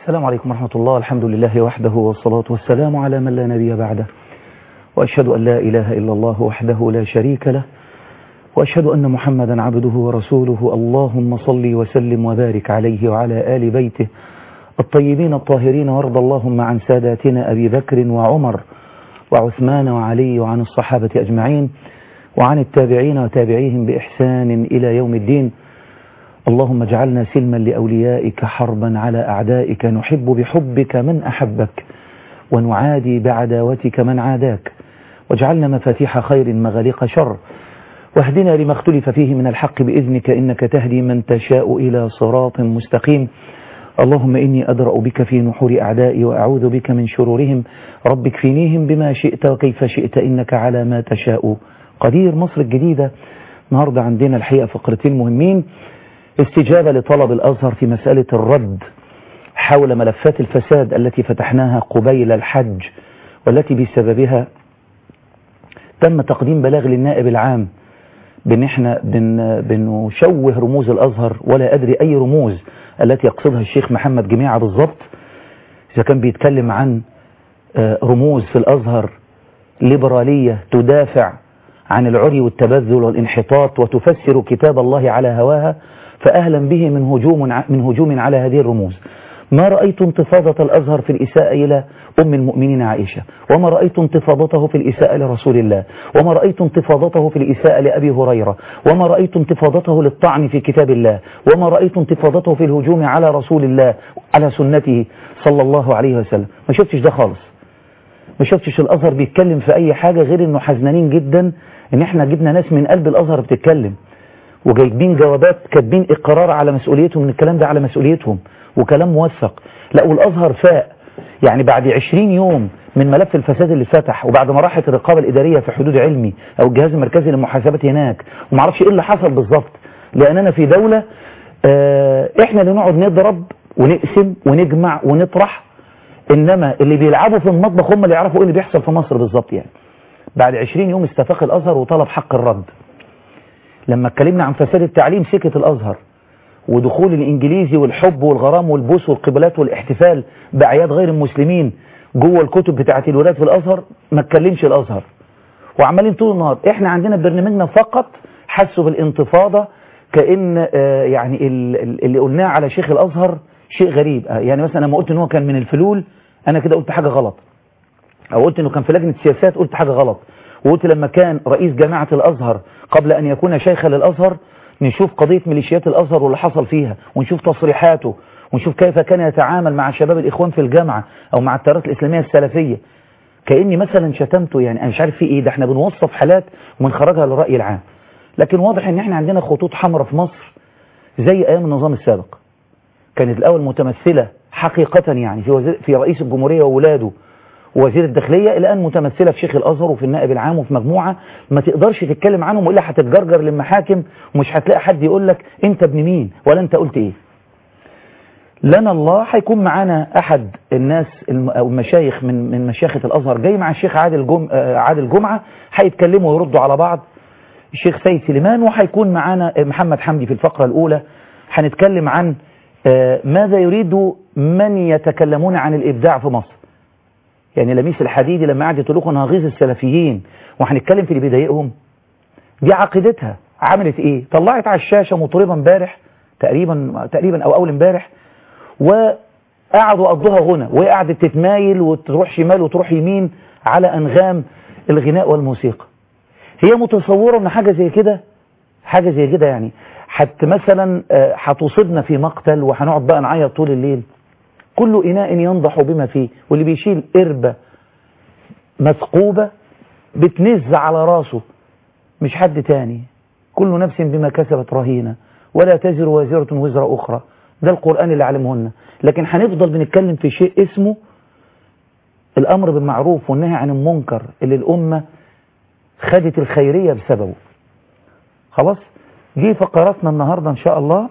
السلام عليكم ورحمة الله الحمد لله وحده والصلاة والسلام على من لا نبي بعده وأشهد أن لا إله إلا الله وحده لا شريك له وأشهد أن محمدا عبده ورسوله اللهم صل وسلم وبارك عليه وعلى آل بيته الطيبين الطاهرين وارض اللهم عن ساداتنا أبي بكر وعمر وعثمان وعلي وعن الصحابة أجمعين وعن التابعين وتابعيهم بإحسان إلى يوم الدين اللهم اجعلنا سلما لأوليائك حربا على أعدائك نحب بحبك من أحبك ونعادي بعداوتك من عاداك واجعلنا مفاتيح خير مغاليق شر واهدنا لما اختلف فيه من الحق بإذنك إنك تهدي من تشاء إلى صراط مستقيم اللهم إني أدرأ بك في نحور أعدائي وأعوذ بك من شرورهم رب اكفنيهم بما شئت وكيف شئت إنك على ما تشاء قدير مصر الجديدة النهاردة عندنا الحقيقة فقرتين مهمين استجابة لطلب الأزهر في مسألة الرد حول ملفات الفساد التي فتحناها قبيل الحج والتي بسببها تم تقديم بلاغ للنائب العام بان احنا بن بنشوه رموز الازهر ولا ادري اي رموز التي يقصدها الشيخ محمد جميعة بالضبط اذا كان بيتكلم عن رموز في الازهر ليبرالية تدافع عن العري والتبذل والانحطاط وتفسر كتاب الله على هواها فأهلا به من هجوم من هجوم على هذه الرموز ما رأيت انتفاضة الأزهر في الإساءة إلى أم المؤمنين عائشة وما رأيت انتفاضته في الإساءة لرسول الله وما رأيت انتفاضته في الإساءة لأبي هريرة وما رأيت انتفاضته للطعن في كتاب الله وما رأيت انتفاضته في الهجوم على رسول الله على سنته صلى الله عليه وسلم ما شفتش ده خالص ما شفتش الأزهر بيتكلم في أي حاجة غير أنه حزنانين جدا ان احنا جبنا ناس من قلب الازهر بتتكلم وجايبين جوابات كاتبين اقرار على مسؤوليتهم ان الكلام ده على مسؤوليتهم وكلام موثق لا والازهر فاق يعني بعد 20 يوم من ملف الفساد اللي فتح وبعد ما راحت الرقابه الاداريه في حدود علمي او الجهاز المركزي للمحاسبات هناك وما اعرفش ايه اللي حصل بالظبط لاننا في دوله اه احنا اللي نقعد نضرب ونقسم ونجمع ونطرح انما اللي بيلعبوا في المطبخ هم اللي يعرفوا ايه اللي بيحصل في مصر بالظبط يعني بعد 20 يوم استفاق الازهر وطلب حق الرد لما اتكلمنا عن فساد التعليم سكت الازهر ودخول الانجليزي والحب والغرام والبوس والقبلات والاحتفال باعياد غير المسلمين جوه الكتب بتاعه الولاد في الازهر ما اتكلمش الازهر وعمالين طول النهار احنا عندنا برنامجنا فقط حسوا بالانتفاضه كان آه يعني اللي قلناه على شيخ الازهر شيء غريب آه يعني مثلا لما قلت ان هو كان من الفلول انا كده قلت حاجه غلط او قلت انه كان في لجنه سياسات قلت حاجه غلط وقلت لما كان رئيس جامعه الازهر قبل ان يكون شيخا للازهر نشوف قضيه ميليشيات الازهر واللي حصل فيها ونشوف تصريحاته ونشوف كيف كان يتعامل مع شباب الاخوان في الجامعه او مع التيارات الاسلاميه السلفيه كاني مثلا شتمته يعني انا مش عارف في ايه ده احنا بنوصف حالات وبنخرجها للراي العام لكن واضح ان احنا عندنا خطوط حمراء في مصر زي ايام النظام السابق كانت الاول متمثله حقيقه يعني في وزير في رئيس الجمهوريه وولاده ووزير الداخلية الآن متمثلة في شيخ الأزهر وفي النائب العام وفي مجموعة ما تقدرش تتكلم عنهم وإلا هتتجرجر للمحاكم ومش هتلاقي حد يقول لك أنت ابن مين ولا أنت قلت إيه لنا الله هيكون معانا أحد الناس أو المشايخ من من مشايخة الأزهر جاي مع الشيخ عادل جم عادل جمعة هيتكلموا ويردوا على بعض الشيخ سيد سليمان وهيكون معانا محمد حمدي في الفقرة الأولى هنتكلم عن ماذا يريد من يتكلمون عن الإبداع في مصر يعني لميس الحديدي لما قعد يقول لكم هغيظ السلفيين وهنتكلم في اللي بيضايقهم دي عقيدتها عملت ايه طلعت على الشاشه مطربه امبارح تقريبا تقريبا او اول امبارح وقعدوا قضوها غنى وهي قعدت تتمايل وتروح شمال وتروح يمين على انغام الغناء والموسيقى هي متصوره ان حاجه زي كده حاجه زي كده يعني حتى مثلا هتصيبنا في مقتل وهنقعد بقى نعيط طول الليل كل إناء ينضح بما فيه واللي بيشيل قربة مثقوبة بتنز على راسه مش حد تاني كل نفس بما كسبت رهينة ولا تزر وازرة وزر أخرى ده القرآن اللي علمهن لكن هنفضل بنتكلم في شيء اسمه الأمر بالمعروف والنهي عن المنكر اللي الأمة خدت الخيرية بسببه خلاص دي فقراتنا النهاردة إن شاء الله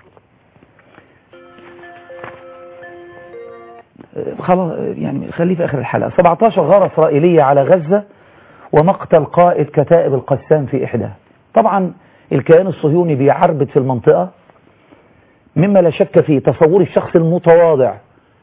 خلاص يعني خليه في آخر الحلقة 17 غارة إسرائيلية على غزة ومقتل قائد كتائب القسام في إحداها طبعا الكيان الصهيوني بيعربد في المنطقة مما لا شك فيه تصور الشخص المتواضع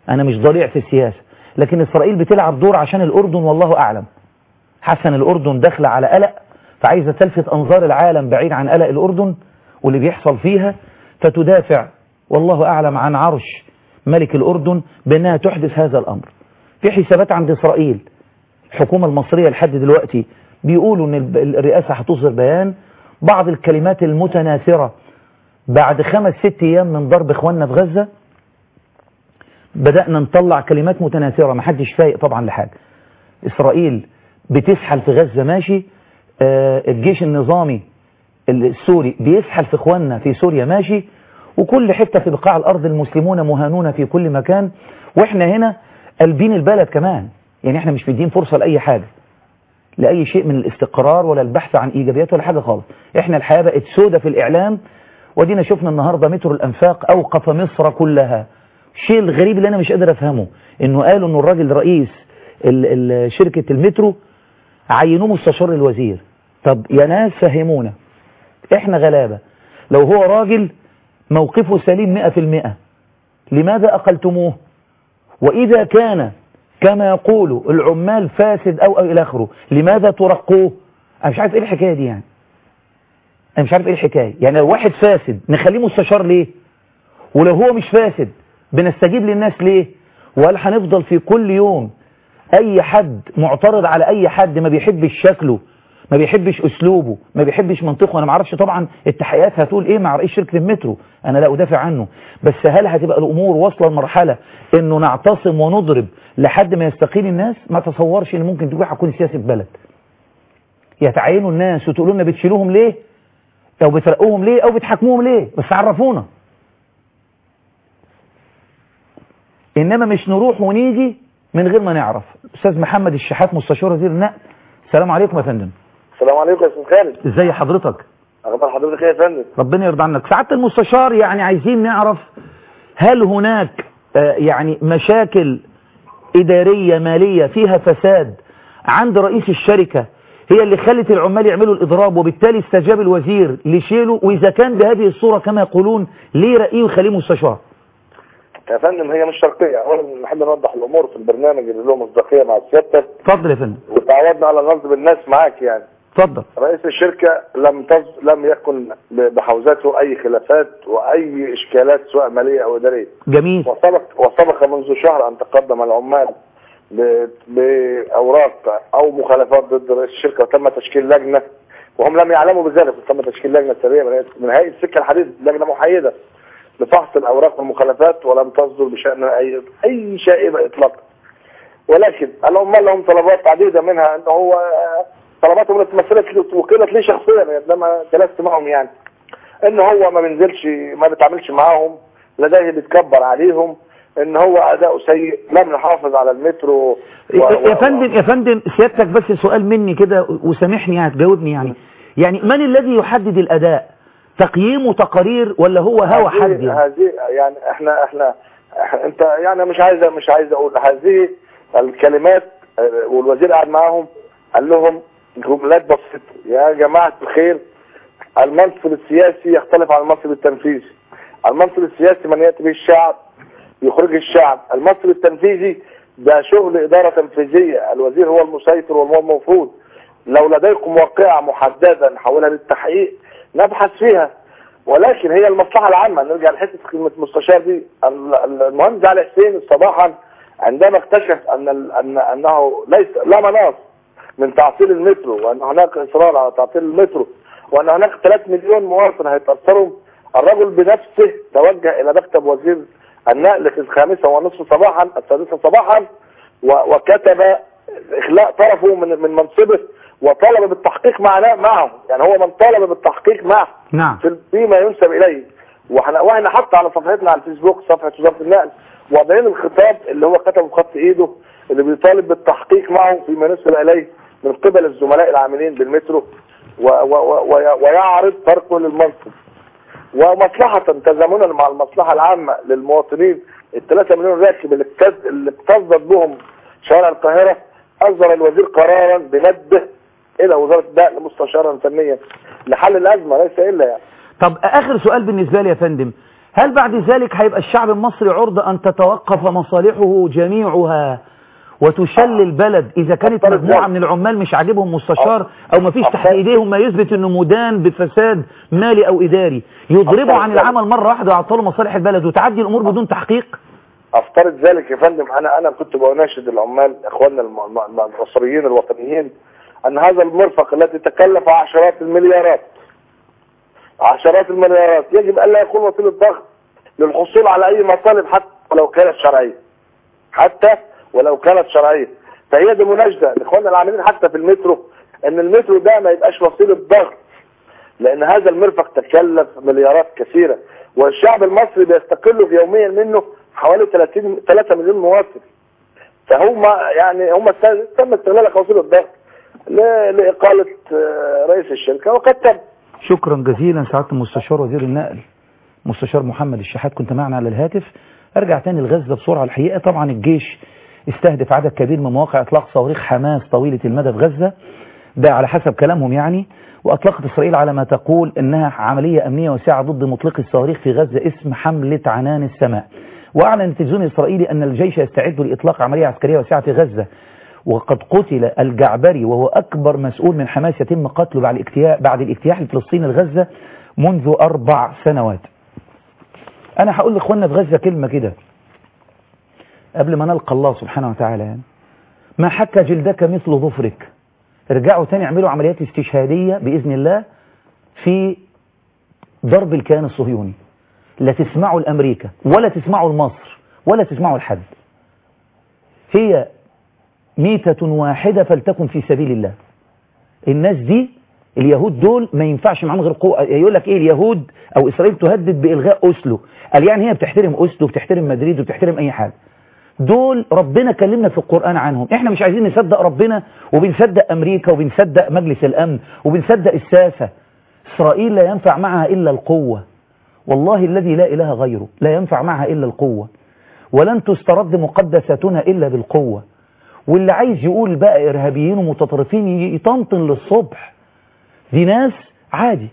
انا مش ضليع في السياسة لكن اسرائيل بتلعب دور عشان الاردن والله اعلم حسن الاردن داخله على قلق فعايزة تلفت انظار العالم بعيد عن قلق الاردن واللي بيحصل فيها فتدافع والله اعلم عن عرش ملك الاردن بانها تحدث هذا الامر في حسابات عند اسرائيل الحكومة المصرية لحد دلوقتي بيقولوا ان الرئاسة هتصدر بيان بعض الكلمات المتناثرة بعد خمس ست ايام من ضرب اخواننا في غزة بدأنا نطلع كلمات متناثرة ما حدش فايق طبعا لحاجة اسرائيل بتسحل في غزة ماشي آه الجيش النظامي السوري بيسحل في اخواننا في سوريا ماشي وكل حتة في بقاع الارض المسلمون مهانون في كل مكان واحنا هنا قلبين البلد كمان يعني احنا مش مدين فرصة لأي حاجة لأي شيء من الاستقرار ولا البحث عن إيجابيات ولا حاجة خالص احنا الحياة بقت سودة في الإعلام ودينا شفنا النهاردة مترو الأنفاق أوقف مصر كلها الشيء الغريب اللي أنا مش قادر أفهمه إنه قالوا إنه الراجل رئيس ال ال شركة المترو عينوه مستشار الوزير طب يا ناس فهمونا احنا غلابة لو هو راجل موقفه سليم مئة في المئة لماذا أقلتموه وإذا كان كما يقولوا العمال فاسد أو, أو إلى آخره لماذا ترقوه أنا مش عارف إيه الحكاية دي يعني أنا مش عارف إيه الحكاية يعني لو واحد فاسد نخليه مستشار ليه ولو هو مش فاسد بنستجيب للناس ليه وهل هنفضل في كل يوم أي حد معترض على أي حد ما بيحبش شكله ما بيحبش أسلوبه ما بيحبش منطقه أنا ما اعرفش طبعا التحقيقات هتقول إيه مع رئيس شركة المترو أنا لا أدافع عنه بس هل هتبقى الأمور واصلة لمرحلة إنه نعتصم ونضرب لحد ما يستقيل الناس ما تصورش إن ممكن تكون هتكون سياسة بلد يتعينوا الناس وتقولوا لنا بتشيلوهم ليه أو بترقوهم ليه أو بتحاكموهم ليه بس عرفونا إنما مش نروح ونيجي من غير ما نعرف أستاذ محمد الشحات مستشار وزير النقل السلام عليكم يا فندم السلام عليكم يا استاذ خالد ازي حضرتك اخبار حضرتك ايه يا فندم ربنا يرضى عنك سعاده المستشار يعني عايزين نعرف هل هناك آه يعني مشاكل اداريه ماليه فيها فساد عند رئيس الشركه هي اللي خلت العمال يعملوا الاضراب وبالتالي استجاب الوزير لشيله واذا كان بهذه الصوره كما يقولون ليه رأيه وخليه مستشار يا فندم هي مش شرطيه اولا نحب نوضح الامور في البرنامج اللي له مصداقيه مع سيادتك اتفضل يا فندم وتعودنا على نصب الناس معاك يعني اتفضل رئيس الشركه لم تز... لم يكن بحوزته اي خلافات واي اشكالات سواء ماليه او اداريه جميل وسبق وسبق منذ شهر ان تقدم العمال ب... باوراق او مخالفات ضد رئيس الشركه وتم تشكيل لجنه وهم لم يعلموا بذلك تم تشكيل لجنه سريه من هيئه السكه الحديد لجنه محايده لفحص الاوراق والمخالفات ولم تصدر بشان اي اي شائبه اطلاقا ولكن العمال لهم طلبات عديده منها ان هو طلباتهم اللي اتمثلت وكلت لي شخصيا لما جلست معهم يعني ان هو ما بينزلش ما بيتعاملش معاهم لديه بيتكبر عليهم ان هو اداؤه سيء لم يحافظ على المترو و... يا فندم يا فندم سيادتك بس سؤال مني كده وسامحني هتجاوبني يعني يعني من الذي يحدد الاداء تقييم وتقارير ولا هو هوى حد يعني هذه يعني احنا احنا انت يعني مش عايز مش عايز اقول هذه الكلمات والوزير قاعد معاهم قال لهم جملات بسيطه يا جماعه الخير المنصب السياسي يختلف عن المنصب التنفيذي المنصب السياسي من ياتي به الشعب يخرج الشعب المنصب التنفيذي ده شغل اداره تنفيذيه الوزير هو المسيطر وهو المفروض لو لديكم واقعه محدده نحولها للتحقيق نبحث فيها ولكن هي المصلحة العامة نرجع لحتة كلمة مستشار دي المهندس علي حسين صباحا عندما اكتشف أن أن أنه ليس لا مناص من تعطيل المترو وأن هناك إصرار على تعطيل المترو وأن هناك 3 مليون مواطن هيتأثروا الرجل بنفسه توجه إلى مكتب وزير النقل في الخامسة ونصف صباحا السادسة صباحا وكتب إخلاء طرفه من من منصبه وطالب بالتحقيق معنا معه يعني هو من طالب بالتحقيق معه نعم فيما ينسب اليه واحنا واحنا حتى على صفحتنا على الفيسبوك صفحه وزاره النقل وضعين الخطاب اللي هو كتبه بخط ايده اللي بيطالب بالتحقيق معه فيما ينسب اليه من قبل الزملاء العاملين بالمترو و و و ويعرض تركه للمنصب ومصلحة تزامنا مع المصلحة العامة للمواطنين الثلاثة مليون راكب اللي اللي بتصدد بهم شوارع القاهرة أصدر الوزير قرارا بمده الى وزارة النقل مستشارا فنيا لحل الازمة ليس الا يعني طب اخر سؤال بالنسبة لي يا فندم هل بعد ذلك هيبقى الشعب المصري عرضة أن تتوقف مصالحه جميعها وتشل البلد إذا كانت أفترض مجموعة ذلك. من العمال مش عاجبهم مستشار أو ما فيش تحت أفترض. إيديهم ما يثبت أنه مدان بفساد مالي أو إداري يضربوا أفترض عن ذلك. العمل مرة واحدة ويعطلوا مصالح البلد وتعدي الأمور بدون تحقيق افترض ذلك يا فندم انا انا كنت بناشد العمال اخواننا الم- الم- المصريين الوطنيين ان هذا المرفق الذي تكلف عشرات المليارات عشرات المليارات يجب الا يكون وسيله ضغط للحصول على اي مطالب حتى ولو كانت شرعيه حتى ولو كانت شرعيه فهي دي مناشده لاخواننا العاملين حتى في المترو ان المترو ده ما يبقاش وسيله ضغط لان هذا المرفق تكلف مليارات كثيره والشعب المصري بيستقل في يوميا منه حوالي 30 3 مليون مواطن فهم يعني هم است- تم استغلالها كوسيله ضغط ل- لاقاله آه، رئيس الشركه وقد تم شكرا جزيلا سعادة المستشار وزير النقل مستشار محمد الشحات كنت معنا على الهاتف ارجع تاني لغزة بسرعة الحقيقة طبعا الجيش استهدف عدد كبير من مواقع اطلاق صواريخ حماس طويلة المدى في غزة ده على حسب كلامهم يعني واطلقت اسرائيل على ما تقول انها عملية امنية واسعة ضد مطلق الصواريخ في غزة اسم حملة عنان السماء واعلن التلفزيون الاسرائيلي ان الجيش يستعد لاطلاق عملية عسكرية واسعة في غزة وقد قتل الجعبري وهو أكبر مسؤول من حماس يتم قتله بعد الاجتياح, بعد الاجتياح الفلسطيني لغزة منذ أربع سنوات أنا هقول لإخواننا في غزة كلمة كده قبل ما نلقى الله سبحانه وتعالى يعني ما حك جلدك مثل ظفرك ارجعوا تاني اعملوا عمليات استشهادية بإذن الله في ضرب الكيان الصهيوني لا تسمعوا لأمريكا ولا تسمعوا لمصر ولا تسمعوا لحد هي ميتة واحدة فلتكن في سبيل الله الناس دي اليهود دول ما ينفعش معاهم غير قوة يقول لك ايه اليهود او اسرائيل تهدد بالغاء اسلو قال يعني هي بتحترم اسلو وبتحترم مدريد وبتحترم اي حاجة دول ربنا كلمنا في القرآن عنهم احنا مش عايزين نصدق ربنا وبنصدق امريكا وبنصدق مجلس الامن وبنصدق الساسة اسرائيل لا ينفع معها الا القوة والله الذي لا اله غيره لا ينفع معها الا القوة ولن تسترد مقدساتنا الا بالقوة واللي عايز يقول بقى ارهابيين ومتطرفين يطنطن للصبح دي ناس عادي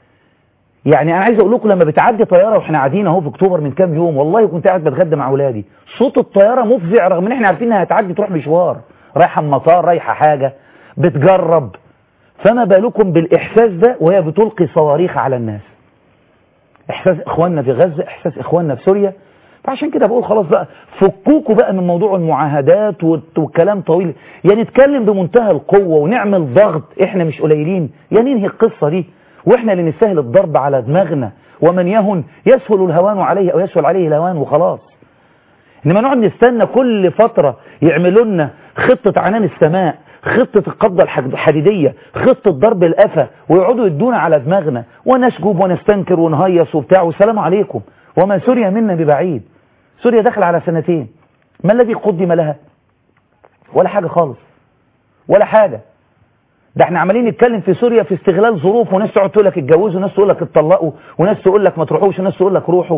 يعني انا عايز اقول لكم لما بتعدي طياره واحنا قاعدين اهو في اكتوبر من كام يوم والله كنت قاعد بتغدى مع اولادي صوت الطياره مفزع رغم ان احنا عارفين انها هتعدي تروح مشوار رايحه المطار رايحه حاجه بتجرب فما بالكم بالاحساس ده وهي بتلقي صواريخ على الناس احساس اخواننا في غزه احساس اخواننا في سوريا فعشان كده بقول خلاص بقى فكوكوا بقى من موضوع المعاهدات والكلام طويل يا نتكلم بمنتهى القوة ونعمل ضغط احنا مش قليلين يا ننهي القصة دي واحنا اللي نستاهل الضرب على دماغنا ومن يهن يسهل الهوان عليه او يسهل عليه الهوان وخلاص انما نقعد نستنى كل فترة يعملوا لنا خطة عنان السماء خطة القبضة الحديدية خطة ضرب القفا ويقعدوا يدونا على دماغنا ونسجب ونستنكر ونهيص وبتاع والسلام عليكم وما سوريا منا ببعيد سوريا داخل على سنتين ما الذي قدم لها ولا حاجة خالص ولا حاجة ده احنا عمالين نتكلم في سوريا في استغلال ظروف وناس تقعد تقول لك اتجوزوا وناس تقول لك اتطلقوا وناس تقول لك ما تروحوش وناس تقول لك روحوا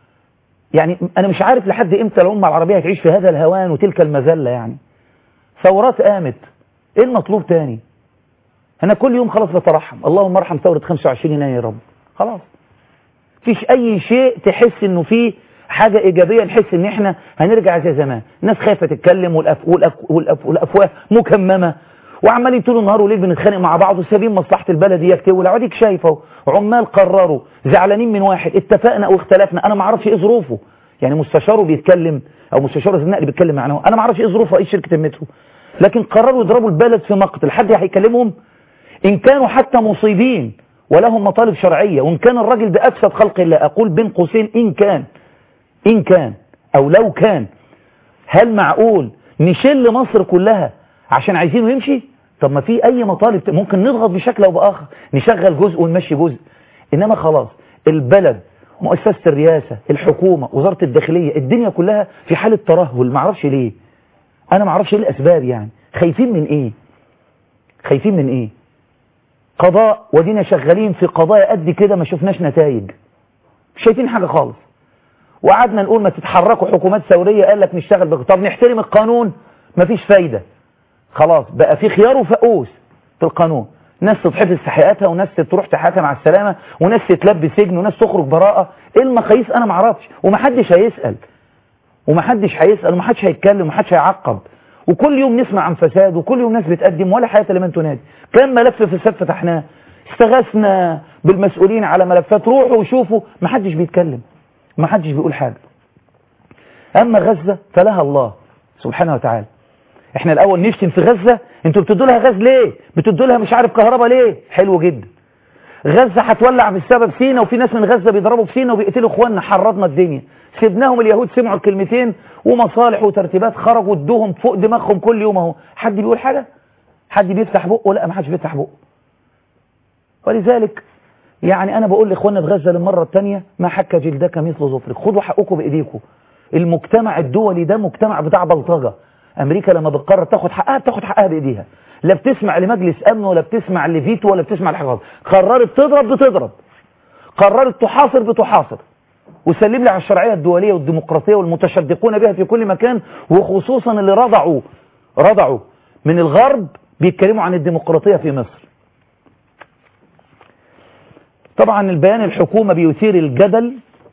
يعني انا مش عارف لحد امتى الامه العربيه هتعيش في هذا الهوان وتلك المذله يعني ثورات قامت ايه المطلوب تاني انا كل يوم خلاص بترحم اللهم ارحم ثوره 25 يناير يا رب خلاص فيش اي شيء تحس انه فيه حاجة ايجابية نحس ان احنا هنرجع زي زمان الناس خايفة تتكلم والأف والأف والأف والافواه مكممة وعمالين طول النهار وليل بنتخانق مع بعض وسابين مصلحة البلد يكتبوا لا اديك شايفه عمال قرروا زعلانين من واحد اتفقنا او اختلفنا انا ما اعرفش ايه ظروفه يعني مستشاره بيتكلم او مستشار النقل بيتكلم معنا انا ما اعرفش ايه ظروف رئيس شركة المترو لكن قرروا يضربوا البلد في مقتل حد هيكلمهم ان كانوا حتى مصيبين ولهم مطالب شرعية وان كان الراجل ده افسد خلق الله اقول بين قوسين ان كان إن كان أو لو كان هل معقول نشل مصر كلها عشان عايزينه يمشي طب ما في أي مطالب ممكن نضغط بشكل أو بآخر نشغل جزء ونمشي جزء إنما خلاص البلد مؤسسة الرئاسة الحكومة وزارة الداخلية الدنيا كلها في حالة ترهل معرفش ليه أنا معرفش ايه الأسباب يعني خايفين من إيه خايفين من إيه قضاء ودينا شغالين في قضايا قد كده ما شفناش نتائج مش شايفين حاجة خالص وقعدنا نقول ما تتحركوا حكومات ثورية قال لك نشتغل بك طب نحترم القانون مفيش فايدة خلاص بقى في خيار وفقوس في القانون ناس تتحبس في حياتها وناس تروح تحاكم على السلامة وناس تتلبي سجن وناس تخرج براءة ايه المقاييس انا معرفش ومحدش هيسأل ومحدش هيسأل ومحدش هيتكلم ومحدش هيعقب وكل يوم نسمع عن فساد وكل يوم ناس بتقدم ولا حياة لمن تنادي كم ملف فساد فتحناه استغاثنا بالمسؤولين على ملفات روحوا وشوفوا محدش بيتكلم محدش بيقول حاجة اما غزة فلها الله سبحانه وتعالى احنا الاول نشتم في غزة انتوا بتدوا لها غاز ليه بتدوا لها مش عارف كهرباء ليه حلو جدا غزة هتولع بسبب سينا وفي ناس من غزة بيضربوا في سينا وبيقتلوا اخواننا حرضنا الدنيا سيبناهم اليهود سمعوا الكلمتين ومصالح وترتيبات خرجوا ادوهم فوق دماغهم كل يوم اهو حد بيقول حاجة حد بيفتح بقه لا ما حدش بيفتح بقه ولذلك يعني انا بقول لاخواننا في غزة للمرة الثانية ما حك جلدك مثل ظفرك خدوا حقكم بايديكم المجتمع الدولي ده مجتمع بتاع بلطجة امريكا لما بتقرر تاخد حقها بتاخد حقها بايديها لا بتسمع لمجلس امن ولا بتسمع لفيتو ولا بتسمع لحاجه قررت تضرب بتضرب قررت تحاصر بتحاصر وسلم لي على الشرعيه الدوليه والديمقراطيه والمتشدقون بها في كل مكان وخصوصا اللي رضعوا رضعوا من الغرب بيتكلموا عن الديمقراطيه في مصر طبعا البيان الحكومه بيثير الجدل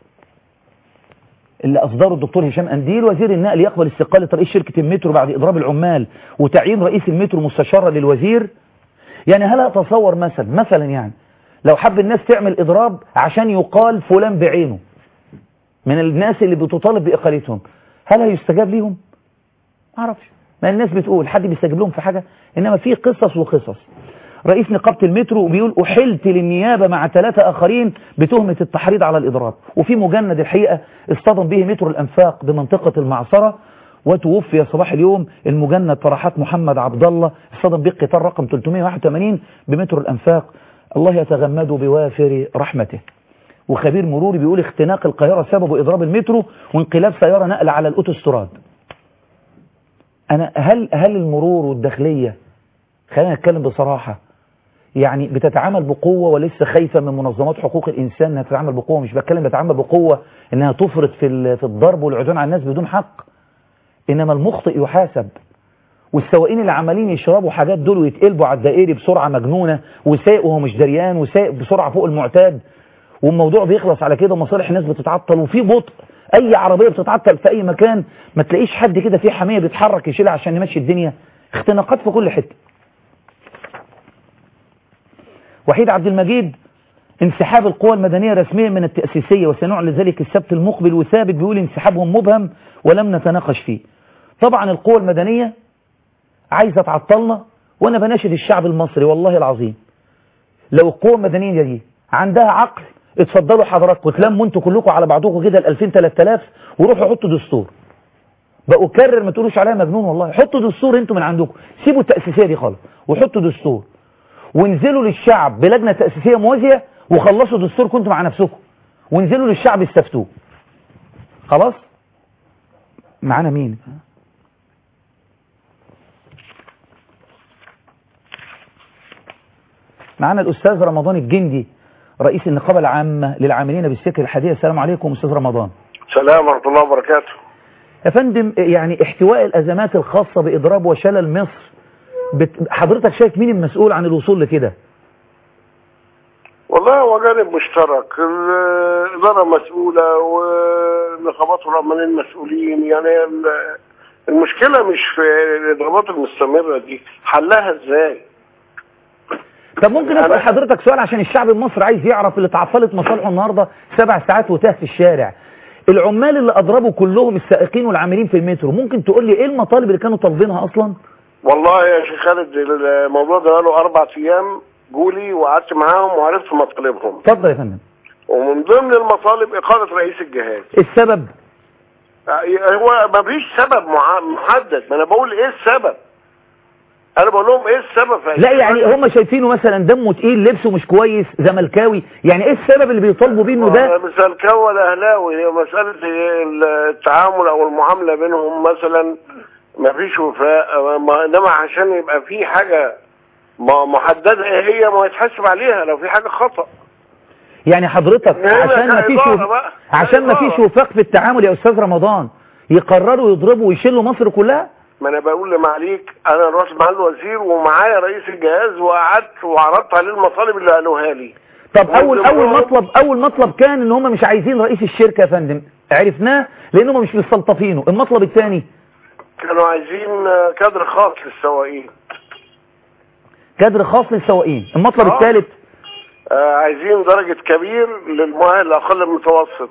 اللي أصدره الدكتور هشام أنديل وزير النقل يقبل استقالة رئيس شركة المترو بعد إضراب العمال وتعيين رئيس المترو مستشارا للوزير يعني هل أتصور مثلا مثلا يعني لو حب الناس تعمل إضراب عشان يقال فلان بعينه من الناس اللي بتطالب بإقالتهم هل هيستجاب ليهم؟ ما اعرفش ما الناس بتقول حد بيستجيب لهم في حاجة إنما في قصص وقصص رئيس نقابة المترو بيقول أحلت للنيابة مع ثلاثة آخرين بتهمة التحريض على الإضراب وفي مجند الحقيقة اصطدم به مترو الأنفاق بمنطقة المعصرة وتوفي صباح اليوم المجند فرحات محمد عبد الله اصطدم به قطار رقم 381 بمترو الأنفاق الله يتغمد بوافر رحمته وخبير مروري بيقول اختناق القاهرة سببه إضراب المترو وانقلاب سيارة نقل على الأوتوستراد أنا هل هل المرور والداخلية خلينا نتكلم بصراحة يعني بتتعامل بقوة ولسه خايفة من منظمات حقوق الإنسان أنها تتعامل بقوة مش بتكلم بتتعامل بقوة أنها تفرط في في الضرب والعدوان على الناس بدون حق إنما المخطئ يحاسب والسواقين اللي عمالين يشربوا حاجات دول ويتقلبوا على الدائري بسرعة مجنونة وسايق وهو مش دريان وسايق بسرعة فوق المعتاد والموضوع بيخلص على كده ومصالح الناس بتتعطل وفي بطء أي عربية بتتعطل في أي مكان ما تلاقيش حد كده فيه حمية بيتحرك يشيلها عشان يمشي الدنيا اختناقات في كل حتة وحيد عبد المجيد انسحاب القوى المدنية رسميا من التأسيسية وسنعلن ذلك السبت المقبل وثابت بيقول انسحابهم مبهم ولم نتناقش فيه طبعا القوى المدنية عايزة تعطلنا وانا بناشد الشعب المصري والله العظيم لو القوى المدنية دي عندها عقل اتفضلوا حضراتكم تلموا انتوا كلكم على بعضكم كده ال 2000 3000 وروحوا حطوا دستور بأكرر ما تقولوش عليها مجنون والله حطوا دستور انتوا من عندكم سيبوا التأسيسية دي خالص وحطوا دستور وانزلوا للشعب بلجنة تأسيسية موازية وخلصوا دستور كنتوا مع نفسكم وانزلوا للشعب استفتوه خلاص معانا مين معانا الأستاذ رمضان الجندي رئيس النقابة العامة للعاملين بالسكر الحديث السلام عليكم أستاذ رمضان السلام ورحمة الله وبركاته يا فندم يعني احتواء الأزمات الخاصة بإضراب وشلل مصر بت... حضرتك شايف مين المسؤول عن الوصول لكده والله هو جانب مشترك الإدارة مسؤولة والنقابات والعمالين مسؤولين يعني المشكلة مش في الإضرابات المستمرة دي حلها ازاي طب ممكن اسال حضرتك سؤال عشان الشعب المصري عايز يعرف اللي اتعطلت مصالحه النهارده سبع ساعات وتاه في الشارع العمال اللي اضربوا كلهم السائقين والعاملين في المترو ممكن تقول لي ايه المطالب اللي كانوا طالبينها اصلا والله يا شيخ خالد الموضوع ده له اربع ايام جولي وقعدت معاهم وعرفت مطالبهم اتفضل يا فندم ومن ضمن المطالب اقاله رئيس الجهاز السبب هو ما فيش سبب محدد ما انا بقول ايه السبب انا بقول لهم ايه السبب لا يعني هم شايفينه مثلا دمه تقيل لبسه مش كويس زملكاوي يعني ايه السبب اللي بيطالبوا بيه انه ده مش زملكاوي ولا اهلاوي هي مساله التعامل او المعامله بينهم مثلا ما فيش وفاء انما عشان يبقى في حاجه محدده ايه هي ما يتحاسب عليها لو في حاجه خطا يعني حضرتك عشان ما فيش عشان ما فيش وفاق في التعامل يا استاذ رمضان يقرروا يضربوا ويشيلوا مصر كلها ما انا بقول لمعاليك انا رحت مع الوزير ومعايا رئيس الجهاز وقعدت وعرضت عليه المطالب اللي قالوها لي طب اول وزي ما اول هو- مطلب اول مطلب كان ان هم مش عايزين رئيس الشركه يا فندم عرفناه لان هم مش مستلطفينه المطلب الثاني كانوا عايزين آه، كادر خاص للسواقين كادر خاص للسواقين المطلب آه. الثالث آه، عايزين درجة كبير للمؤهل الأقل من المتوسط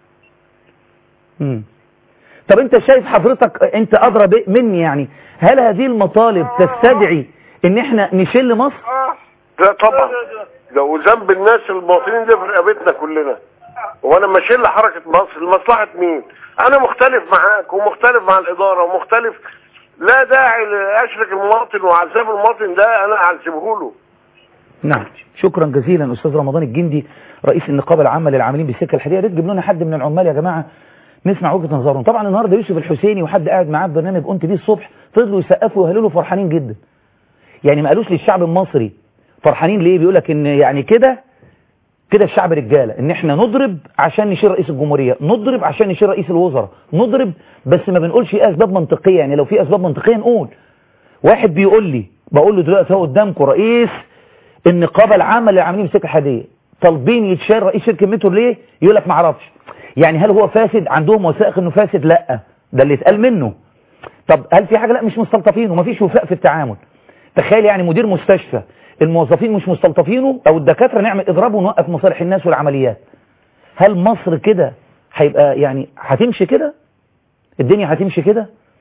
مم. طب انت شايف حضرتك انت ادرى ب- مني يعني هل هذه المطالب تستدعي ان احنا نشل مصر لا طبعا ده وذنب الناس المواطنين ده في رقبتنا كلنا وانا ماشي لحركة مصر لمصلحة مين انا مختلف معاك ومختلف مع الادارة ومختلف لا داعي لاشرك المواطن وعذاب المواطن ده انا اعذبه له نعم شكرا جزيلا استاذ رمضان الجندي رئيس النقابه العامه للعاملين بالسكه الحديديه يا ريت تجيب لنا حد من العمال يا جماعه نسمع وجهه نظرهم طبعا النهارده يوسف الحسيني وحد قاعد معاه في برنامج قمت بيه الصبح فضلوا يسقفوا ويهللوا فرحانين جدا يعني ما قالوش للشعب المصري فرحانين ليه بيقول لك ان يعني كده كده الشعب رجاله ان احنا نضرب عشان نشيل رئيس الجمهوريه نضرب عشان نشيل رئيس الوزراء نضرب بس ما بنقولش ايه اسباب منطقيه يعني لو في اسباب منطقيه نقول واحد بيقول لي بقول له دلوقتي اهو قدامكم رئيس النقابه العامه للعاملين بالسكه الحديديه طالبين يتشال رئيس شركه مترو ليه يقول لك ما اعرفش يعني هل هو فاسد عندهم وثائق انه فاسد لا ده اللي اتقال منه طب هل في حاجه لا مش مستلطفين ومفيش وفاء في التعامل تخيل يعني مدير مستشفى الموظفين مش مستلطفينه او الدكاتره نعمل اضراب ونوقف مصالح الناس والعمليات هل مصر كده هيبقى يعني هتمشي كده الدنيا هتمشي كده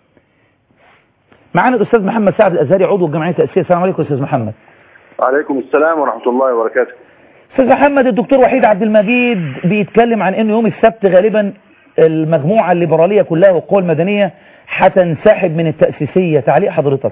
معانا الاستاذ محمد سعد الازهري عضو الجمعيه التاسيسيه السلام عليكم استاذ محمد وعليكم السلام ورحمة الله وبركاته استاذ محمد الدكتور وحيد عبد المجيد بيتكلم عن ان يوم السبت غالبا المجموعه الليبراليه كلها والقوى المدنيه هتنسحب من التاسيسيه تعليق حضرتك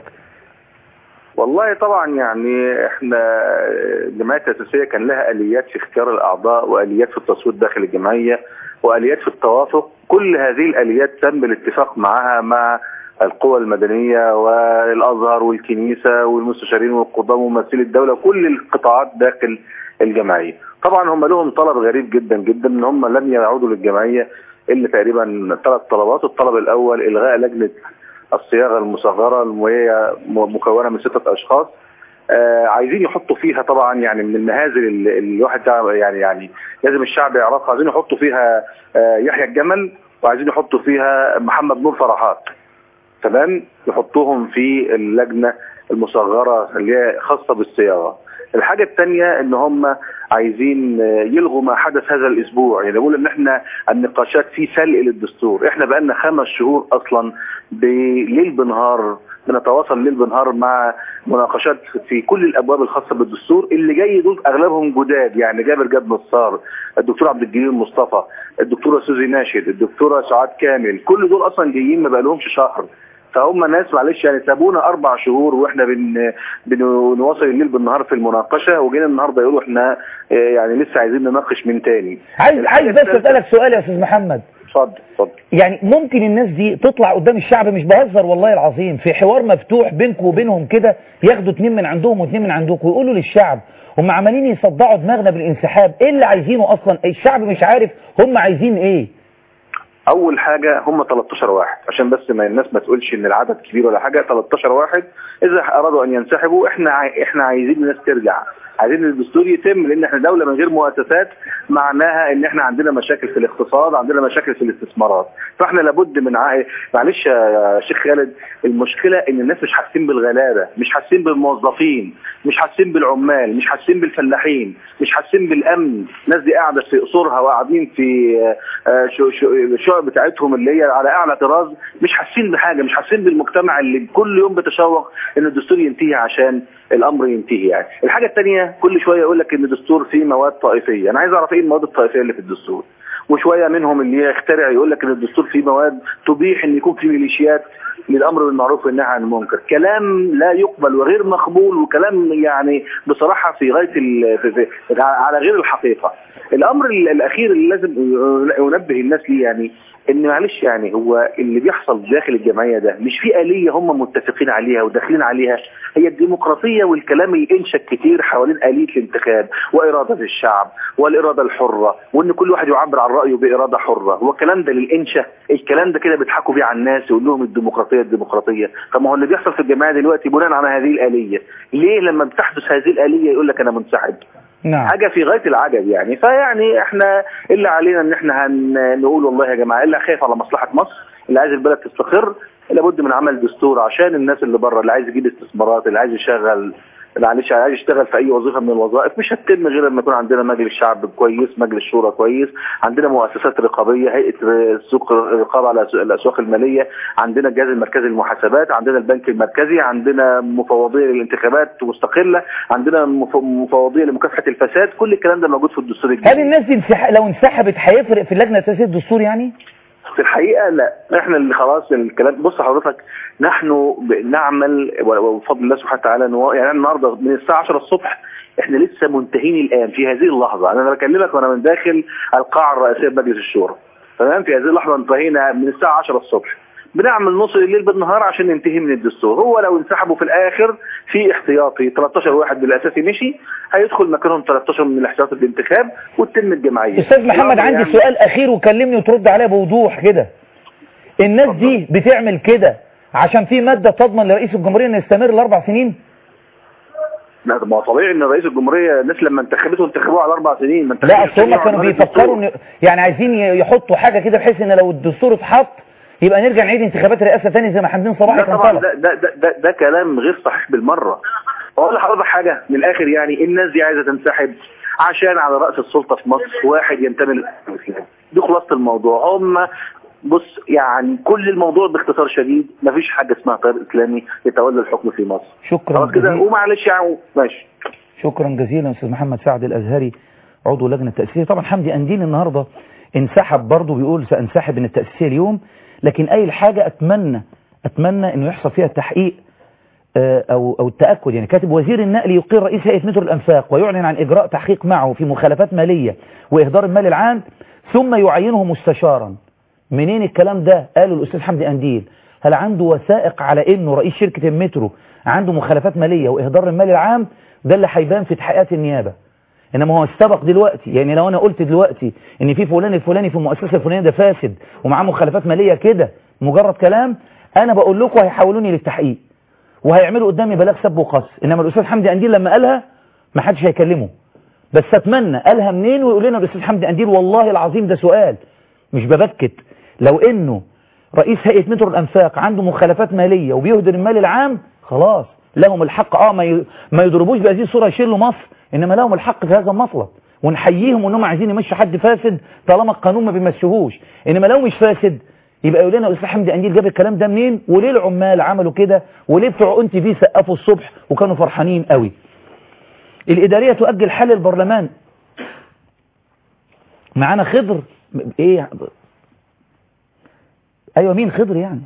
والله طبعا يعني احنا الجمعية التأسيسية كان لها آليات في اختيار الأعضاء وآليات في التصويت داخل الجمعية وآليات في التوافق كل هذه الآليات تم الاتفاق معها مع القوى المدنية والأزهر والكنيسة والمستشارين والقضاة وممثلي الدولة كل القطاعات داخل الجمعية طبعا هم لهم طلب غريب جدا جدا ان هم لن يعودوا للجمعية الا تقريبا ثلاث طلبات الطلب الاول الغاء لجنة الصياغة المصغرة وهي م- مكونة من ستة اشخاص آه عايزين يحطوا فيها طبعا يعني من المهازل اللي الواحد ده يعني يعني لازم الشعب يعرفها عايزين يحطوا فيها آه يحيى الجمل وعايزين يحطوا فيها محمد نور فرحات تمام يحطوهم في اللجنة المصغرة اللي هي خاصة بالصياغة الحاجة الثانية ان هم عايزين آه، يلغوا ما حدث هذا الاسبوع يعني بقول ان احنا النقاشات في سلق للدستور احنا بقالنا خمس شهور اصلا بليل بنهار بنتواصل ليل بنهار مع مناقشات في كل الابواب الخاصه بالدستور اللي جاي دول اغلبهم جداد يعني جابر جاب نصار الدكتور عبد الجليل مصطفى الدكتوره سوزي ناشد الدكتوره سعاد كامل كل دول اصلا جايين ما بقالهمش شهر فهم ناس معلش يعني سابونا اربع شهور واحنا بن بنواصل الليل بالنهار في المناقشه وجينا النهارده يقولوا احنا آه، يعني لسه عايزين نناقش من تاني عايز عايز بس اسالك سؤال يا استاذ محمد اتفضل اتفضل يعني ممكن الناس دي تطلع قدام الشعب مش بهزر والله العظيم في حوار مفتوح بينكم وبينهم كده ياخدوا اتنين من عندهم واتنين من عندكم ويقولوا للشعب هم عمالين يصدعوا دماغنا بالانسحاب ايه اللي عايزينه اصلا الشعب مش عارف هم عايزين ايه اول حاجه هم 13 واحد عشان بس ما الناس ما تقولش ان العدد كبير ولا حاجه 13 واحد اذا ارادوا ان ينسحبوا احنا عاي... احنا عايزين الناس ترجع عايزين الدستور يتم لان احنا دوله من غير مؤسسات معناها ان احنا عندنا مشاكل في الاقتصاد عندنا مشاكل في الاستثمارات فاحنا لابد من عا... معلش يا شيخ خالد المشكله ان الناس مش حاسين بالغلابه مش حاسين بالموظفين مش حاسين بالعمال مش حاسين بالفلاحين مش حاسين بالامن الناس دي قاعده في قصورها وقاعدين في آه، شو- شو- الشقق بتاعتهم اللي هي على اعلى طراز مش حاسين بحاجه مش حاسين بالمجتمع اللي كل يوم بتشوق ان الدستور ينتهي عشان الامر ينتهي يعني الحاجه الثانيه كل شويه يقول لك ان الدستور فيه مواد طائفيه انا عايز اعرف ايه المواد الطائفيه اللي في الدستور وشويه منهم اللي يخترع يقول لك ان الدستور فيه مواد تبيح ان يكون في ميليشيات للامر بالمعروف والنهي عن المنكر كلام لا يقبل وغير مقبول وكلام يعني بصراحه في غايه ال- في في على غير الحقيقه الامر ال- الاخير اللي لازم ينبه الناس ليه يعني ان معلش يعني هو اللي بيحصل داخل الجمعيه ده مش في اليه هم متفقين عليها وداخلين عليها هي الديمقراطيه والكلام اللي انشا كتير حوالين اليه الانتخاب واراده الشعب والاراده الحره وان كل واحد يعبر عن رايه باراده حره هو الكلام ده للانشا الكلام ده كده بيضحكوا بيه على الناس يقول لهم الديمقراطيه الاشتراطيه الديمقراطيه فما هو اللي بيحصل في الجماعه دلوقتي بناء على هذه الاليه ليه لما بتحدث هذه الاليه يقول لك انا منسحب نعم حاجه في غايه العجب يعني فيعني احنا اللي علينا ان احنا هن نقول والله يا جماعه اللي خايف على مصلحه مصر اللي عايز البلد تستقر لابد من عمل دستور عشان الناس اللي بره اللي عايز يجيب استثمارات اللي عايز يشغل معلش عايز يشتغل في اي وظيفه من الوظائف مش هتتم غير لما يكون عندنا مجلس شعب كويس مجلس شورى كويس عندنا مؤسسات رقابيه هيئه سوق الرقابه على الاسواق الماليه عندنا الجهاز المركزي للمحاسبات عندنا البنك المركزي عندنا مفوضيه للانتخابات مستقله عندنا مف- مفوضيه لمكافحه الفساد كل الكلام ده موجود في الدستور الجديد هل الناس دي انسح... لو انسحبت هيفرق في اللجنة التأسيسية الدستور يعني؟ في الحقيقة لا احنا اللي خلاص الكلام بص حضرتك نحن ب- نعمل و- وبفضل الله سبحانه وتعالى نو- يعني أنا النهارده من الساعة 10 الصبح احنا لسه منتهين الآن في هذه اللحظة أنا بكلمك وأنا من داخل القاعة الرئيسية بمجلس الشورى تمام في هذه اللحظة انتهينا من الساعة 10 الصبح بنعمل نص الليل بالنهار عشان ننتهي من الدستور هو لو انسحبوا في الاخر في احتياطي 13 واحد بالاساسي مشي هيدخل مكانهم 13 من الاحتياطي الانتخاب وتتم الجمعيه أستاذ محمد عندي يعني- سؤال أخير وكلمني وترد عليه بوضوح كده الناس دي بتعمل كده عشان في مادة تضمن لرئيس الجمهورية انه يستمر الأربع سنين؟ لا طب ما هو طبيعي ان رئيس الجمهوريه الناس لما انتخبته انتخبوه على اربع سنين ما لا انتخبوش اصل هم على كانوا مدى بيفكروا الدستور. ان يعني عايزين ي- يحطوا حاجة كده بحيث ان لو الدستور اتحط يبقى نرجع نعيد انتخابات رئاسة تاني زي ما حمدين صباحي لا كان طبعا طالب ده ده, ده, ده, ده كلام غير صحيح بالمره اقول لحضرتك حاجه من الاخر يعني الناس دي عايزه تنسحب عشان على راس السلطه في مصر واحد ينتمي للاسلام دي خلاصه الموضوع هم بص يعني كل الموضوع باختصار شديد مفيش حاجه اسمها تيار اسلامي يتولى الحكم في مصر شكرا خلاص كده جزيلا ومعلش يعني ماشي شكرا جزيلا استاذ محمد سعد الازهري عضو اللجنه التاسيسيه طبعا حمدي انديل النهارده انسحب برضه بيقول سانسحب من التاسيسيه اليوم لكن اي حاجه اتمنى اتمنى انه يحصل فيها التحقيق آه، او او التاكد يعني كاتب وزير النقل يقير رئيس هيئه مترو الانفاق ويعلن عن اجراء تحقيق معه في مخالفات ماليه واهدار المال العام ثم يعينه مستشارا منين الكلام ده قاله الاستاذ حمدي انديل هل عنده وثائق على انه رئيس شركه المترو عنده مخالفات ماليه واهدار المال العام ده اللي هيبان في تحقيقات النيابه انما هو استبق دلوقتي يعني لو انا قلت دلوقتي ان في فلان الفلاني في المؤسسه الفلانيه ده فاسد ومعاه مخالفات ماليه كده مجرد كلام انا بقول لكم هيحولوني للتحقيق وهيعملوا قدامي بلاغ سب وقص انما الاستاذ حمدي انديل لما قالها ما حدش هيكلمه بس اتمنى قالها منين ويقول لنا الاستاذ حمدي انديل والله العظيم ده سؤال مش ببكت لو انه رئيس هيئه مترو الانفاق عنده مخالفات ماليه وبيهدر المال العام خلاص لهم الحق اه ما ي- ما يضربوش بهذه الصوره يشيلوا مصر انما لهم الحق في هذا المطلب ونحييهم انهم عايزين يمشوا حد فاسد طالما القانون ما بيمشيهوش انما لو مش فاسد يبقى يقول لنا الاستاذ حمدي انديل جاب الكلام ده منين وليه العمال عملوا كده وليه بتوع انت في سقفوا الصبح وكانوا فرحانين قوي الاداريه تؤجل حل البرلمان معانا خضر م- ايه ايوه مين خضر يعني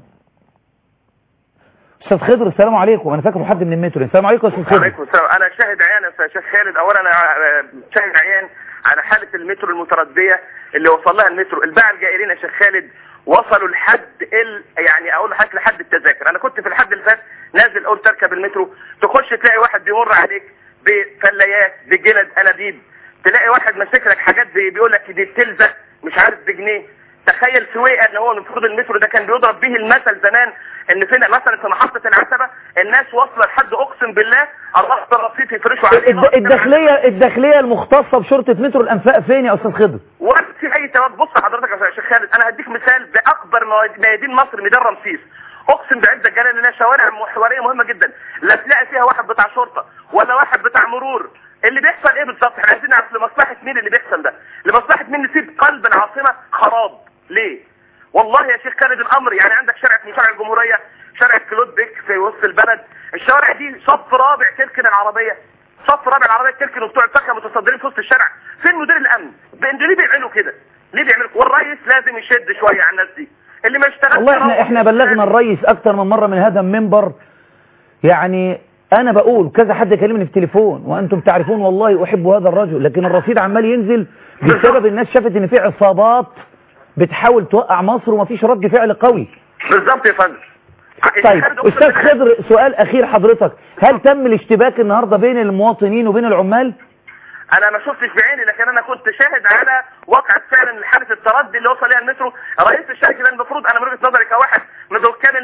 استاذ خضر السلام عليكم انا فاكره حد من المترو السلام عليكم يا استاذ خضر عليكم السلام انا شاهد عيان يا شيخ خالد اولا انا آه، شاهد عيان على حاله المترو المترديه اللي وصل لها المترو الباعة الجائرين يا شيخ خالد وصلوا لحد ال يعني اقول لحضرتك لحد التذاكر انا كنت في الحد اللي فات نازل قلت اركب المترو تخش تلاقي واحد بيمر عليك بفلايات بجلد انابيب تلاقي واحد ماسك لك حاجات بي- بيقول لك دي بتلزق مش عارف بجنيه تخيل سويقه ان هو المفروض المترو ده كان بيضرب به المثل زمان ان فينا مثلا في محطه العتبه الناس واصله لحد اقسم بالله الرصد الرصيف يفرشوا عليه الد- الداخليه الداخليه المختصه بشرطه مترو الانفاق فين يا استاذ خضر ولا في اي تواب بص حضرتك يا شيخ خالد انا هديك مثال باكبر مواد- ميادين مصر ميدان رمسيس اقسم بعزه الجلال انها شوارع محوريه مهمه جدا لا تلاقي فيها واحد بتاع شرطه ولا واحد بتاع مرور اللي بيحصل ايه بالظبط احنا عايزين نعرف لمصلحه مين اللي بيحصل ده لمصلحه مين نسيب قلب العاصمه خراب ليه والله يا شيخ خالد الامر يعني عندك شارع اسمه شارع الجمهوريه شارع كلود بيك في وسط البلد الشوارع دي صف رابع تركن العربيه صف رابع العربيه تركن وبتوع الفاكهه متصدرين في وسط الشارع فين مدير الامن بين- ليه بيعملوا كده ليه بيعملوا والرئيس لازم يشد شويه على الناس دي اللي ما يشتغلش والله احنا يروح احنا يشتغل. بلغنا الرئيس اكتر من مره من هذا المنبر يعني انا بقول كذا حد يكلمني في التليفون وانتم تعرفون والله احب هذا الرجل لكن الرصيد عمال ينزل بسبب الناس شافت ان في عصابات بتحاول توقع مصر ومفيش رد فعل قوي بالظبط يا فندم طيب الشيخ خالد أقسم استاذ بالله- خضر سؤال اخير حضرتك هل تم الاشتباك النهارده بين المواطنين وبين العمال انا ما شفتش بعيني لكن انا كنت شاهد على واقع فعلا حاله التردي اللي وصل ليها المترو رئيس الشركه ده المفروض انا من وجهه نظري كواحد من دكان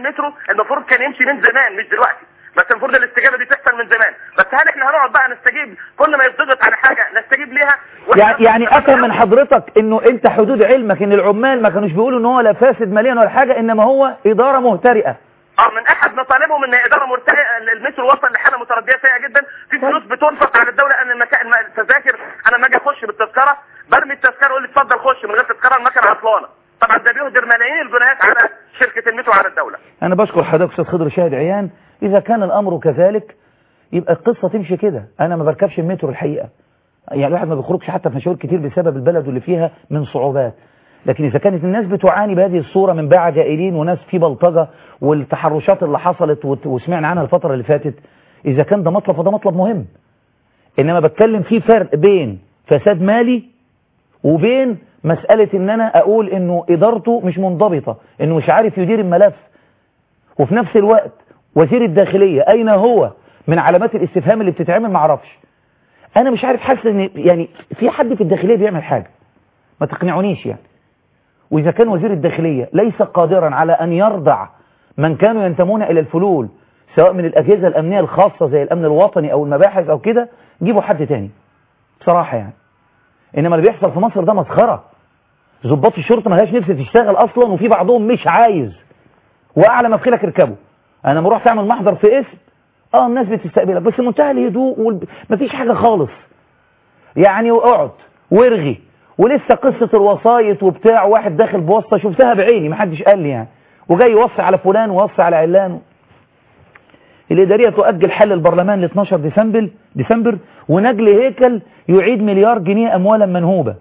المترو المفروض كان يمشي من زمان مش دلوقتي بس المفروض الاستجابه دي تحصل من زمان بس هل احنا هنقعد بقى نستجيب كل ما يتضغط على حاجه نستجيب ليها وإحنا يعني يعني نفضل افهم من حضرتك انه انت حدود علمك ان العمال ما كانوش بيقولوا ان هو لا فاسد ماليا ولا حاجه انما هو اداره مهترئه اه من احد مطالبهم ان اداره مرتفعه المترو وصل لحاله مترديه سيئه جدا في فلوس بتنفق على الدوله ان المكان الم- التذاكر انا لما اجي اخش بالتذكره برمي التذكره يقول لي اتفضل خش من غير تذكره المكنه عطلانه طبعا ده بيهدر ملايين الجنيهات على شركه المترو على الدوله انا بشكر حضرتك استاذ خضر شاهد عيان اذا كان الامر كذلك يبقى القصه تمشي كده انا ما بركبش المترو الحقيقه يعني الواحد ما بيخرجش حتى في مشاوير كتير بسبب البلد واللي فيها من صعوبات لكن اذا كانت الناس بتعاني بهذه الصوره من باع جائلين وناس في بلطجه والتحرشات اللي حصلت وت- وسمعنا عنها الفتره اللي فاتت اذا كان ده مطلب فده مطلب مهم انما بتكلم في فرق بين فساد مالي وبين مسألة ان انا اقول انه ادارته مش منضبطة انه مش عارف يدير الملف وفي نفس الوقت وزير الداخلية اين هو من علامات الاستفهام اللي بتتعمل معرفش انا مش عارف حاسس ان يعني في حد في الداخلية بيعمل حاجة ما تقنعونيش يعني واذا كان وزير الداخلية ليس قادرا على ان يرضع من كانوا ينتمون الى الفلول سواء من الاجهزة الامنية الخاصة زي الامن الوطني او المباحث او كده جيبوا حد تاني بصراحة يعني انما اللي بيحصل في مصر ده مسخرة ضباط الشرطة ملهاش نفس تشتغل اصلا وفي بعضهم مش عايز واعلى ما في خيلك اركبه انا لما رحت اعمل محضر في اسم اه الناس بتستقبلك بس منتهى الهدوء والب... مفيش حاجة خالص يعني واقعد وارغي ولسه قصة الوسايط وبتاع واحد داخل بواسطة شفتها بعيني محدش قال لي يعني وجاي يوصي على فلان ويوصي على علان الإدارية تؤجل حل البرلمان ل 12 ديسمبر ديسمبر ونجل هيكل يعيد مليار جنيه أموالا منهوبة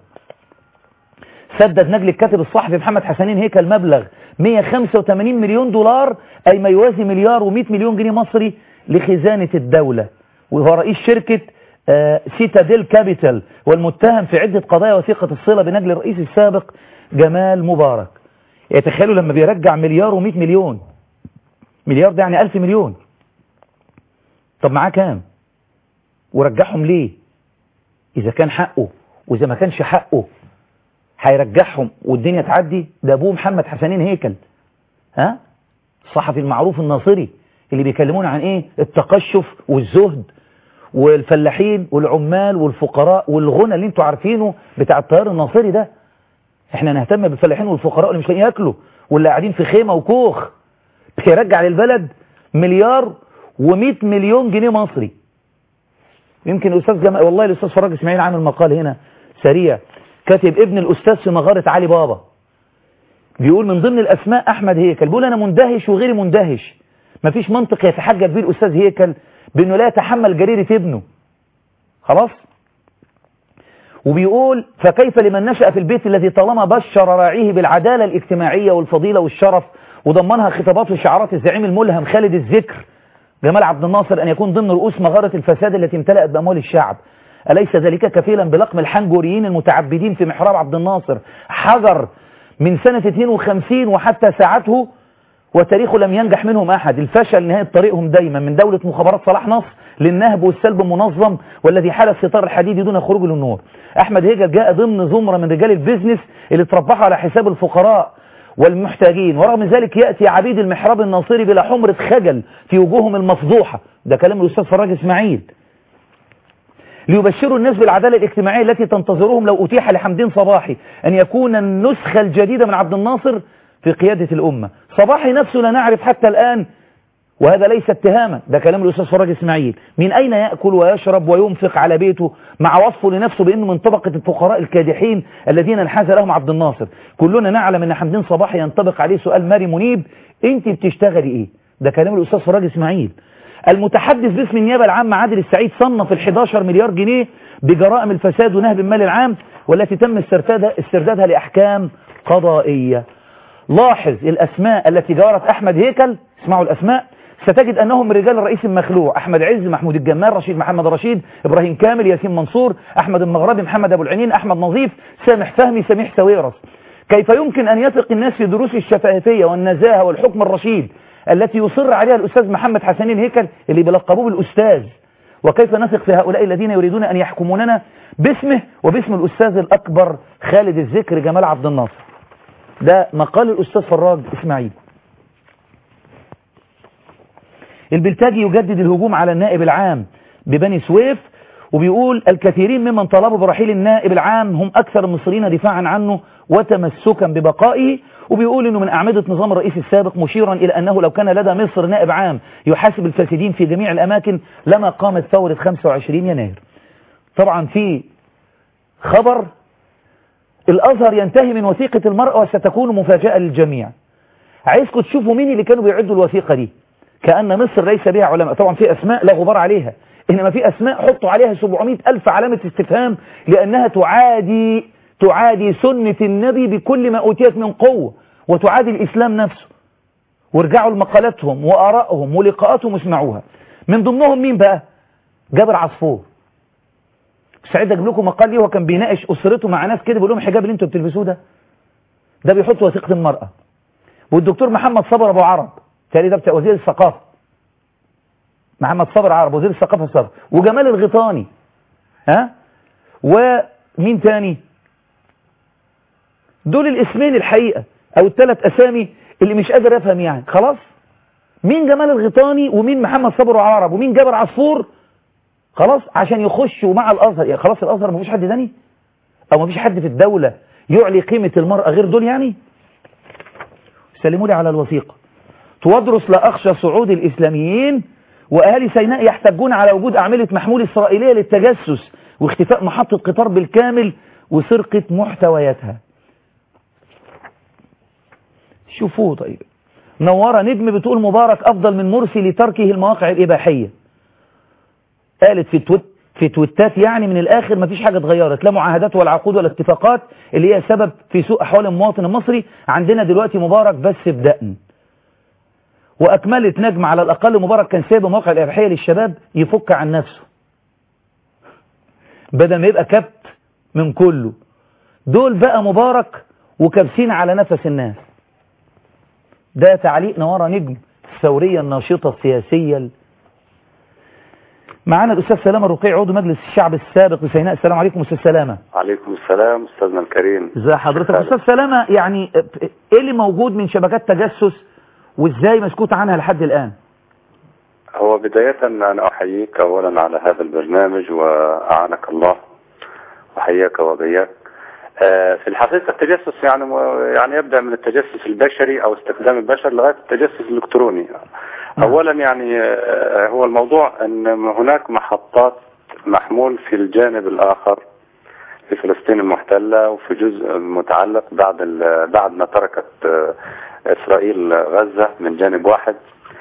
سدد نجل الكاتب الصحفي محمد حسنين هيكل مبلغ 185 مليون دولار أي ما يوازي مليار و100 مليون جنيه مصري لخزانة الدولة وهو رئيس شركة آه، سيتاديل كابيتال والمتهم في عدة قضايا وثيقة الصلة بنجل الرئيس السابق جمال مبارك يتخيلوا لما بيرجع مليار و100 مليون مليار ده يعني 1000 مليون طب معاه كام ورجعهم ليه إذا كان حقه وإذا ما كانش حقه هيرجعهم والدنيا تعدي ده أبوه محمد حسنين هيكل ها الصحفي المعروف الناصري اللي بيكلمونا عن إيه التقشف والزهد والفلاحين والعمال والفقراء والغنى اللي انتوا عارفينه بتاع التيار الناصري ده احنا نهتم بالفلاحين والفقراء اللي مش لاقيين ياكلوا واللي قاعدين في خيمة وكوخ بيرجع للبلد مليار و100 مليون جنيه مصري يمكن الاستاذ جمال والله الاستاذ فراج اسماعيل عامل مقال هنا سريع كاتب ابن الاستاذ في مغاره علي بابا بيقول من ضمن الاسماء احمد هيكل بيقول انا مندهش وغيري مندهش مفيش منطق يتحجج بيه الاستاذ هيكل بانه لا يتحمل جريره ابنه خلاص وبيقول فكيف لمن نشأ في البيت الذي طالما بشر راعيه بالعدالة الاجتماعية والفضيلة والشرف وضمنها خطابات وشعارات الزعيم الملهم خالد الذكر جمال عبد الناصر أن يكون ضمن رؤوس مغارة الفساد التي امتلأت بأموال الشعب أليس ذلك كفيلا بلقم الحنجوريين المتعبدين في محراب عبد الناصر حجر من سنة 52 وحتى ساعته وتاريخه لم ينجح منهم أحد الفشل نهاية طريقهم دايما من دولة مخابرات صلاح نصر للنهب والسلب المنظم والذي حال الستار الحديدي دون خروج للنور أحمد هيجل جاء ضمن زمرة من رجال البيزنس اللي تربحوا على حساب الفقراء والمحتاجين ورغم ذلك يأتي عبيد المحراب الناصري بلا حمرة خجل في وجوههم المفضوحة ده كلام الأستاذ فراج إسماعيل ليبشروا الناس بالعدالة الاجتماعية التي تنتظرهم لو أتيح لحمدين صباحي أن يكون النسخة الجديدة من عبد الناصر في قيادة الأمة صباحي نفسه لا نعرف حتى الآن وهذا ليس اتهاما ده كلام الأستاذ فراج إسماعيل من أين يأكل ويشرب وينفق على بيته مع وصفه لنفسه بأنه من طبقة الفقراء الكادحين الذين انحاز لهم عبد الناصر كلنا نعلم أن حمدين صباحي ينطبق عليه سؤال ماري منيب أنت بتشتغلي إيه ده كلام الأستاذ فراج إسماعيل المتحدث باسم النيابة العامة عادل السعيد صنف ال 11 مليار جنيه بجرائم الفساد ونهب المال العام والتي تم استردادها, استردادها لأحكام قضائية لاحظ الأسماء التي جارت أحمد هيكل اسمعوا الأسماء ستجد أنهم من رجال الرئيس المخلوع أحمد عز محمود الجمال رشيد محمد رشيد إبراهيم كامل ياسين منصور أحمد المغربي محمد أبو العنين أحمد نظيف سامح فهمي سميح سويرس كيف يمكن أن يثق الناس في دروس الشفافية والنزاهة والحكم الرشيد التي يصر عليها الأستاذ محمد حسنين هيكل اللي بيلقبوه بالأستاذ وكيف نثق في هؤلاء الذين يريدون أن يحكموننا باسمه وباسم الأستاذ الأكبر خالد الذكر جمال عبد الناصر ده مقال الأستاذ فراج إسماعيل البلتاجي يجدد الهجوم على النائب العام ببني سويف وبيقول الكثيرين ممن طلبوا برحيل النائب العام هم أكثر المصريين دفاعا عنه وتمسكا ببقائه وبيقول أنه من أعمدة نظام الرئيس السابق مشيرا إلى أنه لو كان لدى مصر نائب عام يحاسب الفاسدين في جميع الأماكن لما قامت ثورة 25 يناير طبعا في خبر الأزهر ينتهي من وثيقة المرأة وستكون مفاجأة للجميع عايزكم تشوفوا مين اللي كانوا بيعدوا الوثيقة دي كأن مصر ليس بها علماء طبعا في أسماء لا غبار عليها إنما في أسماء حطوا عليها 700 ألف علامة استفهام لأنها تعادي تعادي سنة النبي بكل ما أوتيت من قوة وتعادي الإسلام نفسه وارجعوا لمقالاتهم وآرائهم ولقاءاتهم واسمعوها من ضمنهم مين بقى جابر عصفور سعيد اجيب لكم مقال ليه هو كان بيناقش اسرته مع ناس كده بيقول لهم الحجاب اللي انتوا بتلبسوه ده ده بيحط وثيقه المراه والدكتور محمد صبر ابو عرب تاني ده بتاع وزير الثقافه محمد صبر عرب وزير الثقافه السابق وجمال الغيطاني ها ومين تاني دول الاسمين الحقيقه او الثلاث اسامي اللي مش قادر افهم يعني خلاص مين جمال الغيطاني ومين محمد صبر عرب ومين جابر عصفور خلاص عشان يخشوا مع الازهر يعني خلاص الازهر ما فيش حد تاني او ما فيش حد في الدولة يعلي قيمة المرأة غير دول يعني سلموا لي على الوثيقة تودرس لا أخشى صعود الإسلاميين وأهالي سيناء يحتجون على وجود أعملة محمول إسرائيلية للتجسس واختفاء محطة قطار بالكامل وسرقة محتوياتها شوفوه طيب نورة نجم بتقول مبارك أفضل من مرسي لتركه المواقع الإباحية قالت في تويت في تويتات يعني من الآخر مفيش حاجة اتغيرت لا معاهدات ولا عقود ولا اتفاقات اللي هي سبب في سوء أحوال المواطن المصري عندنا دلوقتي مبارك بس بدقن وأكملت نجم على الأقل مبارك كان سايب مواقع الإباحية للشباب يفك عن نفسه بدل ما يبقى كبت من كله دول بقى مبارك وكابسين على نفس الناس ده تعليق نوارة نجم الثورية الناشطة السياسية معانا الأستاذ سلامة الرقيع عضو مجلس الشعب السابق لسيناء السلام عليكم أستاذ سلامة عليكم السلام أستاذنا الكريم ازي حضرتك أستاذ سلامة يعني إيه اللي موجود من شبكات تجسس وإزاي مسكوت عنها لحد الآن هو بداية أنا أحييك أولا على هذا البرنامج وأعانك الله وحياك وبياك في الحقيقة التجسس يعني يعني يبدأ من التجسس البشري أو استخدام البشر لغاية التجسس الإلكتروني أولا يعني هو الموضوع أن هناك محطات محمول في الجانب الآخر في فلسطين المحتلة وفي جزء متعلق بعد بعد ما تركت إسرائيل غزة من جانب واحد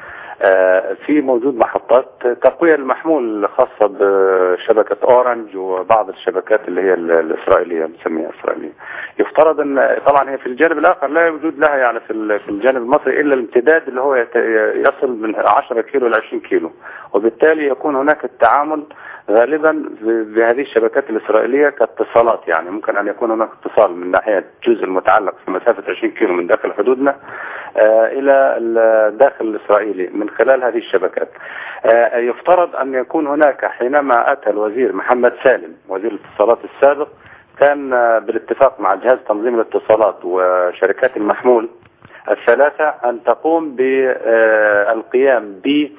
في موجود محطات تقوية المحمول خاصة بشبكة أورنج وبعض الشبكات اللي هي الإسرائيلية بنسميها إسرائيلية يفترض أن طبعا هي في الجانب الآخر لا يوجد لها يعني في في الجانب المصري إلا الامتداد اللي هو يصل من 10 كيلو ل 20 كيلو وبالتالي يكون هناك التعامل غالبا بهذه الشبكات الإسرائيلية كاتصالات يعني ممكن أن يكون هناك اتصال من ناحية الجزء المتعلق في مسافة 20 كيلو من داخل حدودنا إلى الداخل الإسرائيلي من خلال هذه الشبكات يفترض أن يكون هناك حينما أتى الوزير محمد سالم وزير الاتصالات السابق كان بالاتفاق مع جهاز تنظيم الاتصالات وشركات المحمول الثلاثة أن تقوم بالقيام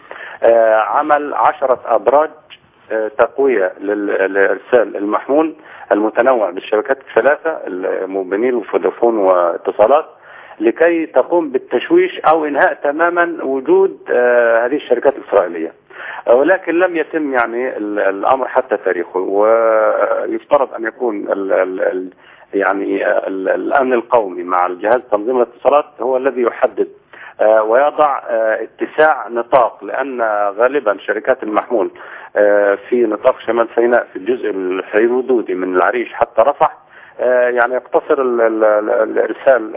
بعمل عشرة أبراج تقوية لإرسال المحمول المتنوع بالشبكات الثلاثة الموبينيل وفودافون واتصالات لكي تقوم بالتشويش او انهاء تماما وجود آه هذه الشركات الاسرائيليه ولكن لم يتم يعني الامر حتى تاريخه ويفترض ان يكون ال ال ال يعني ال الامن القومي مع الجهاز تنظيم الاتصالات هو الذي يحدد آه ويضع آه اتساع نطاق لان غالبا شركات المحمول في نطاق شمال سيناء في الجزء الحدودي من العريش حتى رفح يعني يقتصر الارسال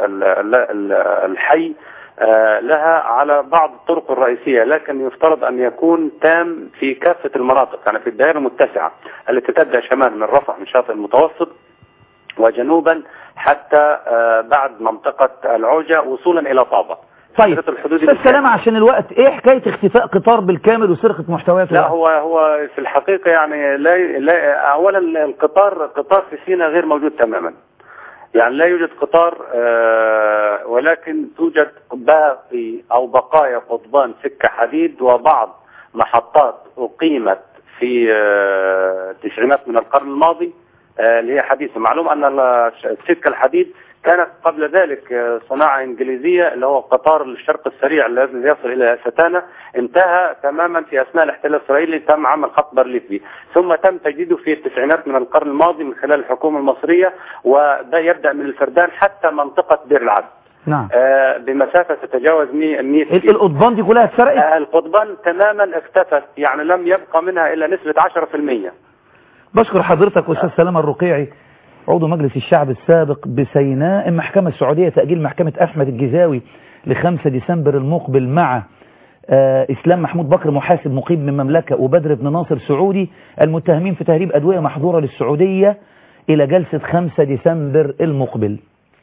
الحي لها على بعض الطرق الرئيسية لكن يفترض أن يكون تام في كافة المناطق يعني في الدائرة المتسعة التي تبدأ شمال من رفح من شاطئ المتوسط وجنوبا حتى بعد منطقة العوجة وصولا إلى طابة طيب استاذ سلامة عشان الوقت ايه حكاية اختفاء قطار بالكامل وسرقة محتوياته لا هو هو في الحقيقة يعني لا, لا اولا القطار قطار في سينا غير موجود تماما يعني لا يوجد قطار آه ولكن توجد باقي أو بقايا قضبان سكة حديد وبعض محطات أقيمت في آه، التسعينات من القرن الماضي آه، اللي هي حديثة معلوم أن ال- السكة الحديد كانت قبل ذلك آه، صناعة إنجليزية اللي هو قطار الشرق السريع الذي يصل إلى ستانا انتهى تماما في أثناء الاحتلال الإسرائيلي تم عمل خط بارليف به ثم تم تجديده في التسعينات من القرن الماضي من خلال الحكومة المصرية وده يبدأ من الفردان حتى منطقة بئر العبد نعم آه، بمسافة تتجاوز 100 100 ال- كيلو. القضبان دي كلها اتسرقت آه، القضبان تماما اختفت يعني لم يبقى منها إلا نسبة 10% بشكر حضرتك أستاذ سلامة الرقيعي عضو مجلس الشعب السابق بسيناء المحكمة السعودية تأجيل محكمة أحمد الجزاوي لخمسة ديسمبر المقبل مع آه، إسلام محمود بكر محاسب مقيم من مملكة وبدر بن ناصر سعودي المتهمين في تهريب أدوية محظورة للسعودية إلى جلسة 5 ديسمبر المقبل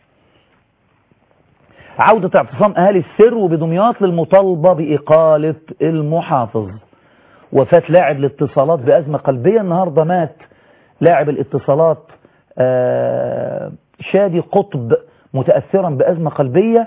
عودة اعتصام أهالي السر بدمياط للمطالبة بإقالة المحافظ وفاة لاعب الاتصالات بأزمة قلبية النهاردة مات لاعب الاتصالات آه، شادي قطب متأثرا بأزمة قلبية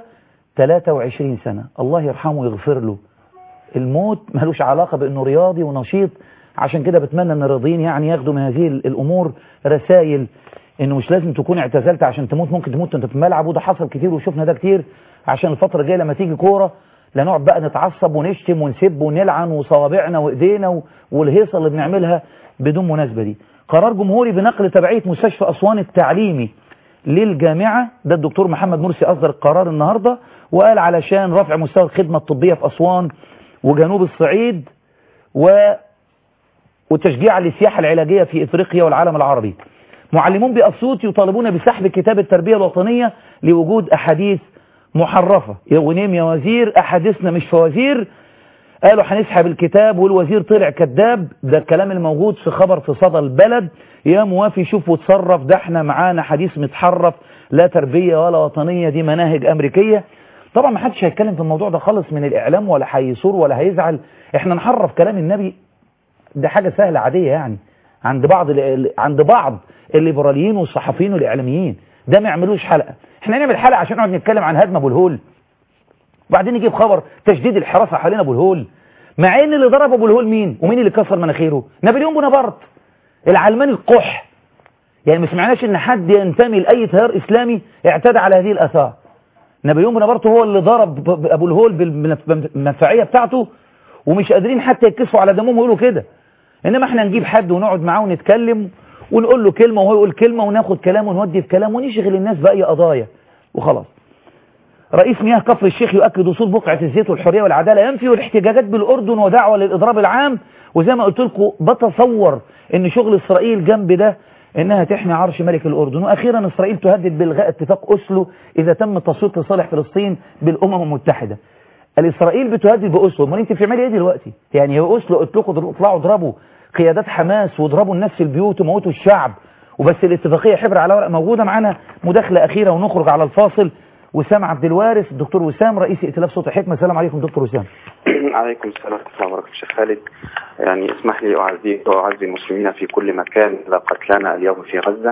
23 سنة الله يرحمه ويغفر له الموت ملوش علاقة بأنه رياضي ونشيط عشان كده بتمنى ان الرياضيين يعني ياخدوا من هذه الأمور رسائل انه مش لازم تكون اعتزلت عشان تموت ممكن تموت وانت في الملعب وده حصل كتير وشفنا ده كتير عشان الفترة الجاية لما تيجي كورة لا نقعد بقى نتعصب ونشتم ونسب ونلعن وصوابعنا وايدينا و- والهيصة اللي بنعملها بدون مناسبة دي قرار جمهوري بنقل تبعية مستشفى أسوان التعليمي للجامعة ده الدكتور محمد مرسي أصدر القرار النهاردة وقال علشان رفع مستوى الخدمة الطبية في أسوان وجنوب الصعيد و وتشجيعا للسياحة العلاجية في إفريقيا والعالم العربي معلمون بأسيوط يطالبون بسحب كتاب التربية الوطنية لوجود أحاديث محرفة يا ونيم يا وزير أحاديثنا مش فوازير قالوا هنسحب الكتاب والوزير طلع كذاب ده الكلام الموجود في خبر في صدى البلد يا موافي شوف وتصرف ده احنا معانا حديث متحرف لا تربية ولا وطنية دي مناهج أمريكية طبعا ما حدش هيتكلم في الموضوع ده خالص من الإعلام ولا هيثور ولا هيزعل احنا نحرف كلام النبي ده حاجة سهلة عادية يعني عند بعض ال- عند بعض الليبراليين والصحفيين والإعلاميين ده ما يعملوش حلقة احنا نعمل حلقة عشان نقعد نتكلم عن هدم أبو الهول وبعدين نجيب خبر تشديد الحراسة حوالين أبو الهول مع ان اللي ضرب أبو الهول مين ومين اللي كسر مناخيره نابليون بونابرت العلماني القح يعني ما سمعناش ان حد ينتمي لأي تيار إسلامي اعتدى على هذه الآثار نابليون بونابرت هو اللي ضرب ب- ب- أبو الهول بالمدفعية بتاعته ومش قادرين حتى يتكسفوا على دمهم ويقولوا كده انما احنا نجيب حد ونقعد معاه ونتكلم ونقول له كلمة وهو يقول كلمة وناخد كلام ونودي في كلام ونشغل الناس بأي قضايا وخلاص رئيس مياه كفر الشيخ يؤكد وصول بقعة الزيت والحرية والعدالة ينفي والاحتجاجات بالأردن ودعوة للإضراب العام وزي ما قلت لكم بتصور ان شغل إسرائيل جنب ده انها تحمي عرش ملك الأردن وأخيرا إسرائيل تهدد بإلغاء اتفاق أسلو إذا تم التصويت لصالح فلسطين بالأمم المتحدة الإسرائيل بتهدد بأسلو امال انت بتعملي ايه دلوقتي يعني هي أسلو قلت لكم اطلعوا اضربوا قيادات حماس واضربوا الناس في البيوت وموتوا الشعب وبس الاتفاقية حبر على ورق موجودة معانا مداخلة أخيرة ونخرج على الفاصل وسام عبد الوارث الدكتور وسام رئيس ائتلاف صوت الحكمة السلام عليكم دكتور وسام عليكم السلام ورحمة الله وبركاته شيخ خالد يعني اسمح لي أعزيك وأعزي المسلمين في كل مكان إلى قتلانا اليوم في غزة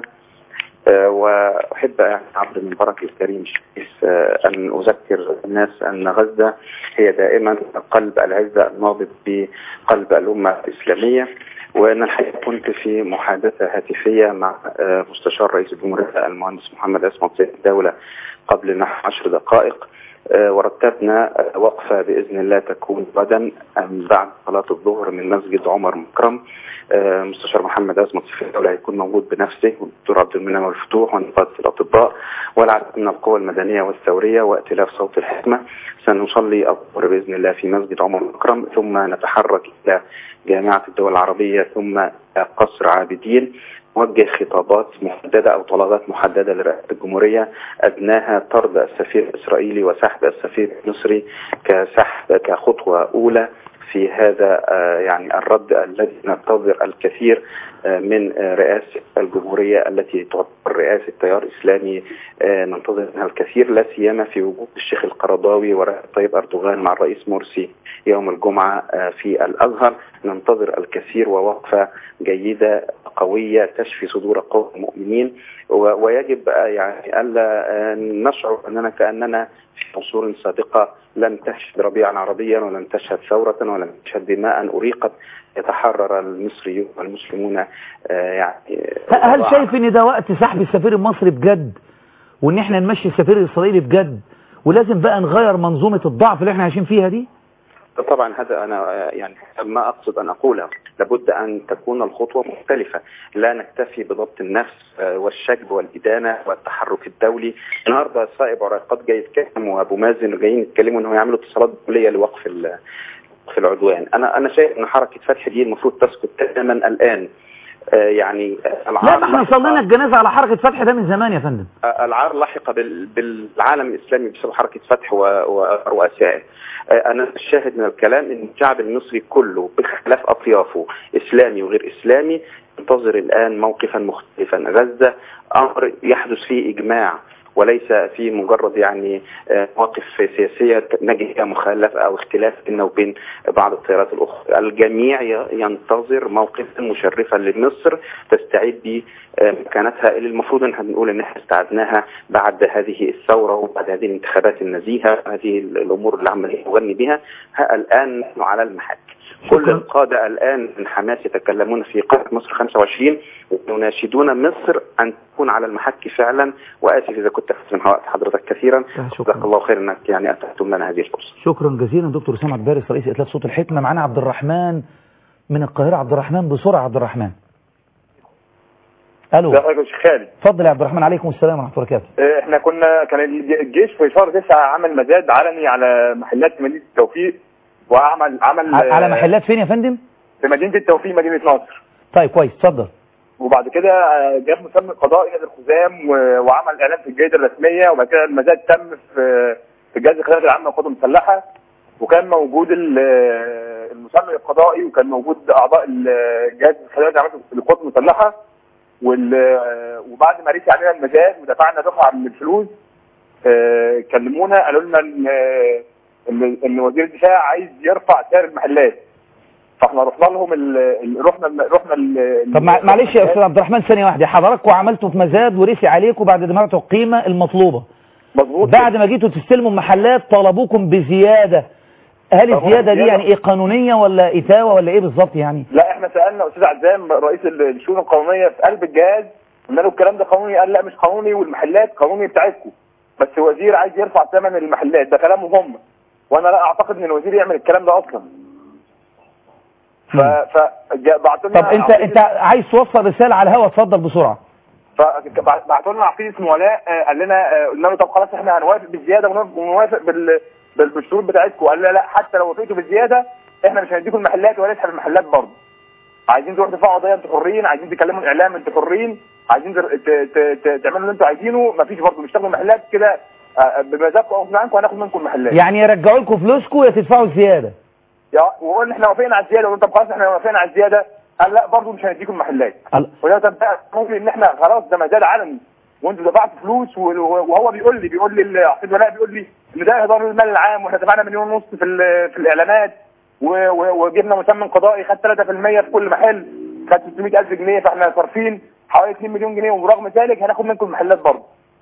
آه، وأحب يعني عبر المنبرك الكريم الشريف آه، أن أذكر الناس أن غزة هي دائما قلب العزة النابض بقلب الأمة الإسلامية وأن الحقيقة كنت في محادثة هاتفية مع آه، مستشار رئيس الجمهورية المهندس محمد عصمت سيد الدولة قبل نحو عشر دقائق آه، ورتبنا آه، وقفة بإذن الله تكون غدا آم، بعد صلاة الظهر من مسجد عمر مكرم آه، مستشار محمد أزمة في الدولة هيكون موجود بنفسه والدكتور عبد المنعم الفتوح ونقابة الأطباء والعدد من القوى المدنية والثورية وائتلاف صوت الحكمة سنصلي الظهر بإذن الله في مسجد عمر مكرم ثم نتحرك إلى جامعة الدول العربية ثم إلى قصر عابدين نوجه خطابات محددة أو طلبات محددة لرئاسة الجمهورية أدناها طرد السفير الإسرائيلي وسحب السفير المصري كسحب كخطوة أولى في هذا آه، يعني الرد الذي ننتظر الكثير آه، من آه، رئاسة الجمهورية التي تعتبر رئاسة تيار إسلامي آه، ننتظر منها الكثير لا سيما في وجود الشيخ القرضاوي ورئيس طيب أردوغان مع الرئيس مرسي يوم الجمعة آه، في الأزهر ننتظر الكثير ووقفة جيدة قوية تشفي صدور قوم المؤمنين و- ويجب آه، يعني ألا آه، نشعر أننا كأننا عصور سابقة لم تشهد ربيعا عربيا ولم تشهد ثورة ولم تشهد دماء أريقت يتحرر المصريون والمسلمون آه، يعني هل شايف ان ده وقت سحب السفير المصري بجد وان احنا نمشي السفير الاسرائيلي بجد ولازم بقى نغير منظومة الضعف اللي احنا عايشين فيها دي طبعا هذا انا آه، يعني ما اقصد ان اقوله لابد ان تكون الخطوه مختلفه لا نكتفي بضبط النفس آه، والشجب والادانه والتحرك الدولي النهارده صائب عراقات جاي يتكلم وابو مازن جايين يتكلموا انه يعملوا اتصالات دوليه لوقف ال- وقف العدوان انا انا شايف ان حركه فتح دي المفروض تسكت تماما الان آه، يعني آه، لا العار ما احنا لحق- صلينا الجنازة على حركة فتح ده من زمان يا فندم العار لحق بال- بالعالم الاسلامي بسبب حركه فتح و- ورؤسائه. آه، انا الشاهد من الكلام ان الشعب المصري كله باختلاف اطيافه اسلامي وغير اسلامي ينتظر الان موقفا مختلفا غزه امر يحدث فيه اجماع وليس في مجرد يعني آه، مواقف سياسيه نجد فيها مخالفه او اختلاف بيننا وبين بعض التيارات الاخرى، الجميع ي- ينتظر موقفا مشرفا لمصر تستعيد به آه، مكانتها اللي المفروض ان احنا بنقول ان احنا استعدناها بعد هذه الثوره وبعد هذه الانتخابات النزيهه هذه ال- الامور اللي عمال نغني بها ها الان نحن على المحك كل شكراً. القاده الان من حماس يتكلمون في قاده مصر 25 ويناشدون مصر ان تكون على المحك فعلا واسف اذا كنت اخذت من وقت حضرتك كثيرا لا، شكراً. جزاك الله خير انك يعني اتحتم لنا هذه الفرصه شكرا جزيلا دكتور اسامه عبارس رئيس ائتلاف صوت الحكمة معانا عبد الرحمن من القاهرة عبد الرحمن بسرعة عبد الرحمن الو لا يا شيخ خالد اتفضل يا عبد الرحمن عليكم السلام ورحمة الله وبركاته آه، احنا كنا كان الج- الجيش في شهر 9 عمل مزاد علني على محلات في مدينه التوفيق وعمل عمل ع- على آه، محلات فين يا فندم في مدينه التوفيق مدينه نصر طيب كويس اتفضل وبعد كده آه، جاب مسمى قضائي نادي الخزام و- وعمل اعلان في الجريده الرسميه وبعد كده المزاد تم في في جهاز القياده العامه للقوات المسلحه وكان موجود ال- آه، المسمى القضائي وكان موجود اعضاء ال- جهاز القياده العامه للقوات المسلحه وال- آه، وبعد ما رسي علينا المزاد ودفعنا دفعه من الفلوس آه، كلمونا قالوا لنا ان آه، ان ان وزير الدفاع عايز يرفع سعر المحلات فاحنا رحنا لهم ال... ال- رحنا ال- رحنا ال... طب مع- معلش يا استاذ عبد الرحمن ثانية واحدة حضراتكم عملتوا في مزاد ورثي عليكم بعد دماغته القيمة المطلوبة مظبوط بعد ما جيتوا تستلموا المحلات طلبوكم بزيادة هل طبعاً الزيادة دي زيادة. يعني ايه قانونية ولا اتاوة ولا ايه بالظبط يعني لا احنا سالنا استاذ عزام رئيس ال- الشؤون القانونيه في قلب الجهاز قلنا له الكلام ده قانوني قال لا مش قانوني والمحلات قانوني بتاعتكم بس الوزير عايز يرفع ثمن المحلات ده كلامهم هم وانا لا اعتقد ان الوزير يعمل الكلام ده اصلا ف ف جا- بعتوا لنا طب انت عقيد- انت عايز توصل رسالة على الهوا اتفضل بسرعة فبعتوا لنا عقيد اسمه ولاء آه، قال لنا آه، قلنا له طب خلاص احنا هنوافق بالزياده ونوافق- ونوافق بال بال- بالشروط بتاعتكم قال لا لا حتى لو وافقتوا بالزياده احنا مش هنديكم المحلات ولا نسحب المحلات برضه عايزين تروحوا تدفعوا قضيه انتوا حرين عايزين تكلموا الاعلام انتوا حرين عايزين تر- ت- ت- ت- تعملوا اللي انتوا عايزينه مفيش برضه مش تاخدوا المحلات كده آه، بمزاجكم او بمعنكم هناخد منكم المحلات يعني يرجعوا لكم فلوسكم يا تدفعوا الزيادة يا- وقلنا احنا وافقنا على الزياده وانت خلاص احنا وافقنا على الزياده قال لا برضه مش هنديكم المحلات ال- وده طب ده ممكن ان احنا خلاص ده مزاد علني وانتوا دفعتوا فلوس و- وهو بيقول لي بيقول لي العقيد ولاء بيقول لي ان ده اهدار المال العام واحنا دفعنا مليون ونص في ال- في الاعلانات و- و- وجبنا مسمى قضائي خد 3% في كل محل خد 600000 جنيه فاحنا صارفين حوالي 2 مليون جنيه ورغم ذلك هناخد منكم المحلات برضه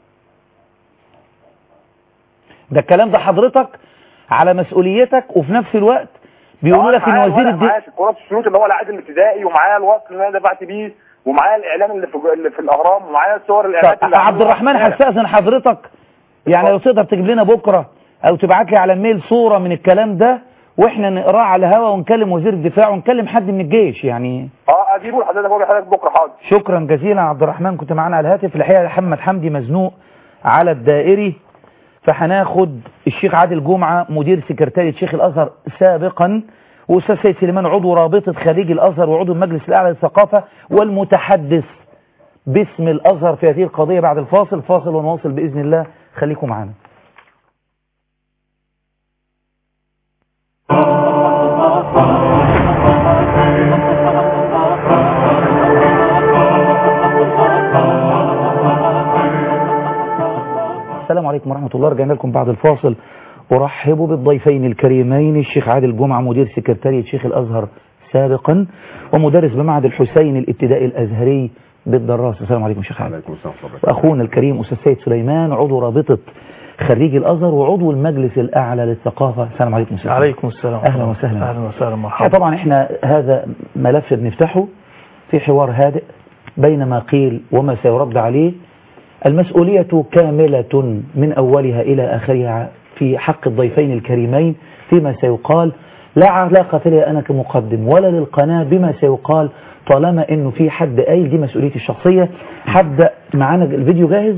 ده الكلام ده حضرتك على مسؤوليتك وفي نفس الوقت بيقولوا لك ان وزير الدين معاه كرات الشروط اللي هو العقد الابتدائي ومعاه الوصل اللي انا دفعت بيه ومعاه الاعلان اللي في اللي في الاهرام ومعاه صور الاعلانات طب اللي عبد عملوها الرحمن امبارح. هستأذن حضرتك يعني لو تقدر تجيب لنا بكرة او تبعت لي على الميل صورة من الكلام ده واحنا نقراه على الهوا ونكلم وزير الدفاع ونكلم حد من الجيش يعني اه اجيبه لحضرتك هو لحضرتك بكره حاضر شكرا جزيلا عبد الرحمن كنت معانا على الهاتف الحقيقة محمد حمدي مزنوق على الدائري فهناخد الشيخ عادل جمعة مدير سكرتارية شيخ الأزهر سابقا وأستاذ سيد سليمان عضو رابطة خليج الأزهر وعضو المجلس الأعلى للثقافة والمتحدث باسم الأزهر في هذه القضية بعد الفاصل فاصل ونواصل بإذن الله خليكم معنا السلام عليكم ورحمة الله رجعنا لكم بعد الفاصل أرحب بالضيفين الكريمين الشيخ عادل جمعة مدير سكرتارية شيخ الأزهر سابقا ومدرس بمعهد الحسين الابتدائي الأزهري بالدراس السلام عليكم شيخ عادل عليكم السلام ورحمة الله وأخونا الكريم أستاذ سيد سليمان عضو رابطة خريج الازهر وعضو المجلس الاعلى للثقافه السلام عليكم أستاذ. عليكم السلام اهلا وسهلا اهلا وسهلا إحنا مرحبا طبعا احنا هذا ملف بنفتحه في حوار هادئ بين ما قيل وما سيرد عليه المسؤولية كاملة من أولها إلى آخرها في حق الضيفين الكريمين فيما سيقال لا علاقة لي أنا كمقدم ولا للقناة بما سيقال طالما أنه في حد قايل دي مسؤوليتي الشخصية هبدأ معانا الفيديو جاهز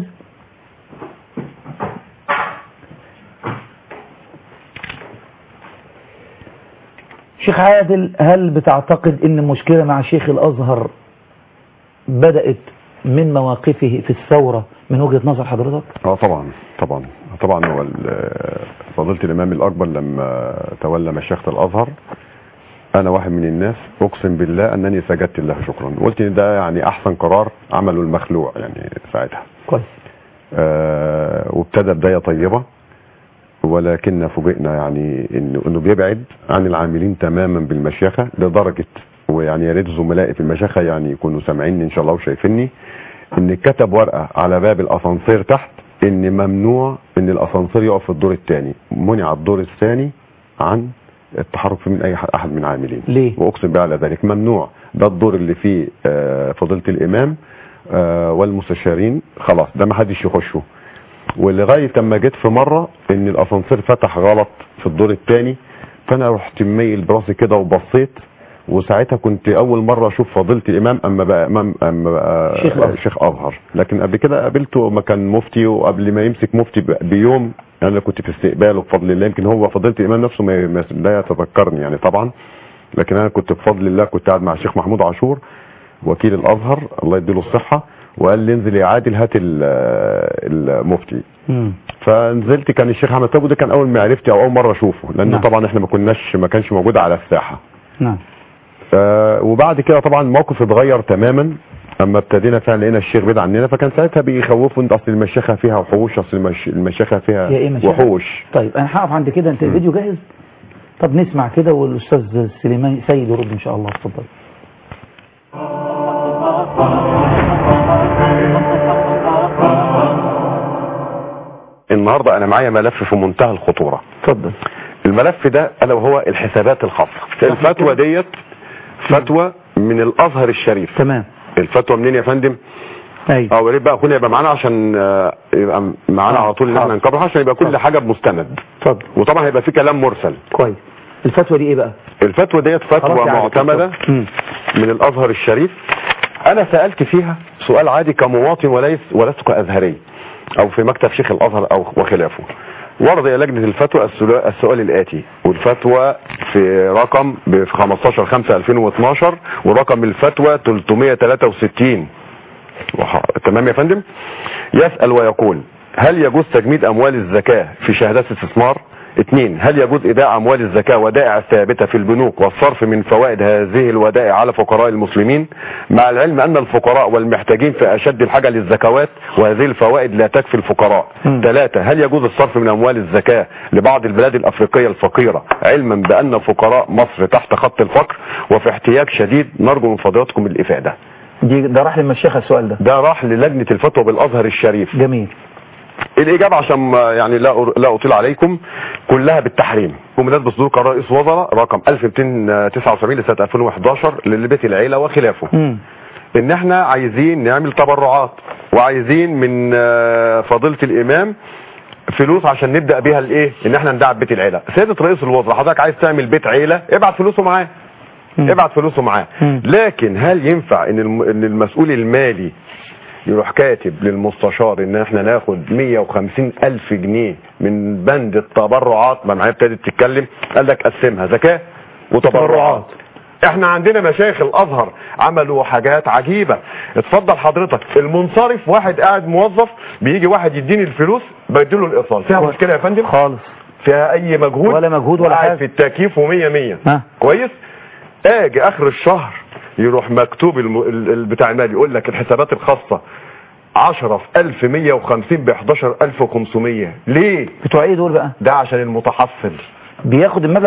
شيخ عادل هل بتعتقد ان المشكلة مع شيخ الازهر بدأت من مواقفه في الثورة من وجهة نظر حضرتك اه طبعا طبعا طبعا هو ال- فضيله الامام الاكبر لما تولى مشيخه الازهر انا واحد من الناس اقسم بالله انني سجدت له شكرا قلت ان ده يعني احسن قرار عمله المخلوع يعني ساعتها كويس آه وابتدى بدايه طيبه ولكن فوجئنا يعني انه انه بيبعد عن العاملين تماما بالمشيخه لدرجه ويعني يا ريت زملائي في المشيخه يعني يكونوا سامعيني ان شاء الله وشايفيني ان كتب ورقه على باب الاسانسير تحت ان ممنوع ان الاسانسير يقف في الدور الثاني منع الدور الثاني عن التحرك فيه من اي ح- احد من العاملين ليه؟ واقسم بالله على ذلك ممنوع ده الدور اللي فيه آه، فضيله الامام آه، والمستشارين خلاص ده ما حدش يخشه ولغايه اما جيت في مره ان الاسانسير فتح غلط في الدور الثاني فانا رحت مميل براسي كده وبصيت وساعتها كنت اول مره اشوف فضيله الامام اما بقى امام اما بقى شيخ الأزهر. شيخ ازهر لكن قبل كده قابلته ما كان مفتي وقبل ما يمسك مفتي ب- بيوم انا كنت في استقباله بفضل الله يمكن هو فضيله الامام نفسه ما ما- لا يتذكرني يعني طبعا لكن انا كنت بفضل الله كنت قاعد مع الشيخ محمود عاشور وكيل الازهر الله يديله الصحه وقال لي انزل يا عادل هات ال- المفتي مم. فنزلت كان الشيخ احمد تابو ده كان اول معرفتي او اول مره اشوفه لانه نعم. طبعا احنا ما كناش ما كانش موجود على الساحه نعم آه، وبعد كده طبعا الموقف اتغير تماما اما ابتدينا فعلا لقينا الشيخ بعيد عننا فكان ساعتها بيخوفوا انت اصل المشيخه فيها وحوش اصل المش... المشيخه فيها يا ايه مشاكل وحوش طيب انا هقف عند كده انت الفيديو جاهز طب نسمع كده والاستاذ سليمان سيد يرد ان شاء الله اتفضل النهارده انا معايا ملف في منتهى الخطوره اتفضل الملف ده الا وهو الحسابات الخاصه الفتوى ديت فتوى من الازهر الشريف تمام الفتوى منين يا فندم ايوه اه يا ريت بقى اخونا يبقى معانا عشان آه، يبقى معانا على طول ان احنا حاضر. نكبر عشان يبقى كل حاجه بمستند اتفضل وطبعا هيبقى في كلام مرسل كويس الفتوى دي ايه بقى الفتوى ديت فتوى خلاص يعني معتمده مم. من الازهر الشريف انا سالت فيها سؤال عادي كمواطن وليس ولست كازهري او في مكتب شيخ الازهر او وخلافه ورد الى لجنه الفتوى السؤال السؤال الاتي والفتوى في رقم ب 15 5 2012 ورقم الفتوى 363 وح- تمام يا فندم يسأل ويقول هل يجوز تجميد اموال الزكاة في شهادات استثمار اثنين هل يجوز ايداع اموال الزكاة ودائع ثابتة في البنوك والصرف من فوائد هذه الودائع على فقراء المسلمين مع العلم ان الفقراء والمحتاجين في اشد الحاجة للزكوات وهذه الفوائد لا تكفي الفقراء مم. ثلاثة هل يجوز الصرف من اموال الزكاة لبعض البلاد الافريقية الفقيرة علما بان فقراء مصر تحت خط الفقر وفي احتياج شديد نرجو من فضيلتكم الافادة دي ده راح للمشيخه السؤال ده ده راح للجنة الفتوى بالازهر الشريف جميل الاجابه عشان ما- يعني لا أر- لا اطيل عليكم كلها بالتحريم بمناسبه صدور قرار رئيس وزراء رقم 1279 لسنه 2011 للبيت العيله وخلافه مم. ان احنا عايزين نعمل تبرعات وعايزين من آه، فضيله الامام فلوس عشان نبدا بيها الايه ان احنا ندعم بيت العيله سياده رئيس الوزراء حضرتك عايز تعمل بيت عيله ابعت فلوسه معاه مم. ابعت فلوسه معاه مم. لكن هل ينفع ان الم- ان المسؤول المالي يروح كاتب للمستشار ان احنا ناخد 150 الف جنيه من بند التبرعات ما معايا ابتدت تتكلم قال لك قسمها زكاه وتبرعات احنا عندنا مشايخ الازهر عملوا حاجات عجيبة اتفضل حضرتك المنصرف واحد قاعد موظف بيجي واحد يديني الفلوس بديله الايصال فيها مشكلة يا فندم خالص فيها اي مجهود ولا مجهود ولا قاعد حاجة. في التكييف ومية مية ها. كويس اجي اخر الشهر يروح مكتوب الم... ال- ال- بتاع المال يقول لك الحسابات الخاصة 10 في 1150 ب 11500 ليه بتوع ايه دول بقى ده عشان المتحصل بياخد المبلغ ده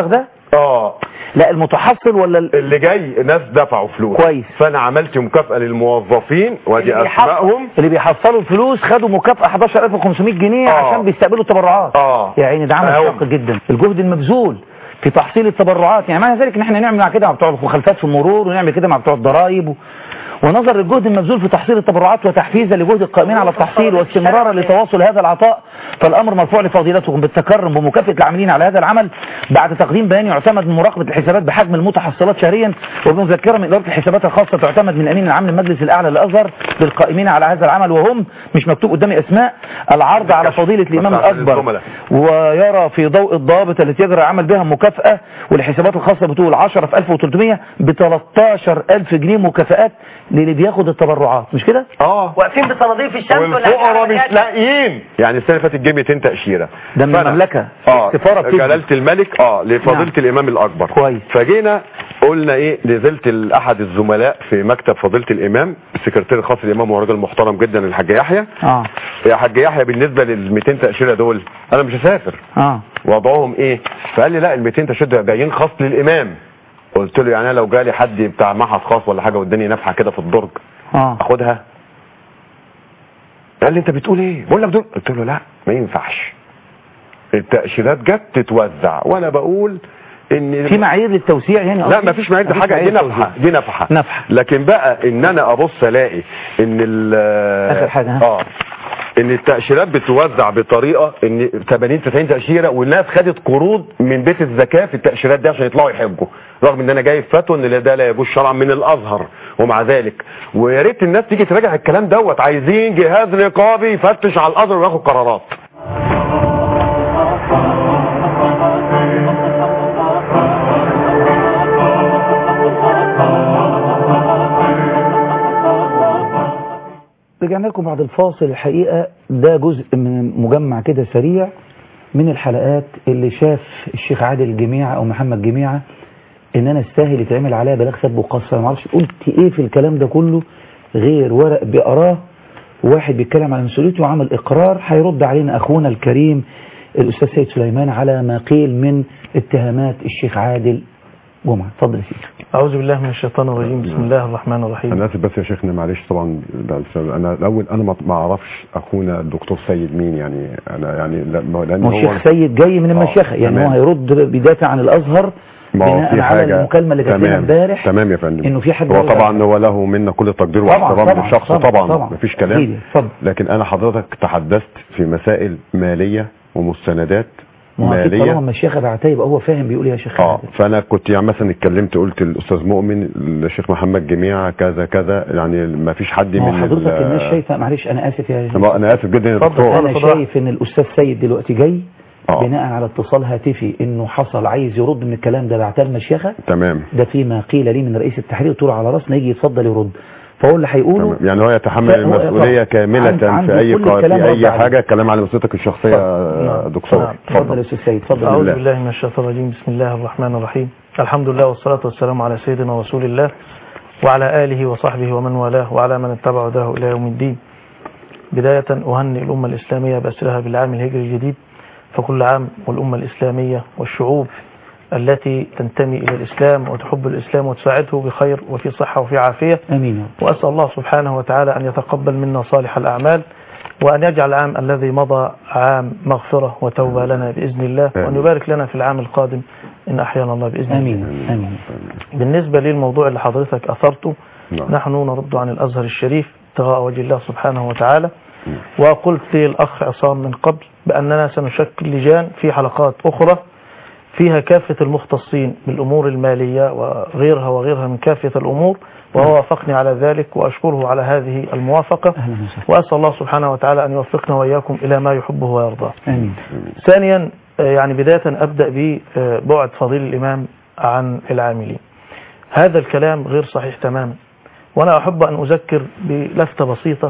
اه لا المتحصل ولا ال- اللي جاي ناس دفعوا فلوس كويس. فانا عملت مكافأة للموظفين وادي اللي بيحصل- اسمائهم اللي بيحصلوا الفلوس خدوا مكافأة 11500 جنيه آه. عشان بيستقبلوا التبرعات اه يا عيني ده عمل أهم. شاق جدا الجهد المبذول في تحصيل التبرعات يعني معنى ذلك ان احنا نعمل مع كده مع بتوع المخالفات في المرور ونعمل كده مع بتوع الضرائب و... ونظر للجهد المبذول في تحصيل التبرعات وتحفيزا لجهد القائمين على التحصيل واستمرارا لتواصل هذا العطاء فالامر مرفوع لفضيلتكم بالتكرم بمكافاه العاملين على هذا العمل بعد تقديم بيان يعتمد من مراقبه الحسابات بحجم المتحصلات شهريا وبمذكره من اداره الحسابات الخاصه تعتمد من امين العام للمجلس الاعلى للازهر للقائمين على هذا العمل وهم مش مكتوب قدامي اسماء العرض على فضيله الامام بتاع الاكبر الزملاء. ويرى في ضوء الضوابط التي يجرى العمل بها مكافأة والحسابات الخاصة بتقول 10 في 1300 ب 13000 جنيه مكافآت للي بياخد التبرعات مش كده؟ اه واقفين بصناديق في الشمس ولا والفقراء مش لاقيين يعني السنه اللي فاتت جه 200 تاشيره ده من فأنا- المملكة اه السفارة بتدي. جلاله الملك اه لفضيله نعم. الامام الاكبر كويس. فجينا قلنا ايه نزلت احد الزملاء في مكتب فضيله الامام السكرتير الخاص للامام وهو راجل محترم جدا الحاج يحيى اه يا حاج يحيى بالنسبه لل 200 تاشيره دول انا مش هسافر اه وضعهم ايه فقال لي لا ال 200 تاشيره دول جايين خاص للامام قلت له يعني أنا لو جالي حد بتاع معهد خاص ولا حاجه واداني نفحه كده في الدرج اه اخدها قال لي انت بتقول ايه بقول لك دول قلت له لا ما ينفعش التاشيرات جت تتوزع وانا بقول ان في معايير للتوسيع يعني لا قصدي؟ ما فيش معايير دي مفيش حاجه دي معايير نفحه للتوزيع. دي نفحه نفحة. لكن بقى ان انا ابص الاقي ان ال آخر حاجة، ها؟ اه ان التاشيرات بتوزع بطريقه ان 80 90 تاشيره والناس خدت قروض من بيت الزكاه في التاشيرات دي عشان يطلعوا يحجوا رغم ان انا جايب فتوى ان ده لا يجوز شرعا من الازهر ومع ذلك ويا ريت الناس تيجي تراجع الكلام دوت عايزين جهاز رقابي يفتش على الازهر وياخد قرارات رجعنا لكم بعد الفاصل الحقيقة ده جزء من مجمع كده سريع من الحلقات اللي شاف الشيخ عادل جميعة او محمد جميعة ان انا استاهل يتعمل عليا بلاغ سب وقصة ما اعرفش قلت ايه في الكلام ده كله غير ورق بيقراه واحد بيتكلم عن مسؤوليته وعمل اقرار هيرد علينا اخونا الكريم الاستاذ سيد سليمان على ما قيل من اتهامات الشيخ عادل جمعة اتفضل يا سيدي أعوذ بالله من الشيطان الرجيم بسم الله الرحمن الرحيم انا اسف بس يا شيخنا معلش طبعا ده السبب. انا الاول انا ما ما اعرفش اخونا الدكتور سيد مين يعني انا يعني لا- ما- لان ما هو الشيخ سيد جاي من آه، المشيخة يعني تمام. هو هيرد بيدافع عن الازهر ما هو بناء في على حاجة المكالمة اللي جات لنا تمام امبارح تمام يا فندم انه في حد هو بيرجع. طبعا هو له منا كل التقدير طبعاً، واحترام طبعاً، للشخص طبعاً، طبعا, طبعاً. مفيش كلام أكيد، اتفضل. لكن انا حضرتك تحدثت في مسائل ماليه ومستندات ما هو أكيد طالما ماليه المشيخة بعتها يبقى هو فاهم بيقول إيه يا شيخ اه عادل. فانا كنت يعني مثلا اتكلمت قلت الاستاذ مؤمن الشيخ محمد جميع كذا كذا يعني ما فيش حد ما هو من حضرتك ال- الناس شايفة معلش أنا آسف يا ما- انا اسف جدا يا اتفضل، دكتور أنا اتفضل. شايف إن الأستاذ سيد دلوقتي جاي اه بناء على اتصال هاتفي إنه حصل عايز يرد من الكلام ده بعتها المشيخة تمام ده فيما قيل لي من رئيس التحرير طول على راسنا يجي يتفضل يرد فهو اللي هيقوله تمام. يعني هو يتحمل لا، هو- المسؤوليه طبعاً. كامله عند- عند في اي كل قا- الكلام في رد اي عليه. حاجه كلام على مسؤوليتك الشخصيه اتفضل. يا نعم. دكتور نعم. اتفضل يا أستاذ سيد اتفضل أعوذ بالله. بالله من الشيطان الرجيم بسم الله الرحمن الرحيم الحمد لله والصلاة والسلام على سيدنا رسول الله وعلى آله وصحبه ومن والاه وعلى من اتبع هداه إلى يوم الدين بداية أهنئ الأمة الإسلامية بأسرها بالعام الهجري الجديد فكل عام والأمة الإسلامية والشعوب التي تنتمي إلى الإسلام وتحب الإسلام وتساعده بخير وفي صحة وفي عافية آمين يا رب. وأسأل الله سبحانه وتعالى أن يتقبل منا صالح الأعمال وأن يجعل العام الذي مضى عام مغفرة وتوبة لنا بإذن الله وأن آمين. يبارك لنا في العام القادم إن أحيانا الله بإذن الله آمين آمين بالنسبة للموضوع اللي حضرتك أثرته نعم. نحن نرد عن الأزهر الشريف ابتغاء وجه الله سبحانه وتعالى وقلت للأخ عصام من قبل بأننا سنشكل لجان في حلقات أخرى فيها كافة المختصين بالأمور المالية وغيرها وغيرها من كافة الأمور وهو وافقني على ذلك وأشكره على هذه الموافقة أهلا وسهلا وأسأل الله سبحانه وتعالى أن يوفقنا وإياكم إلى ما يحبه ويرضاه آمين ثانيا آه، يعني بداية أبدأ ببعد فضيل الإمام عن العاملين هذا الكلام غير صحيح تماما وأنا أحب أن أذكر بلفتة بسيطة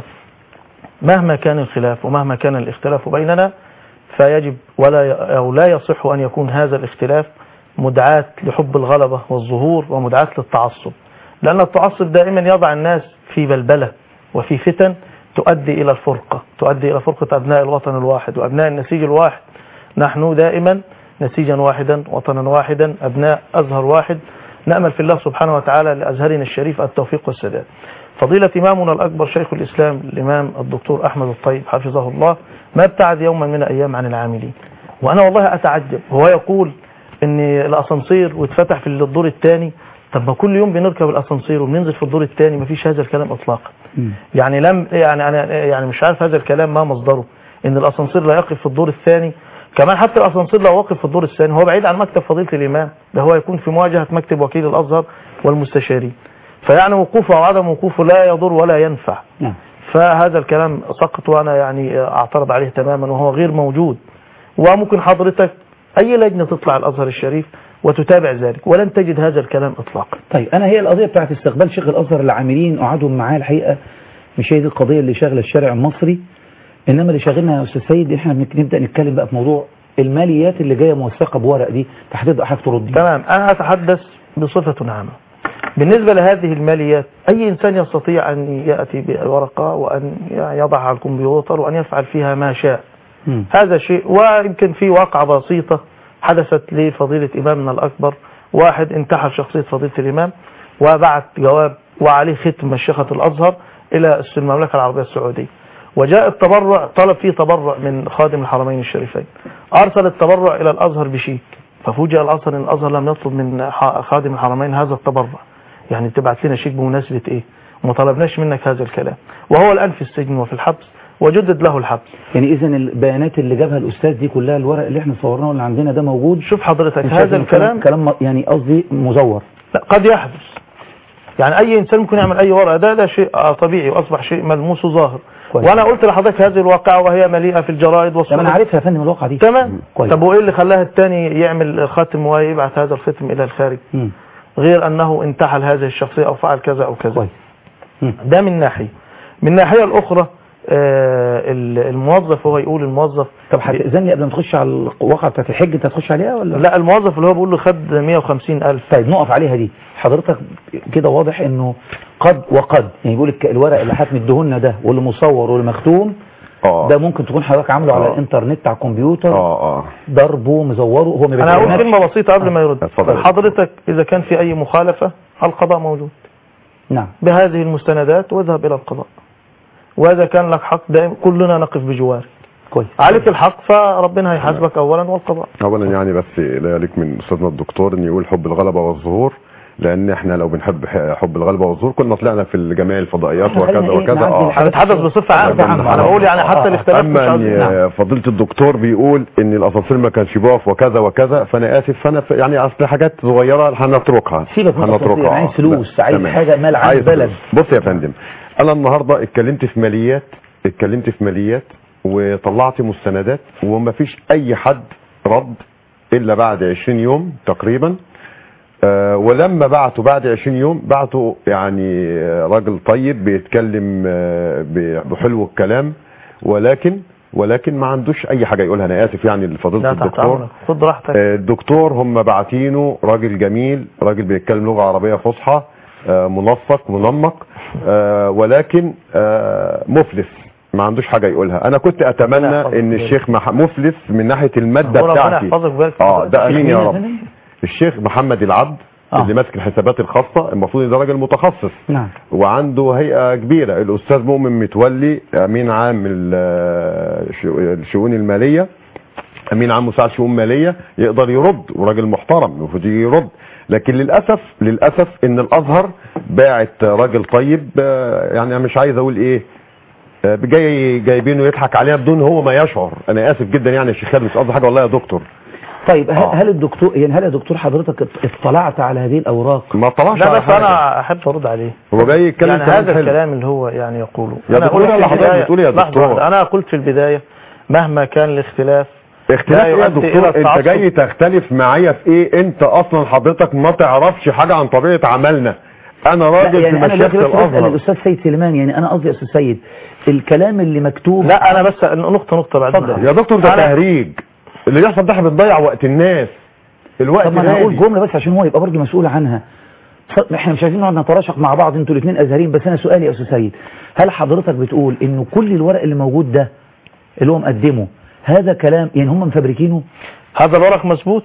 مهما كان الخلاف ومهما كان الاختلاف بيننا فيجب ولا ي- أو لا يصح أن يكون هذا الاختلاف مدعاة لحب الغلبة والظهور ومدعاة للتعصب لأن التعصب دائما يضع الناس في بلبلة وفي فتن تؤدي إلى الفرقة تؤدي إلى فرقة أبناء الوطن الواحد وأبناء النسيج الواحد نحن دائما نسيجا واحدا وطنا واحدا أبناء أزهر واحد نأمل في الله سبحانه وتعالى لأزهرنا الشريف التوفيق والسداد فضيلة إمامنا الأكبر شيخ الإسلام الإمام الدكتور أحمد الطيب حفظه الله ما ابتعد يوما من الأيام عن العاملين وأنا والله أتعجب هو يقول إن الأسانسير واتفتح في الدور الثاني طب ما كل يوم بنركب الأسانسير وبننزل في الدور الثاني مفيش هذا الكلام إطلاقا يعني لم يعني أنا يعني مش عارف هذا الكلام ما مصدره إن الأسانسير لا يقف في الدور الثاني كمان حتى الأسانسير لو وقف في الدور الثاني هو بعيد عن مكتب فضيلة الإمام ده هو يكون في مواجهة مكتب وكيل الأزهر والمستشارين فيعني وقوفه أو عدم وقوفه لا يضر ولا ينفع نعم فهذا الكلام سقط وأنا يعني أعترض عليه تماما وهو غير موجود وممكن حضرتك أي لجنة تطلع الأزهر الشريف وتتابع ذلك ولن تجد هذا الكلام إطلاقا طيب انا هي القضيه بتاعت استقبال شيخ الازهر العاملين قعدهم معاه الحقيقه مش هي دي القضيه اللي شاغله الشارع المصري انما اللي شاغلنا يا استاذ سيد احنا بنك- نبدا نتكلم بقى في موضوع الماليات اللي جايه موثقه بورق دي فهتبدا حضرتك ترد تمام أنا أتحدث بصفة عامة بالنسبة لهذه الماليات أي إنسان يستطيع أن يأتي بورقة وأن يضعها على الكمبيوتر وأن يفعل فيها ما شاء مم. هذا شيء ويمكن في واقعة بسيطة حدثت لفضيلة إمامنا الأكبر واحد انتحل شخصية فضيلة الإمام وبعت جواب وعليه ختم مشيخة الأزهر إلى المملكة العربية السعودية وجاء التبرع طلب فيه تبرع من خادم الحرمين الشريفين أرسل التبرع إلى الأزهر بشيك ففوجئ الأزهر أن الأزهر لم يطلب من ح- خادم الحرمين هذا التبرع يعني تبعت لنا شيك بمناسبة إيه وما طلبناش منك هذا الكلام وهو الآن في السجن وفي الحبس وجدد له الحبس يعني اذا البيانات اللي جابها الاستاذ دي كلها الورق اللي احنا صورناه اللي عندنا ده موجود شوف حضرتك أنت شايف هذا إن الكلام كلام م- يعني قصدي مزور لا قد يحدث يعني اي انسان ممكن يعمل اي ورقه ده ده شيء آه، طبيعي واصبح شيء ملموس وظاهر كويس. وانا قلت لحضرتك هذه الواقعه وهي مليئه في الجرائد طب والصحف انا عارفها يا فندم الواقعه دي تمام كويس. طب وايه اللي خلاها الثاني يعمل ختم ويبعث هذا الختم الى الخارج مم. غير انه انتحل هذه الشخصيه او فعل كذا او كذا كويس مم. ده من ناحيه من الناحيه الاخرى آه، ال- الموظف هو يقول الموظف طب هتأذن لي قبل ما تخش على الواقعه بتاعت الحج انت هتخش عليها ولا لا الموظف اللي هو بيقول له خد 150 الف طيب نقف عليها دي حضرتك كده واضح انه قد وقد يعني بيقول الك- الورق اللي هتمدهولنا ده واللي مصور واللي مختوم اه ده ممكن تكون حضرتك عامله على آه. الانترنت على الكمبيوتر اه اه ضربه مزوره هو ما انا هقول بيتعملش. كلمه بسيطه قبل ما يرد اتفضل. حضرتك اذا كان في اي مخالفه القضاء موجود نعم بهذه المستندات واذهب إلى القضاء وإذا كان لك حق دائم كلنا نقف بجوارك كويس عليك الحق فربنا هيحاسبك أولا والقضاء اولا يعني بس لا يليق من استاذنا الدكتور ان يقول حب الغلبه والظهور لان احنا لو بنحب حب الغلبه والظهور كنا طلعنا في الجميع الفضائيات إحنا وكذا خلينا إيه وكذا نعدي اه الحاجات هنتحدث بصفة عامة عامة. أنا بقول يعني حتى آه. الاختلاف مش اما عاوزين ان فضيله الدكتور بيقول ان الاسانسير ما كانش بيقف وكذا وكذا فانا اسف فانا ف- يعني اصل حاجات صغيره هنتركها سيبك من الأسانسير، عايز فلوس، لا، عايز تمام. حاجة مال عام عايز بلد. فلوس. بص يا فندم انا النهارده اتكلمت في ماليات اتكلمت في ماليات وطلعت مستندات وما فيش اي حد رد الا بعد 20 يوم تقريبا آه، ولما بعتوا بعد 20 يوم بعتوا يعني آه، راجل طيب بيتكلم آه، ب- بحلو الكلام ولكن ولكن ما عندوش اي حاجه يقولها انا اسف يعني لفضيله لا تحت الدكتور أمرك خد راحتك آه، الدكتور هم باعتينه راجل جميل راجل بيتكلم لغه عربيه فصحى آه، منسق منمق آه، ولكن آه، مفلس ما عندوش حاجه يقولها انا كنت ربنا اتمنى يحفظك ان ويبارك. الشيخ مح- مفلس من ناحيه الماده ربنا بتاعتي يحفظك ويبارك اه فيك. ده امين يا مين يا رب فندم؟ الشيخ محمد العبد آه. اللي ماسك الحسابات الخاصه المفروض ان ده راجل متخصص نعم وعنده هيئه كبيره الاستاذ مؤمن متولي امين عام ال- الشؤ- الشؤون الماليه امين عام مساعد شؤون ماليه يقدر يرد وراجل محترم المفروض يجي يرد لكن للاسف للاسف ان الازهر باعت راجل طيب آه، يعني انا مش عايز اقول ايه آه، جاي جايبينه يضحك علينا بدون هو ما يشعر انا اسف جدا يعني يا شيخ خالد مش قصدي حاجه والله يا دكتور طيب هل, آه. هل الدكتور يعني هل يا دكتور حضرتك اطلعت على هذه الاوراق ما طلعش لا على بس حاجة. أنا أحب أرد عليه هو جاي يتكلم يعني كلام هذا حلو. الكلام اللي هو يعني يقوله يا أنا دكتور قلت في اللي حضرتك البداية- بتقول يا لحظة دكتور. واحدة. أنا قلت في البداية مهما كان الاختلاف اختلاف لا ايه يا يؤدي إلى دكتور انت التعصب. جاي تختلف معايا في ايه انت اصلا حضرتك ما تعرفش حاجه عن طبيعه عملنا انا لا راجل يعني في انا دلوقتي مشيخه بس بسال الازهر الاستاذ سيد سليمان يعني انا قصدي يا استاذ سيد الكلام اللي مكتوب لا أنا بس نقطة نقطة بعد اتفضل. يا دكتور ده أنا- تهريج اللي بيحصل ده احنا بنضيع وقت الناس الوقت طب ما انا هقول غالي. جمله بس عشان هو يبقى برضه مسؤول عنها ف- احنا مش عايزين نقعد نتراشق مع بعض انتوا الاثنين ازهريين بس انا سؤالي يا استاذ سيد هل حضرتك بتقول انه كل الورق اللي موجود ده اللي هو مقدمه هذا كلام يعني هم مفبركينه هذا الورق مظبوط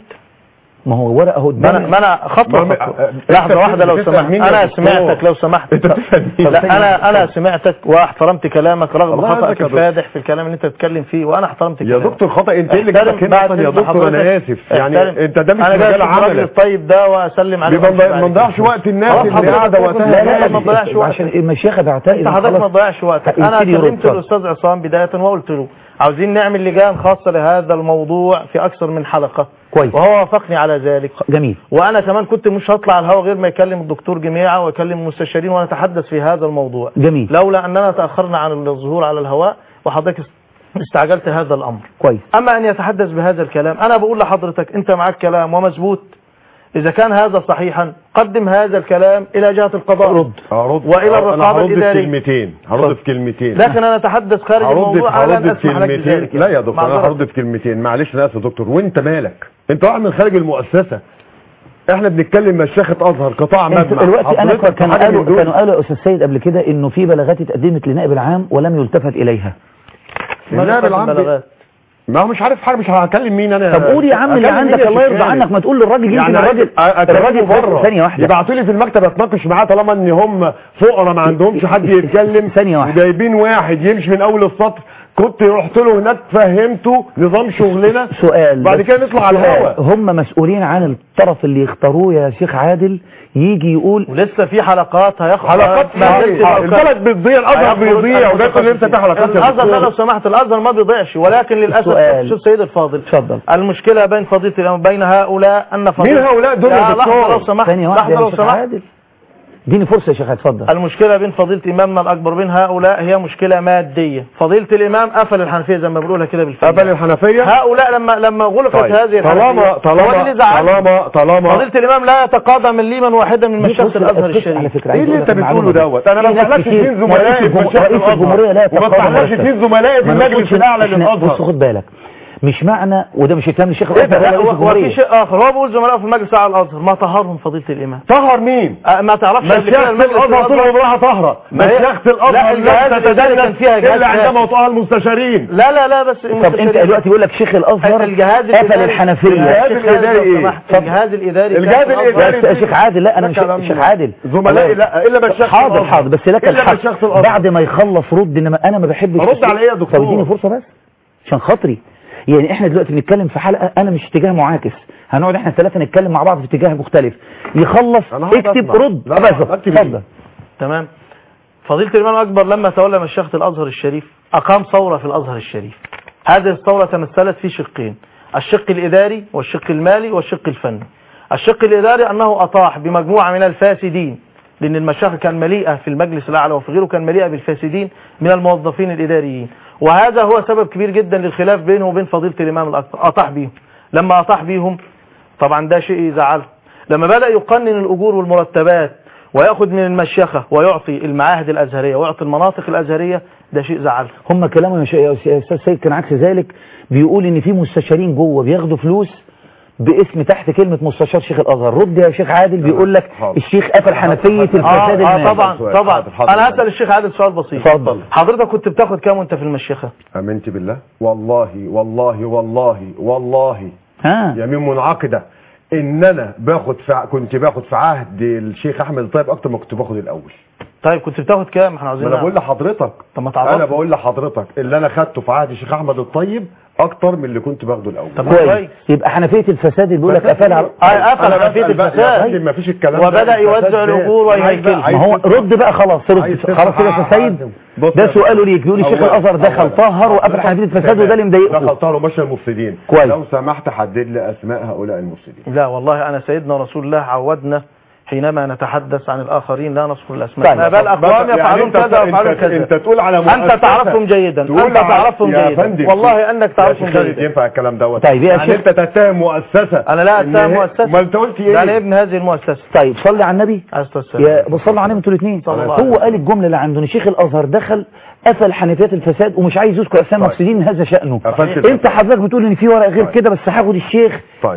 ما هو ورقه اهو ما انا قدامي. ما انا خطوه ما- خطوه أنت لحظه واحده لو بتسأل سمحت مين يا انا دكتور؟ سمعتك لو سمحت انت بتسأل مين؟ لا انا انا سمعتك واحترمت كلامك رغم الله خطأك يعزك يا دكتور. الفادح في الكلام اللي انت بتتكلم فيه وانا احترمت يا كلامك دكتور خطأ انت ايه اللي احترم جابك هنا بعد اصلا يا إذن دكتور انا حضرتك. اسف يعني احترم. انت ده مش انا جاي مجال اشوف الراجل عملك الطيب ده واسلم عليه يبقى وأمشي ما بعد نضيعش كده. وقت الناس خلاص اللي حضرتك قاعده ممكن- وقتها لا، لا، غالي. ما تضيعش وقتك. عشان المشيخه بعتقد انت حضرتك ما تضيعش وقتك انا يبتدي يرد. كلمت الاستاذ عصام بدايه وقلت له عاوزين نعمل لجان خاصه لهذا الموضوع في اكثر من حلقه كويس. وهو وافقني على ذلك جميل وانا كمان كنت مش هطلع على الهواء غير ما يكلم الدكتور جميعه ويكلم المستشارين ونتحدث في هذا الموضوع جميل لولا اننا تاخرنا عن الظهور على الهواء وحضرتك استعجلت هذا الامر كويس اما ان يتحدث بهذا الكلام انا بقول لحضرتك انت معك كلام ومثبوت اذا كان هذا صحيحا قدم هذا الكلام الى جهه القضاء رد هرد وإلى أنا الرقابة هرد في الإدارية. كلمتين هرد في كلمتين لكن انا اتحدث خارج هرد في الموضوع على ان هرد في اسمح لك كلمتين بذلك لا يا دكتور انا معذرة. هرد في كلمتين معلش انا اسف يا دكتور وانت مالك انت واحد من خارج المؤسسه احنا بنتكلم مشيخه ازهر قطاع انت مجمع دلوقتي انا حضرتك كانوا حاجة من قالوا دول؟ كانوا قالوا يا استاذ سيد قبل كده انه في بلاغات اتقدمت لنائب العام ولم يلتفت اليها ما النائب نفذ العام بي- البلاغات. ما هو مش عارف حاجه مش هكلم مين انا طب قول يا عم اللي هكلم مين عندك يا الله شيخ يرضى خالد؟ عنك ما تقول للراجل يمكن يعني الراجل الراجل الراجل بره ثانيه واحده يبعتوا لي في المكتب اتناقش معاه طالما ان هم فقراء ما عندهمش حد يتكلم ثانية واحدة. وجايبين واحد يمشي من اول السطر كنت رحت له هناك فهمته نظام شغلنا سؤال بعد بس كده نطلع على سؤال. الهواء هم مسؤولين عن الطرف اللي يختاروه يا شيخ عادل يجي يقول ولسه في حلقات هياخد حلقات ما إيه؟ زلت الأوقات. البلد بتضيع الازهر هياخد بيضيع وده كل انت تحلقات يا الازهر ده دكتور. لو سمحت الازهر ما بيضيعش ولكن للاسف السؤال. شوف سيد الفاضل اتفضل المشكله بين فضيله الامام بين هؤلاء ان فضيله مين هؤلاء دول يا لا، دكتور؟ لحظه لو سمحت ثانيه واحده لحظه يا لو شيخ سمحت عادل اديني فرصه يا شيخ اتفضل المشكله بين فضيله امامنا الاكبر بين هؤلاء هي مشكله ماديه فضيله الامام قفل الحنفيه زي ما بنقولها كده بالفعل قبل الحنفيه هؤلاء لما لما غلقت طيب. هذه طالما الحنفيه هو اللي طالما زعل. طالما طالما فضيله الامام لا يتقاضى مليما واحدا من دي مشيخه فرصة الازهر الأسئلة الشريف على فكرة ايه عايز اللي أقول انت لك بتقوله المعلومة دوت انا في ما ناس بسالكش كتير. اثنين زملائي في رئيس مشيخه الجم- رئيس الجمهورية لا الازهر وما يتقاضى بسالكش مرتب. اثنين زملائي في ما المجلس نقولش الاعلى إحنا- بص للازهر خد بالك مش معنى وده مش كلام الشيخ إيه الازهر ده؟ ولا رئيس لا، وفي الجمهوريه شيء اخر هو بيقول زملائه في المجلس الاعلى الازهر ما طهرهم فضيله الامام طهر مين أه، ما تعرفش قبل كده مشيخة المجلس الازهر طول الأزهر- عمرها طهرة ما هي- مشيخة لا، الازهر الجهاز لا الإداري كان فيها تتدنس جهاز الا عندما فاسد. وطأها المستشارين لا لا لا بس طب انت دلوقتي بيقول لك شيخ الازهر الجهاز قفل الإداري- الحنفيه الجهاز الشيخ الإداري خالد لو إيه؟ سمحت، الجهاز الاداري كان الجهاز في الأزهر. الإداري بس يا شيخ عادل لا انا ده مش كلام شيخ عادل زملائي لا الا مشيخة حاضر الأزهر. حاضر بس لك إلا الحق مشيخة الازهر بعد ما يخلص رد انما انا ما بحبش رد على ايه يا دكتور؟ طب اديني فرصه بس عشان خاطري يعني احنا دلوقتي بنتكلم في حلقه انا مش اتجاه معاكس هنقعد احنا الثلاثه نتكلم مع بعض في اتجاه مختلف يخلص أنا هقعد اكتب أسمع. رد لا، لا، بس أكتب اتفضل تمام فضيلة الإمام الأكبر لما تولى مشيخة الأزهر الشريف أقام ثورة في الأزهر الشريف هذه الثورة تمثلت في شقين الشق الإداري والشق المالي والشق الفني الشق الإداري أنه أطاح بمجموعة من الفاسدين لأن المشايخ كان مليئة في المجلس الأعلى وفي غيره كان مليئة بالفاسدين من الموظفين الإداريين وهذا هو سبب كبير جدا للخلاف بينه وبين فضيلة الإمام الأكبر أطاح بيهم لما أطاح بيهم طبعا ده شيء يزعله لما بدأ يقنن الأجور والمرتبات ويأخذ من المشيخة ويعطي المعاهد الأزهرية ويعطي المناطق الأزهرية ده شيء زعله هم كلامهم يا شيخ- يا استاذ سيد كان عكس ذلك بيقول ان في مستشارين جوه بياخدوا فلوس باسم تحت كلمة مستشار شيخ الازهر رد يا شيخ عادل بيقول لك حاضر. الشيخ قفل حنفية الفساد آه, آه المالي طبعا سؤال. طبعا حاضر، حاضر. أنا هسأل الشيخ عادل سؤال بسيط اتفضل حضرتك كنت بتاخد كام وانت في المشيخة امنت بالله والله والله والله والله ها يمين منعقده ان انا باخد في ع- كنت باخد في عهد الشيخ احمد الطيب اكتر ما كنت باخد الاول طيب كنت بتاخد كام احنا ما عاوزين انا بقول نعرف. لحضرتك طب ما انا تعرف بقول لحضرتك اللي انا خدته في عهد الشيخ احمد الطيب اكتر من اللي كنت باخده الاول طب كويس كويس يبقى حنفية الفساد اللي بيقول لك قفلها آه، قفل أنا حنفية بسأل بقى، الفساد. يا فندم مفيش الكلام ده. وبدأ الفساد يوزع ده. الأجور عايز بقى- ويهيكلها. عايز ما هو تسمع- رد بقى خلاص عايز رد خلاص كده يا تسمع- استاذ سيد بص ده يا سؤاله ليك بيقول الشيخ أولا- الازهر دخل أولا. طهر وقفل حنفية الفساد وده اللي مضايقه دخل طهر ومشى المفسدين كويس. لو سمحت حدد لي اسماء هؤلاء المفسدين لا والله أنا سيدنا رسول الله عودنا حينما نتحدث عن الآخرين لا نذكر الأسماء طيب. ما بال أقوام يعني يفعلون أنت- كذا ويفعلون أنت- كذا انت تقول على أنت مؤسسة تعرفهم جيدا تقول أنت على- تعرفهم يا جيدا فندم، والله أنك يا تعرفهم شيخ خالد جيدا ينفع الكلام دوت طيب يا يعني شيخ- انت تتهم مؤسسه أنا لا إن أتهم هي- مؤسسة ما انت قلت ده أنا ايه ابن هذه المؤسسة طيب صلي على النبي عليه الصلاة والسلام. يا بصلوا عليهم انتوا الاثنين صلى الله عليه هو قال الجمله اللي عنده ان شيخ الازهر دخل قفل حنفيات الفساد ومش عايز يذكر اسماء طيب. مفسدين هذا شانه قفلت الفساد. انت حضرتك بتقول ان في ورق غير طيب. كده بس هاخد الشيخ طيب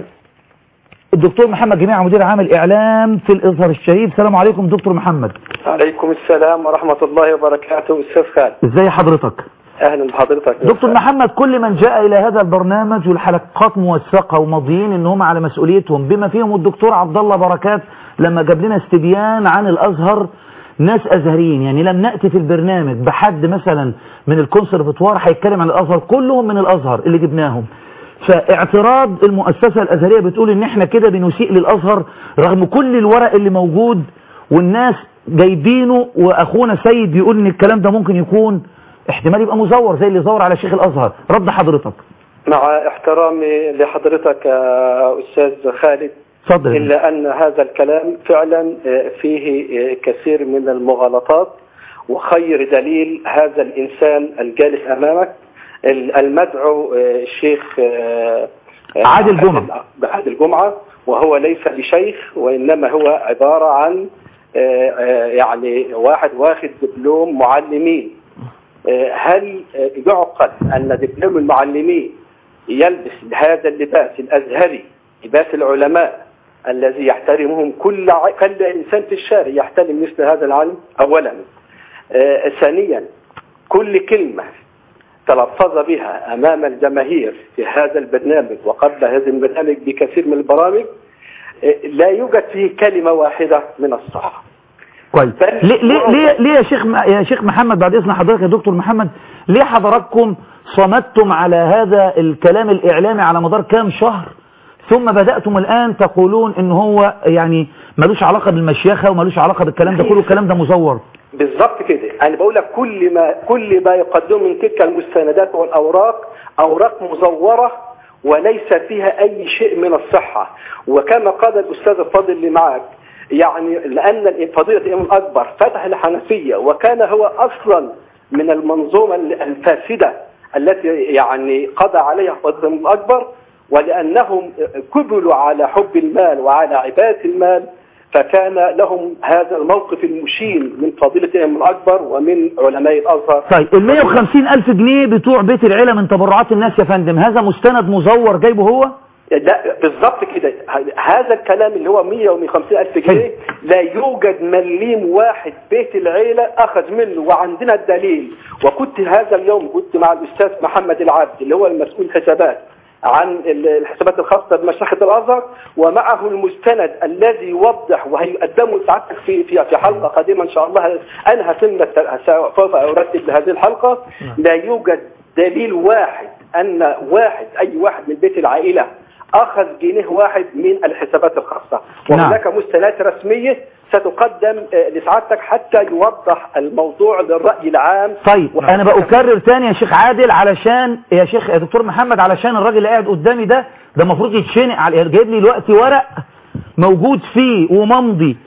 الدكتور محمد جميع مدير عام الاعلام في الازهر الشريف السلام عليكم دكتور محمد عليكم السلام ورحمة الله وبركاته أستاذ خالد ازاي حضرتك اهلا بحضرتك دكتور محمد كل من جاء إلى هذا البرنامج والحلقات موثقة وماضيين إن هم على مسؤوليتهم بما فيهم الدكتور عبد الله بركات لما جاب لنا استبيان عن الأزهر ناس أزهريين يعني لم نأتي في البرنامج بحد مثلا من الكونسرفتوار هيتكلم عن الأزهر كلهم من الأزهر اللي جبناهم فاعتراض المؤسسة الأزهرية بتقول إن إحنا كده بنسيء للأزهر رغم كل الورق اللي موجود والناس جايبينه وأخونا سيد بيقول إن الكلام ده ممكن يكون احتمال يبقى مزور زي اللي زور على شيخ الأزهر رد حضرتك مع احترامي لحضرتك يا استاذ خالد اتفضل الا ان هذا الكلام فعلا آه، فيه آه، كثير من المغالطات وخير دليل هذا الانسان الجالس امامك ال- المدعو آه، الشيخ آه، آه، عادل جمعة. عادل جمعة وهو ليس بشيخ وإنما هو عبارة عن آه، آه، يعني واحد واخد دبلوم معلمين آه، هل آه، يعقل أن دبلوم المعلمين يلبس هذا اللباس الأزهري لباس العلماء الذي يحترمهم كل ع- كل إنسان في الشارع يحترم مثل هذا العلم أولا آه، ثانيا كل كلمة تلفظ بها أمام الجماهير في هذا البرنامج وقبل هذا البرنامج بكثير من البرامج آه، لا يوجد فيه كلمة واحدة من الصح كويس ليه ليه ليه, ليه يا شيخ م- يا شيخ محمد بعد اذن حضرتك يا دكتور محمد ليه حضراتكم صمدتم على هذا الكلام الاعلامي على مدار كام شهر ثم بداتم الان تقولون ان هو يعني ملوش علاقه بالمشيخه وملوش علاقه بالكلام ده كله الكلام ده مزور بالظبط كده انا بقول لك كل ما كل ما يقدم من تلك المستندات والاوراق اوراق مزوره وليس فيها اي شيء من الصحه وكما قال الاستاذ الفاضل اللي معك يعني لان فضيله الامام الاكبر فتح الحنفيه وكان هو اصلا من المنظومه الفاسده التي يعني قضى عليها فضيله الامام الاكبر ولانهم كبلوا على حب المال وعلى عباده المال فكان لهم هذا الموقف المشين من فضيلة الإمام الأكبر ومن علماء الأزهر طيب ال 150 الف جنيه بتوع بيت العيله من تبرعات الناس يا فندم هذا مستند مزور جايبه هو لا بالظبط كده هذا الكلام اللي هو 100 و 150 ألف جنيه لا يوجد مليم واحد بيت العيلة أخذ منه وعندنا الدليل وكنت هذا اليوم كنت مع الأستاذ محمد العبد اللي هو المسؤول حسابات عن الحسابات الخاصة بمشيخة الأزهر ومعه المستند الذي يوضح وهيقدمه سعادتك في في في حلقة قادمة إن شاء الله أنا هتم سوف أرتب لهذه الحلقة لا يوجد دليل واحد أن واحد أي واحد من بيت العائلة أخذ جنيه واحد من الحسابات الخاصة وهناك مستندات رسمية ستقدم آه، لسعادتك حتى يوضح الموضوع للرأي العام طيب انا بأكرر تاني يا شيخ عادل علشان يا شيخ يا دكتور محمد علشان الراجل اللي قاعد قدامي ده ده المفروض يتشنق على جايب لي دلوقتي ورق موجود فيه وممضي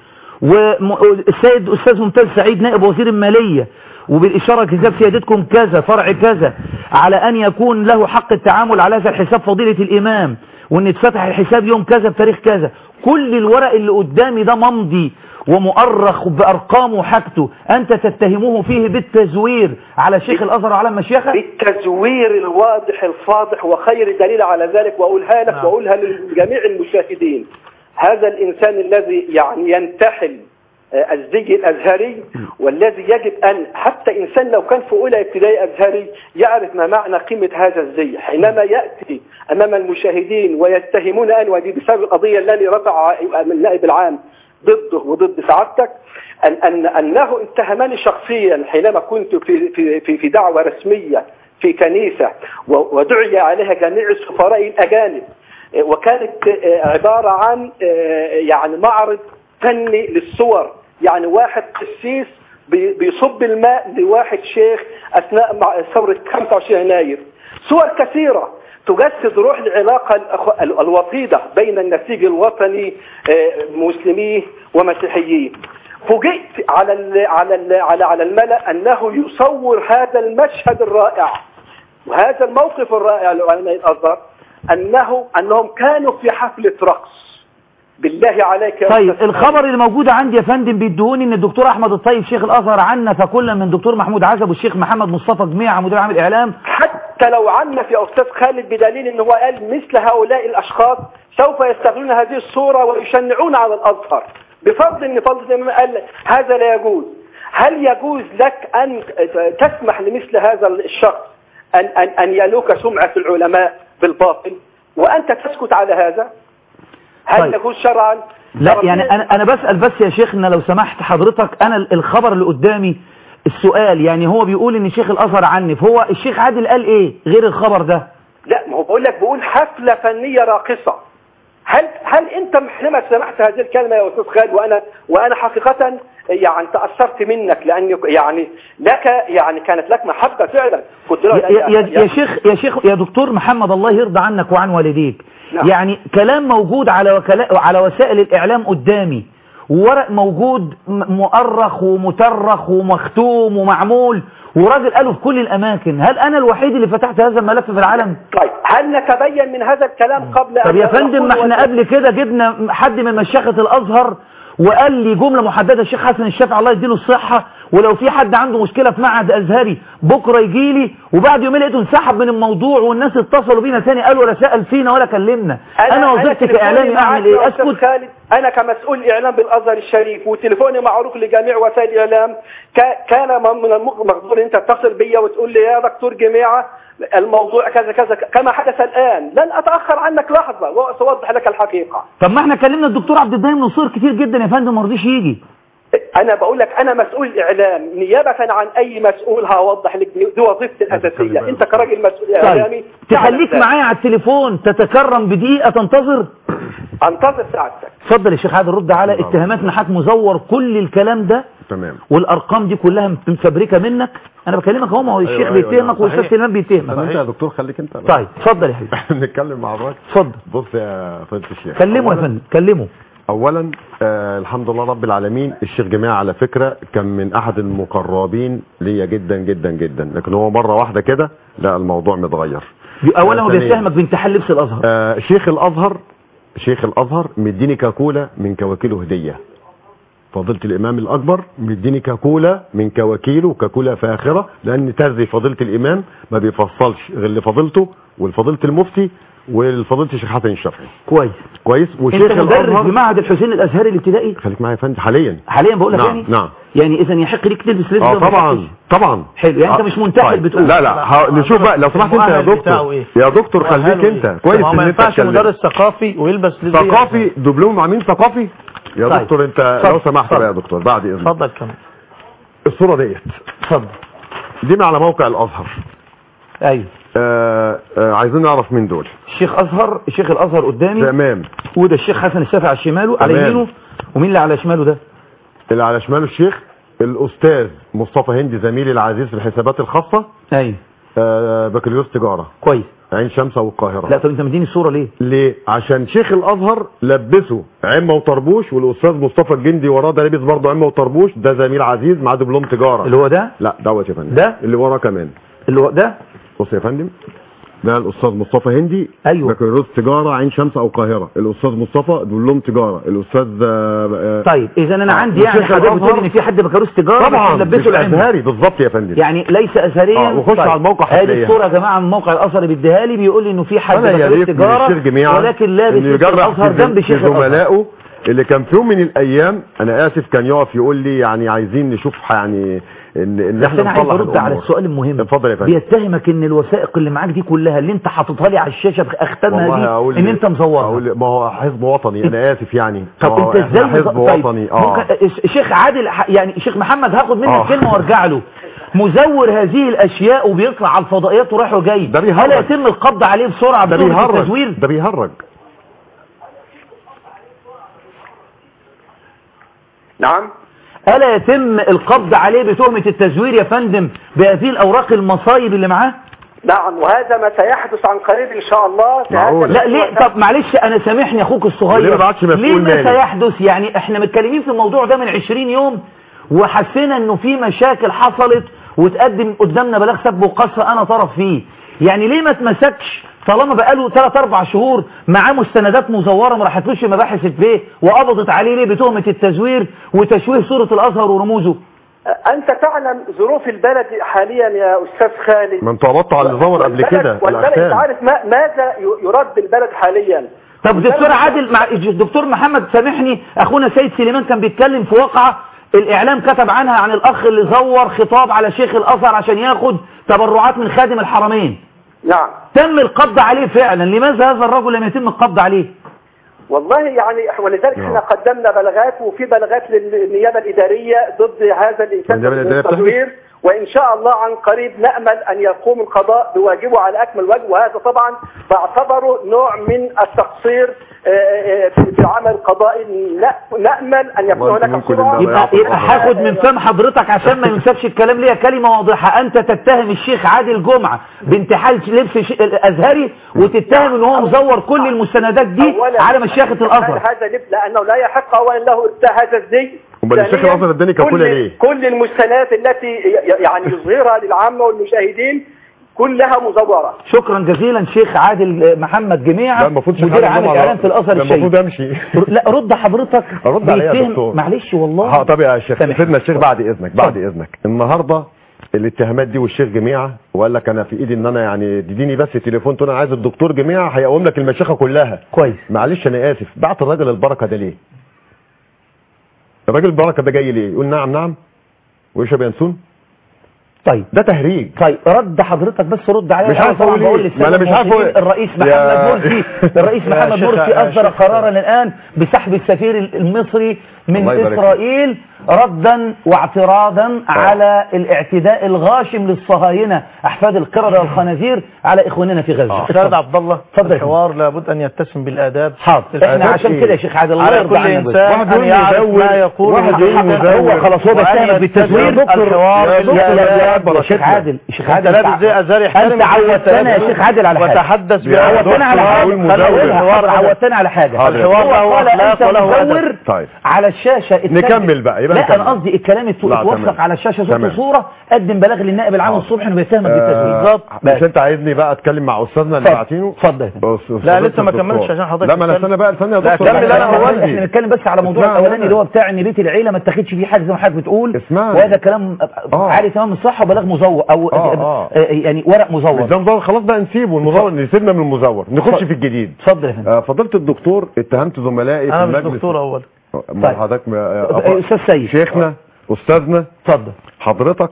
والسيد استاذ ممتاز سعيد نائب وزير الماليه وبالإشارة كتاب سيادتكم كذا فرع كذا على أن يكون له حق التعامل على هذا الحساب فضيلة الإمام وأن يتفتح الحساب يوم كذا بتاريخ كذا كل الورق اللي قدامي ده ممضي ومؤرخ بأرقام وحاجته أنت تتهموه فيه بالتزوير على شيخ الأزهر وعلى المشيخة بالتزوير الواضح الفاضح وخير دليل على ذلك وأقولها لك وأقولها لجميع المشاهدين هذا الإنسان الذي يعني ينتحل آه، الزي الأزهري والذي يجب أن حتى إنسان لو كان في أولى ابتدائي أزهري يعرف ما معنى قيمة هذا الزي حينما يأتي أمام المشاهدين ويتهمون أن ودي بسبب القضية التي رفع من النائب العام ضده وضد سعادتك أن أن أنه اتهمني شخصيا حينما كنت في في في, في دعوة رسمية في كنيسة و- ودعي عليها جميع السفراء الأجانب آه، وكانت آه، عبارة عن آه، يعني معرض فني للصور يعني واحد قسيس بي- بيصب الماء لواحد شيخ أثناء مع- ثورة 25 يناير صور كثيرة تجسد روح العلاقة الأخ- ال- الوطيدة بين النسيج الوطني آه، مسلميه ومسيحييه فوجئت على ال على ال على على الملأ أنه يصور هذا المشهد الرائع وهذا الموقف الرائع لعلماء الأزهر أنه أنهم كانوا في حفلة رقص بالله عليك يا طيب أستاذ الخبر اللي موجود عندي يا فندم بيدهوني ان الدكتور احمد الطيب شيخ الازهر عنف كل من دكتور محمود عزب والشيخ محمد مصطفى جميع مدير عام الاعلام حتى لو عنف يا أستاذ خالد بدليل أنه هو قال مثل هؤلاء الأشخاص سوف يستغلون هذه الصورة ويشنعون على الأزهر بفضل أن فضل الإمام قال هذا لا يجوز هل يجوز لك أن تسمح لمثل هذا الشخص أن, أن, أن يلوك سمعة العلماء بالباطل وأنت تسكت على هذا هل طيب. يجوز شرعا لا يعني انا انا بسال بس يا شيخنا لو سمحت حضرتك انا الخبر اللي قدامي السؤال يعني هو بيقول ان شيخ الازهر عنف هو الشيخ عادل قال ايه غير الخبر ده لا ما هو بقول لك بقول حفلة فنية راقصة هل هل انت حينما سمعت هذه الكلمة يا استاذ خالد وانا وانا حقيقة يعني تأثرت منك لاني يعني لك يعني كانت لك محبة فعلا كنت يا, يا, يا, يا شيخ يا شيخ يا دكتور محمد الله يرضى عنك وعن والديك نعم. يعني كلام موجود على وكلا على وسائل الاعلام قدامي وورق موجود م- مؤرخ ومترخ ومختوم ومعمول وراجل قاله في كل الاماكن هل انا الوحيد اللي فتحت هذا الملف في العالم طيب هل نتبين من هذا الكلام قبل طب أن يا فندم ما نقول احنا ولا- قبل كده جبنا حد من مشيخة الازهر وقال لي جملة محددة الشيخ حسن الشافعي الله يديله الصحة ولو في حد عنده مشكلة في معهد ازهري بكرة يجي لي وبعد يومين لقيته انسحب من الموضوع والناس اتصلوا بينا تاني قالوا ولا سأل فينا ولا كلمنا انا, وظيفتي تليفوني كاعلامي معاك اعمل يا ايه أستاذ اسكت خالد انا كمسؤول اعلام بالازهر الشريف وتليفوني معروف لجميع وسائل الاعلام كا- كان م- من المقدور انت تتصل بيا وتقول لي يا دكتور جماعه الموضوع كذا كذا كما حدث الان لن اتاخر عنك لحظه وسأوضح لك الحقيقه طب ما احنا كلمنا الدكتور عبد الدايم نصير كتير جدا يا فندم ما رضيش يجي انا بقول لك انا مسؤول اعلام نيابه عن اي مسؤول هوضح لك دي دي وظيفتي الاساسيه انت كراجل مسؤول اعلامي طيب تخليك معايا على التليفون تتكرم بدقيقة تنتظر انتظر سعادتك اتفضل يا شيخ عادل رد على اتهامات نحاك مزور كل الكلام ده تمام والارقام دي كلها متفبركه منك انا بكلمك اهو ما هو الشيخ أيوة، أيوة، بيتهمك نعم. والاستاذ صحيح. سليمان بيتهمك طب انت يا دكتور خليك انت طيب اتفضل يا حبيبي نتكلم مع الراجل اتفضل بص يا فضيله الشيخ كلمه يا أولاً- فندم كلمه اولا آه الحمد لله رب العالمين الشيخ جماعه على فكره كان من احد المقربين ليا جدا جدا جدا لكن هو مره واحده كده لا الموضوع متغير اولا هو ثانياً، بيتهمك بانتحال لبس الازهر آه شيخ الازهر شيخ الازهر مديني كاكولا من كواكيله هديه فضيله الامام الاكبر مديني كاكولا من كواكيله كاكولا فاخره لان ترزي فضيله الامام ما بيفصلش غير لفضيلته ولفضيله المفتي ولفضيله الشيخ حسن الشافعي كويس كويس وشيخ انت مدرس الازهر بمعهد الحسين الازهري الابتدائي خليك معايا يا فندم حاليا حاليا بقول لك نعم يعني نعم يعني اذا يحق ليك تلبس لبس اه ده وما طبعا يحقش؟ طبعا حلو يعني انت آه، مش منتحل طيب. بتقول لا لا ه- نشوف بقى لو سمحت انت يا المؤهل بتاعه دكتور ايه؟ يا دكتور خليك مؤهله انت ايه؟ كويس ما هو ما ان انت ينفعش تتكلم. مدرس ثقافي ويلبس لبس ثقافي دبلوم مع مين ثقافي يا طيب. دكتور انت اتفضل. لو سمحت اتفضل. بقى يا دكتور بعد اذنك اتفضل كمل الصوره ديت اتفضل دي من على موقع الازهر ايوه آه آه عايزين نعرف مين دول الشيخ ازهر الشيخ الازهر قدامي تمام وده الشيخ حسن الشافعي على شماله على تمام. يمينه ومين اللي على شماله ده اللي على شماله الشيخ الاستاذ مصطفى هندي زميلي العزيز في الحسابات الخاصه ايوه آه بكالوريوس تجاره كويس عين شمس والقاهره لا طب انت مديني الصوره ليه ليه عشان شيخ الازهر لبسه عمه وطربوش والاستاذ مصطفى الجندي وراه ده لابس برضه عمه وطربوش ده زميل عزيز معاه دبلوم تجاره اللي هو ده لا دوت يا فندم ده؟ اللي وراه كمان اللي هو ده بص يا فندم ده الاستاذ مصطفى هندي ايوه بكالوريوس تجاره عين شمس او القاهره الاستاذ مصطفى دبلوم تجاره الاستاذ آه، آه، طيب اذا انا آه، عندي يعني وشيخ حضرتك الأزهر- بتقول ان في حد بكالوريوس تجاره طبعا بس مش لبسه العلم ازهري بالظبط يا فندم يعني ليس اثريا آه، وخش على الموقع ادي هتلاقيها. الصوره يا جماعه من موقع الازهر بيديها لي بيقول لي انه في حد انا يا بكالوريوس ريت من الشيخ تجاره جميعا ولكن لابس انه لبس يجرح الازهر في جنب في شيخ الازهر زملائه اللي كان في يوم من الايام انا اسف كان يقف يقول لي يعني عايزين نشوف يعني ان ان بس احنا انا عايز نصلح ارد على الأمور. السؤال المهم اتفضل يا فندم بيتهمك ان الوثائق اللي معاك دي كلها اللي انت حاططها لي على الشاشه باختامها والله اقول دي ان انت مزورها اقول ما هو حزب وطني انا اسف يعني طب ما هو انت ازاي إحنا حزب مز- طيب وطني اه ممكن شيخ عادل ح- يعني شيخ محمد هاخد منك آه. كلمه وارجع له مزور هذه الاشياء وبيطلع على الفضائيات ورايح وجاي ده هل بيهرج. يتم القبض عليه بسرعه ده بدون بيهرج التزوير ده بيهرج نعم الا يتم القبض عليه بتهمه التزوير يا فندم بهذه الاوراق المصايب اللي معاه نعم وهذا ما سيحدث عن قريب ان شاء الله في هذا معقول. لا ليه طب معلش انا سامحني اخوك ليه الصغير ما بعتش مسؤول ليه ما مالي؟ سيحدث يعني احنا متكلمين في الموضوع ده من 20 يوم وحسينا انه في مشاكل حصلت وتقدم قدامنا بلاغ سب وقصف انا طرف فيه يعني ليه ما اتمسكش طالما بقاله 3 4 شهور معاه مستندات مزوره ما راحتلوش مباحث البيه وقبضت عليه ليه بتهمه التزوير وتشويه صوره الازهر ورموزه انت تعلم ظروف البلد حاليا يا استاذ خالد ما انتوا قبضتوا على اللي زور قبل والبلد- كده والبلد انت الاحسان عارف ما ماذا ي- يرد بالبلد حاليا طب دكتور عادل مع الدكتور محمد سامحني اخونا سيد سليمان كان بيتكلم في واقعة الاعلام كتب عنها عن الاخ اللي زور خطاب على شيخ الازهر عشان ياخد تبرعات من خادم الحرمين نعم تم القبض عليه فعلا لماذا هذا الرجل لم يتم القبض عليه والله يعني ولذلك احنا قدمنا بلاغات وفي بلاغات للنيابه الاداريه ضد هذا الانسان النيابة الإدارية بتحدث؟ التزوير وان شاء الله عن قريب نامل ان يقوم القضاء بواجبه على اكمل وجه وهذا طبعا بعتبره نوع من التقصير آه، آه، في في العمل القضائي ن- نامل ان يكون وأنت هناك ممكن صورة إنما يبقى يبقى هاخد من فم حضرتك عشان ما ينسبش الكلام ليا كلمه واضحه انت تتهم الشيخ عادل جمعه بانتحال لبس ش- الازهري وتتهم ان هو مزور كل المستندات دي أولاً على مشيخه الازهر هذا لب لانه لا يحق اولا له ارتاء هذا الزي أمال الشيخ ثانياً، الأزهر اداني كفولة كل- ليه؟ كل المستندات التي ي- يعني يظهرها للعامه والمشاهدين كلها مزوره شكرا جزيلا شيخ عادل محمد جميعه لا المفروض شيخ مدير عادل عام جمعة الاعلام في الازهر ده الشريف المفروض امشي لا رد حضرتك ارد عليا يا بيتهم- دكتور معلش والله اه طب يا شيخ سامح. سيدنا الشيخ بعد اذنك بعد اتفضل. اذنك النهارده الاتهامات دي والشيخ جميعه وقال لك انا في ايدي ان انا يعني تديني بس تليفون تقول انا عايز الدكتور جميعه هيقوم لك المشيخه كلها كويس معلش انا اسف بعت الراجل البركه ده ليه الراجل البركه ده جاي ليه يقول نعم نعم ويشرب ينسون طيب ده تهريج طيب رد حضرتك بس رد عليا مش أنا عارف طبعاً أقول بقول إيه. للسادة ما أنا مش عارف المواطنين، أقول- الرئيس يا- محمد مرسي الرئيس يا محمد شيخ- مرسي يا اصدر شيخ- قرارا الان بسحب السفير المصري من الله يبارك فيك. اسرائيل ردا واعتراضا على الاعتداء الغاشم للصهاينه احفاد القرده والخنازير على اخواننا في غزه سيد عبد الله اتفضل يا الحوار لابد ان يتسم بالاداب حاضر احنا الآداب عشان إيه؟ كده يا شيخ عادل الله على يرضى كل عنك بس. انسان واحد ان يقول يعرف مزور، ما يقول واحد يقول مزور. هو خلاص هو وأن بيتهم يتسم بالتزوير الحوار يا دكتور يا بالآداب يا شيخ عادل يا شيخ انت عادل لابس زي ازهري احترم انت عودتنا يا شيخ عادل على حاجه وتحدث يا عودتنا على حاجه دكتور، خلينا مزور. نقولها. عودتنا على حاجه حاضر. الحوار هو له قال أخلاق انت وله مزور أدب. طيب على الشاشه اتسجل- نكمل بقى، يبقى لا نكمل. انا قصدي الكلام اتو- لا، اتوثق تمام. على الشاشه صوت تمام. وصوره قدم بلاغ للنائب العام الصبح انه بيتهم بالتزوير آه، مش انت عايزني بقى اتكلم مع استاذنا اللي اتفضل. باعتينه اتفضل يا فندم. أس- لا، أستاذ لسه ما الدكتور. كملتش عشان حضرتك لا ما انا تتكلم. استنى بقى استنى يا لا، دكتور كمل لا، أنا لا، أول. لا، احنا نتكلم بس على موضوع اسمعني الاولاني أنا. اللي هو بتاع ان بيت العيله ما اتخذش فيه حاجه زي ما حضرتك بتقول اسمعني. وهذا كلام آه. عالي تمام الصحه وبلاغ مزور او آه، آه. آه، يعني ورق مش مزور ده مزور خلاص بقى نسيبه المزور نسيبنا من المزور نخش في الجديد اتفضل يا فندم آه، فضيله الدكتور اتهمت زملائي في انا مش المجلس دكتور اول ما طيب. حضرتك ما- آه، آه، استاذ سيد شيخنا استاذنا اتفضل حضرتك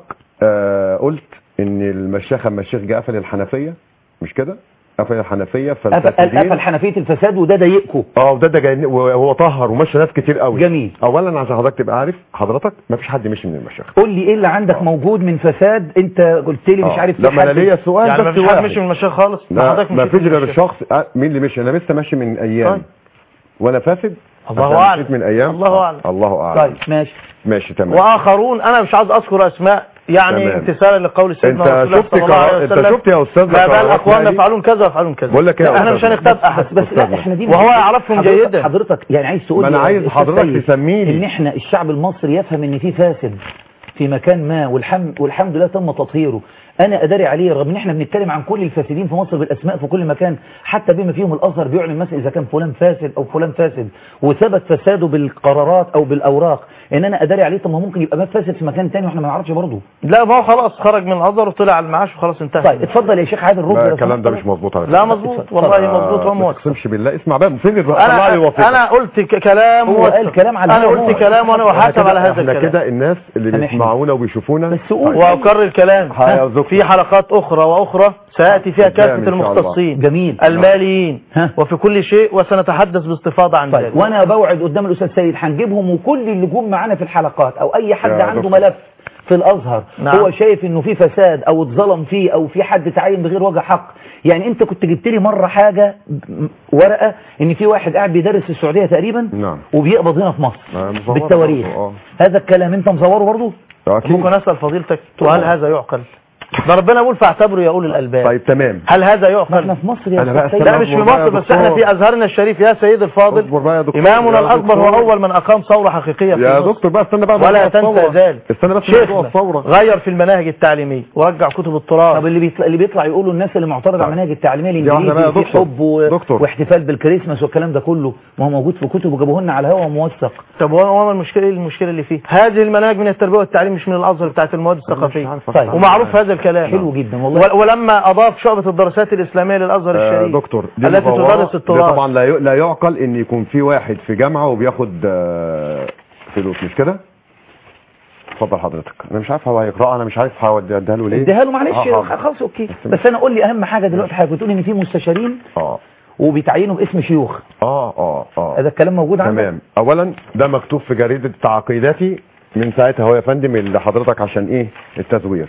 آه قلت ان المشيخه اما الشيخ جه قفل الحنفيه مش كده قفل الحنفيه قفل فالفاسدين قفل حنفيه الفساد وده ضايقكم اه وده ده جاي وهو طهر ومشى ناس كتير قوي جميل. اولا عشان حضرتك تبقى عارف حضرتك ما فيش حد مشي من المشيخه قول لي ايه اللي عندك موجود من فساد انت قلت لي مش آه. عارف في لما انا حد- ليا سؤال يعني ما بس فيش حد واحد. مشي من المشايخ خالص لا حضرتك ما مشيت فيش من غير المشايخ. الشخص آه، مين اللي مشي انا لسه ماشي من ايام طيب. وانا فاسد الله عشان أعلم. مشيت من ايام الله أعلم. الله اعلم طيب ماشي ماشي تمام واخرون انا مش عايز اذكر اسماء يعني تمام. امتثالا لقول سيدنا انت رسول الله شفت صلى الله عليه قرار- انت وسلم شفت يا استاذ ما بال قرارات اقوامنا نادي؟ يفعلون كذا ويفعلون كذا بقول لك ايه يا لا، احنا أستاذ؟ مش هنغتاب احد بس لا أستاذنا. احنا دي وهو يعرفهم حضرتك- جيدا. حضرتك يعني عايز تقول ما أنا لي يا عايز أستاذ حضرتك سيد تسميني. ان احنا الشعب المصري يفهم ان في فاسد في مكان ما والحمد والحمد لله تم تطهيره انا اداري عليه رغم ان احنا بنتكلم عن كل الفاسدين في مصر بالاسماء في كل مكان حتى بما فيهم الازهر بيعلن مثلا اذا كان فلان فاسد او فلان فاسد وثبت فساده بالقرارات او بالاوراق ان انا اداري عليه طب ما ممكن يبقى ما فاسد في مكان تاني واحنا ما نعرفش برضه لا ما هو خلاص خرج من الازهر وطلع على المعاش وخلاص انتهى طيب اتفضل يا شيخ عادل رد لا لو الكلام ده سمحت. مش مظبوط على لا فكرة. مظبوط والله مظبوط آه، ما وموثق تقسمش بالله اسمع بقى فين الر- طلع لي انا وثيقة. انا قلت ك- كلام هو موثق. قال كلام على انا الهواء. قلت كلام وانا احنا احاسب كده- على هذا احنا الكلام كده الناس اللي سامحني. بيسمعونا وبيشوفونا بس قول واكرر كلام ها، يا في حلقات اخرى واخرى سياتي فيها قدام كافه إن شاء الله. المختصين جميل الماليين ها. وفي كل شيء وسنتحدث باستفاضه عن طيب ذلك وانا بوعد قدام الاستاذ سيد هنجيبهم وكل اللي جم معانا في الحلقات او اي حد يا عنده دكتور. ملف في الازهر نعم. هو شايف انه في فساد او اتظلم فيه او في حد تعين بغير وجه حق يعني انت كنت جبت لي مره حاجه م- ورقه ان في واحد قاعد بيدرس في السعوديه تقريبا نعم. وبيقبض هنا في مصر آه، مصور بالتواريخ برضه، آه. هذا الكلام انت مصوره برضه اكيد ممكن اسال فضيلتك وهل هذا يعقل ده ربنا يقول فاعتبروا يا اولي الالباب طيب تمام هل هذا ما احنا يعقل في مصر يا أنا بقى أستاذ سيد. لا مش في اصبر بقى يا مصر بس احنا دكتور. في ازهرنا الشريف يا سيد الفاضل اصبر بقى يا دكتور امامنا يا الاكبر هو دكتور. اول من اقام ثوره حقيقيه في يا مصر دكتور بقى استنى بقى ولا موضوع تنسى الثورة. ذلك استنى بس موضوع شيخنا الثوره غير في المناهج التعليميه ورجع كتب التراث طب اللي بيطلع اللي بيطلع يقولوا الناس اللي معترض على طيب. المناهج التعليميه دي واحدة بقى الانجليزي يا في دكتور. حب و... دكتور. واحتفال بالكريسماس والكلام ده كله ما هو موجود في كتب وجابوه لنا على الهواء موثق طب هو هو المشكله ايه المشكله اللي فيه هذه المناهج من التربيه والتعليم مش من الازهر بتاعت المواد الثقافيه طيب. ومعروف هذا الكلام حلو جدا والله ول- ولما اضاف شعبه الدراسات الاسلاميه للازهر آه، الشريف دكتور دي التي مغامرة. تدرس دي التراث طبعا لا ي- لا يعقل ان يكون في واحد في جامعه وبياخد آه، فلوس مش كده اتفضل حضرتك انا مش عارف هو هيقراها انا مش عارف هوديها له ليه اديها له معلش آه، حاضر. خلاص اوكي بس انا قول لي اهم حاجه دلوقتي حضرتك بتقول ان في مستشارين اه وبيتعينوا باسم شيوخ اه اه اه هذا الكلام موجود عندك تمام اولا ده مكتوب في جريده تعقيداتي من ساعتها هو يا فندم اللي حضرتك عشان ايه التزوير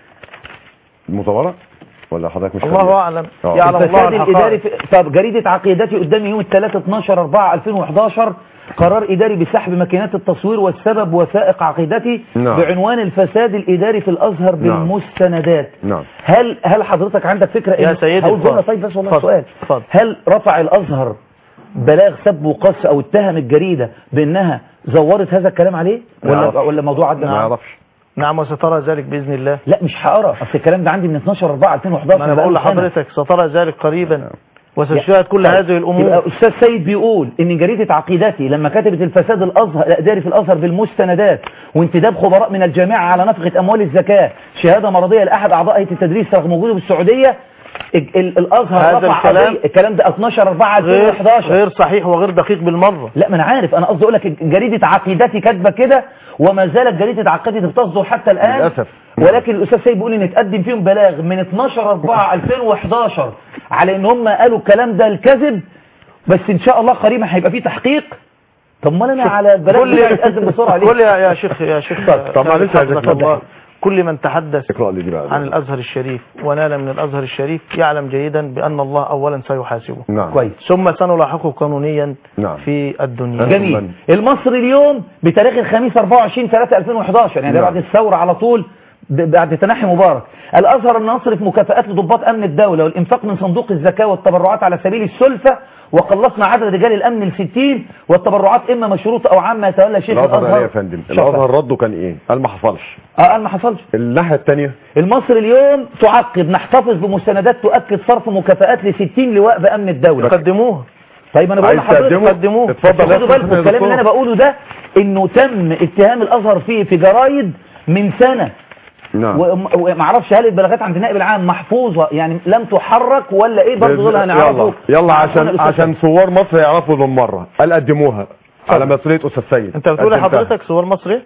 المزوره ولا حضرتك مش الله خبير؟ اعلم آه. يعلم الله الفساد الاداري الحقائق في... طب جريده عقيدتي قدامي يوم الثلاث 12 4 2011 قرار اداري بسحب ماكينات التصوير والسبب وثائق عقيدتي نعم. بعنوان الفساد الاداري في الازهر نعم. بالمستندات نعم هل هل حضرتك عندك فكره يا إنه- سيدي هقول جمله اتفضل. طيب بس والله اتفضل. سؤال اتفضل. هل رفع الازهر بلاغ سب وقص او اتهم الجريده بانها زورت هذا الكلام عليه ما ولا يعرفش. ولا الموضوع عدى ما يعرفش نعم وسترى ذلك باذن الله لا مش هقرا اصل الكلام ده عندي من 12 4 2011 ما انا بقاله بقول سنة. لحضرتك سترى ذلك قريبا وستشاهد كل طيب. هذه الامور يبقى استاذ سيد بيقول ان جريده عقيدتي لما كتبت الفساد الازهر الاداري في الازهر بالمستندات وانتداب خبراء من الجامعه على نفقه اموال الزكاه شهاده مرضيه لاحد اعضاء هيئه التدريس رغم وجوده بالسعوديه ال- ال- الازهر هذا رفع الكلام قضية- الكلام ده 12 4 غير 2011 غير صحيح وغير دقيق بالمره لا ما انا عارف انا قصدي اقول لك جريده عقيدتي كاتبه كده وما زالت جريده عقيدتي بتصدر حتى الان للاسف ولكن الاستاذ سيد بيقول ان اتقدم فيهم بلاغ من 12 4 2011 على ان هم قالوا الكلام ده الكذب بس ان شاء الله قريبا هيبقى فيه تحقيق طب ما انا على البلاغ كل ده اتقدم بسرعه ليه كل يا يا شيخ يا شيخ طب معلش يا حفظك شيخ الله كل من تحدث اقرا لي دي بقى عن الازهر الشريف ونال من الازهر الشريف يعلم جيدا بان الله اولا سيحاسبه نعم كويس ثم سنلاحقه قانونيا نعم في الدنيا جميل المصري اليوم بتاريخ الخميس 24 3 2011 يعني ده نعم. بعد الثوره على طول ب- بعد تنحي مبارك الازهر ان نصرف مكافآت لضباط امن الدوله والانفاق من صندوق الزكاه والتبرعات على سبيل السلفه وقلصنا عدد رجال الامن ل 60 والتبرعات اما مشروطه او عامه يتولى شيخ الازهر الازهر ايه يا فندم شكراً. الازهر رده كان ايه قال ما حصلش اه قال ما حصلش الناحيه الثانيه المصري اليوم تعقب نحتفظ بمستندات تؤكد صرف مكافآت ل 60 لواء بامن الدوله قدموه طيب انا بقول عايز لحضرتك تقدمه؟ قدموه اتفضل يا خدوا أستاذ بالكم حسن يا الكلام دكتور. اللي انا بقوله ده انه تم اتهام الازهر فيه في جرايد من سنه نعم وم- ومعرفش هل البلاغات عند النائب العام محفوظه يعني لم تحرك ولا ايه برضه دول هنعرفه يلا يلا عشان عشان الأستاذ عشان ثوار مصر يعرفوا بالمره قال قدموها على مسؤوليه استاذ سيد انت بتقول قدمتها. لحضرتك صور مصري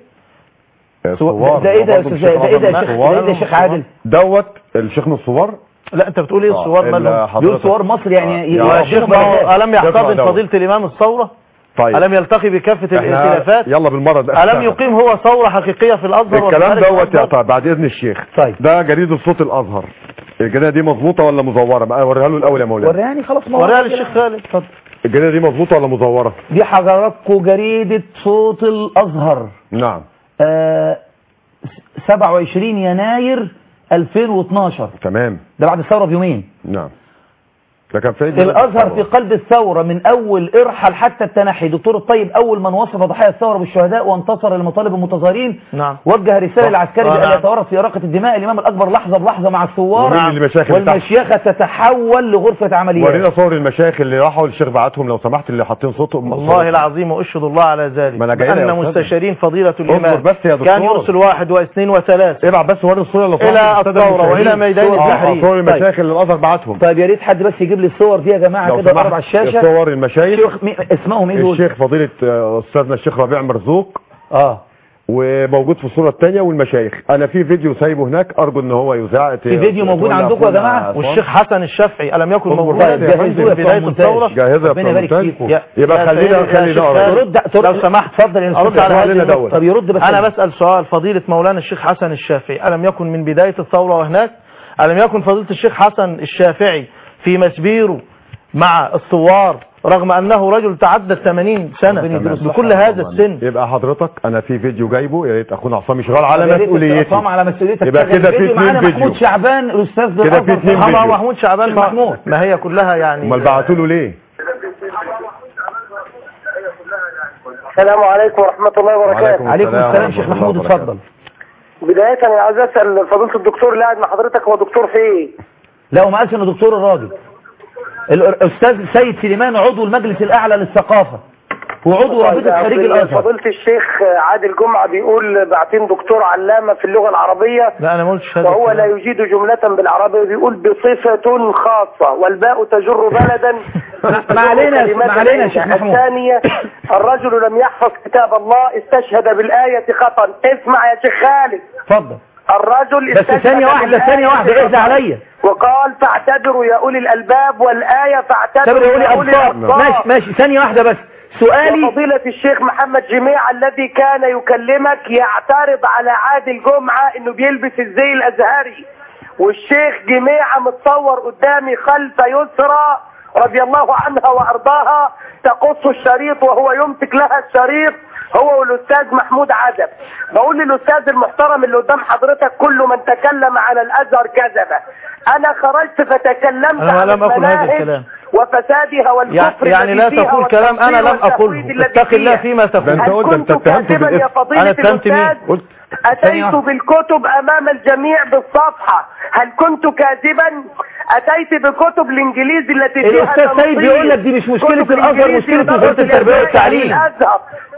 ثوار ده ايه ده يا برضه استاذ مش ده ايه ده يا معظم شيخ الثوار. ده ايه ده يا شيخ عادل دوت الشيخ من الثوار لا انت بتقول ايه آه، الصور ال- مالهم حضرتك- دول صور مصر يعني آه، يا شيخ ما هو الم يقرأ يحتضن دوت. فضيله الامام الثوره طيب الم يلتقي بكافه احنا الائتلافات يلا بالمره ده الم يقيم هو ثوره حقيقيه في الازهر الكلام وفي خارج دوت يا الأزهر؟ طيب بعد اذن الشيخ طيب. ده جريده صوت الازهر الجريده دي مظبوطه ولا مزوره بقى اوريها له الاول يا مولانا وريهاني خلاص ما هو وريها كده. للشيخ خالد اتفضل الجريده دي مظبوطه ولا مزوره دي حضراتكم جريده صوت الازهر نعم آه 27 يناير 2012 تمام ده بعد الثوره بيومين نعم ده كان في الازهر في قلب الثوره من اول ارحل حتى التنحي دكتور الطيب اول من وصف ضحايا الثوره بالشهداء وانتصر لمطالب المتظاهرين نعم وجه رساله للعسكري آه، بان نعم. يتورط في اراقه الدماء الامام الاكبر لحظه بلحظه مع الثوار وريني المشايخ اللي تحت. والمشيخه تتحول لغرفه عمليات ورينا صور المشايخ اللي راحوا الشيخ بعتهم لو سمحت اللي حاطين صوتهم والله العظيم واشهد الله على ذلك ما أنا جاي لها يا ان أستاذ. مستشارين فضيله الامام بس يا دكتور. كان يرسل واحد واثنين وثلاث ابعت بس وري الصوره لو إلى سمحت للسادة الثورة المشاهدين. وإلى ميدان صور- آه، التحرير. صور طيب. المشايخ اللي الازهر بعتهم طيب يا ريت حد بس يجيب لي الصور دي يا جماعه لو كده قرب على سمحت الشاشه صور المشايخ شيخ مي... اسمهم ايه دول الشيخ فضيله آه، استاذنا الشيخ ربيع مرزوق اه وموجود في الصوره الثانيه والمشايخ انا في فيديو سايبه هناك ارجو ان هو يذاع في فيديو موجود عندكم يا جماعه والشيخ حسن الشافعي الم يكن اصبر موجودا بس يا فندم. في بدايه الثوره جاهزه يا ربنا يبارك فندم. فيكم. يا- يبقى يا خلينا سيدي- يا خلي شيخ ده خالد. ترد لو سمحت اتفضل يا ارد على علينا هذه النقطة. دولة. طب يرد بس انا بسال سؤال فضيله مولانا الشيخ حسن الشافعي الم يكن من بدايه الثوره وهناك الم يكن فضيله الشيخ حسن الشافعي في مسبيره مع الثوار رغم انه رجل تعدى 80 سنه بكل هذا السن يبقى حضرتك انا في فيديو جايبه يا ريت اخونا عصام يشغال على يا ريت مسؤوليتي عصام على مسؤوليتك يبقى شغل كده في الفيديو. اتنين معانا فيديو. محمود شعبان الاستاذ كده في بالأزهر. اتنين محمد فيديو. محمود شعبان شيخ ما, محمود. ما هي كلها يعني امال بعتوا له ليه السلام عليكم ورحمة الله وبركاته عليكم السلام ورحمة شيخ الله محمود وبركاته. اتفضل بداية أنا عايز أسأل فضيلة الدكتور اللي قاعد مع حضرتك هو دكتور في إيه؟ لا وما قالش انه دكتور الراجل الاستاذ سيد سليمان عضو المجلس الاعلى للثقافه وعضو رابطه خريج الازهر فضيلة الشيخ عادل جمعة بيقول بعتين دكتور علامة في اللغة العربية لا انا ما قلتش هذا وهو لا الكلام. يجيد جملة بالعربية بيقول بصفة خاصة والباء تجر بلدا ما علينا- كلمات ما علينا يا العلة. شيخ محمود. الثانية الرجل لم يحفظ كتاب الله استشهد بالآية خطأ اسمع يا شيخ خالد اتفضل الرجل بس استشهد ثانية واحدة بالآية ثانية واحدة اهدى خطأ. عليا وقال فاعتبروا يا أولي الألباب والآية فاعتبروا تبري يقول يا لي أولي ابصار الأبصار ماشي ماشي ثانية واحدة بس سؤالي وفضيلة الشيخ محمد جميع الذي كان يكلمك يعترض على عادل جمعة انه بيلبس الزي الازهري والشيخ جميع متصور قدامي خلف يسرى رضي الله عنها وارضاها تقص الشريط وهو يمسك لها الشريط هو والاستاذ محمود عزب بقول للاستاذ المحترم اللي قدام حضرتك كل من تكلم عن الازهر كذب انا خرجت فتكلمت أنا عن لم أقل هذا المناهج الكلام. وفسادها والكفر يعني الذي لا فيها تقول كلام انا لم والتفويض اقوله الذي اتق الله فيها. فيما تقول ده انت هل قلت انت كنت اتهمت كاتبا يا بالاسم فضيلة انا اتهمت مين الأستاذ قلت ثانية أتيت واحدة. بالكتب أمام الجميع بالصفحة هل كنت كاذبا أتيت بكتب الإنجليزي التي فيها الأستاذ سيد تنصيب. بيقول لك دي مش مشكلة كتب الأزهر، الإنجليزي مشكلة لدرجة وزارة التربية الأبناء والتعليم. الأزهر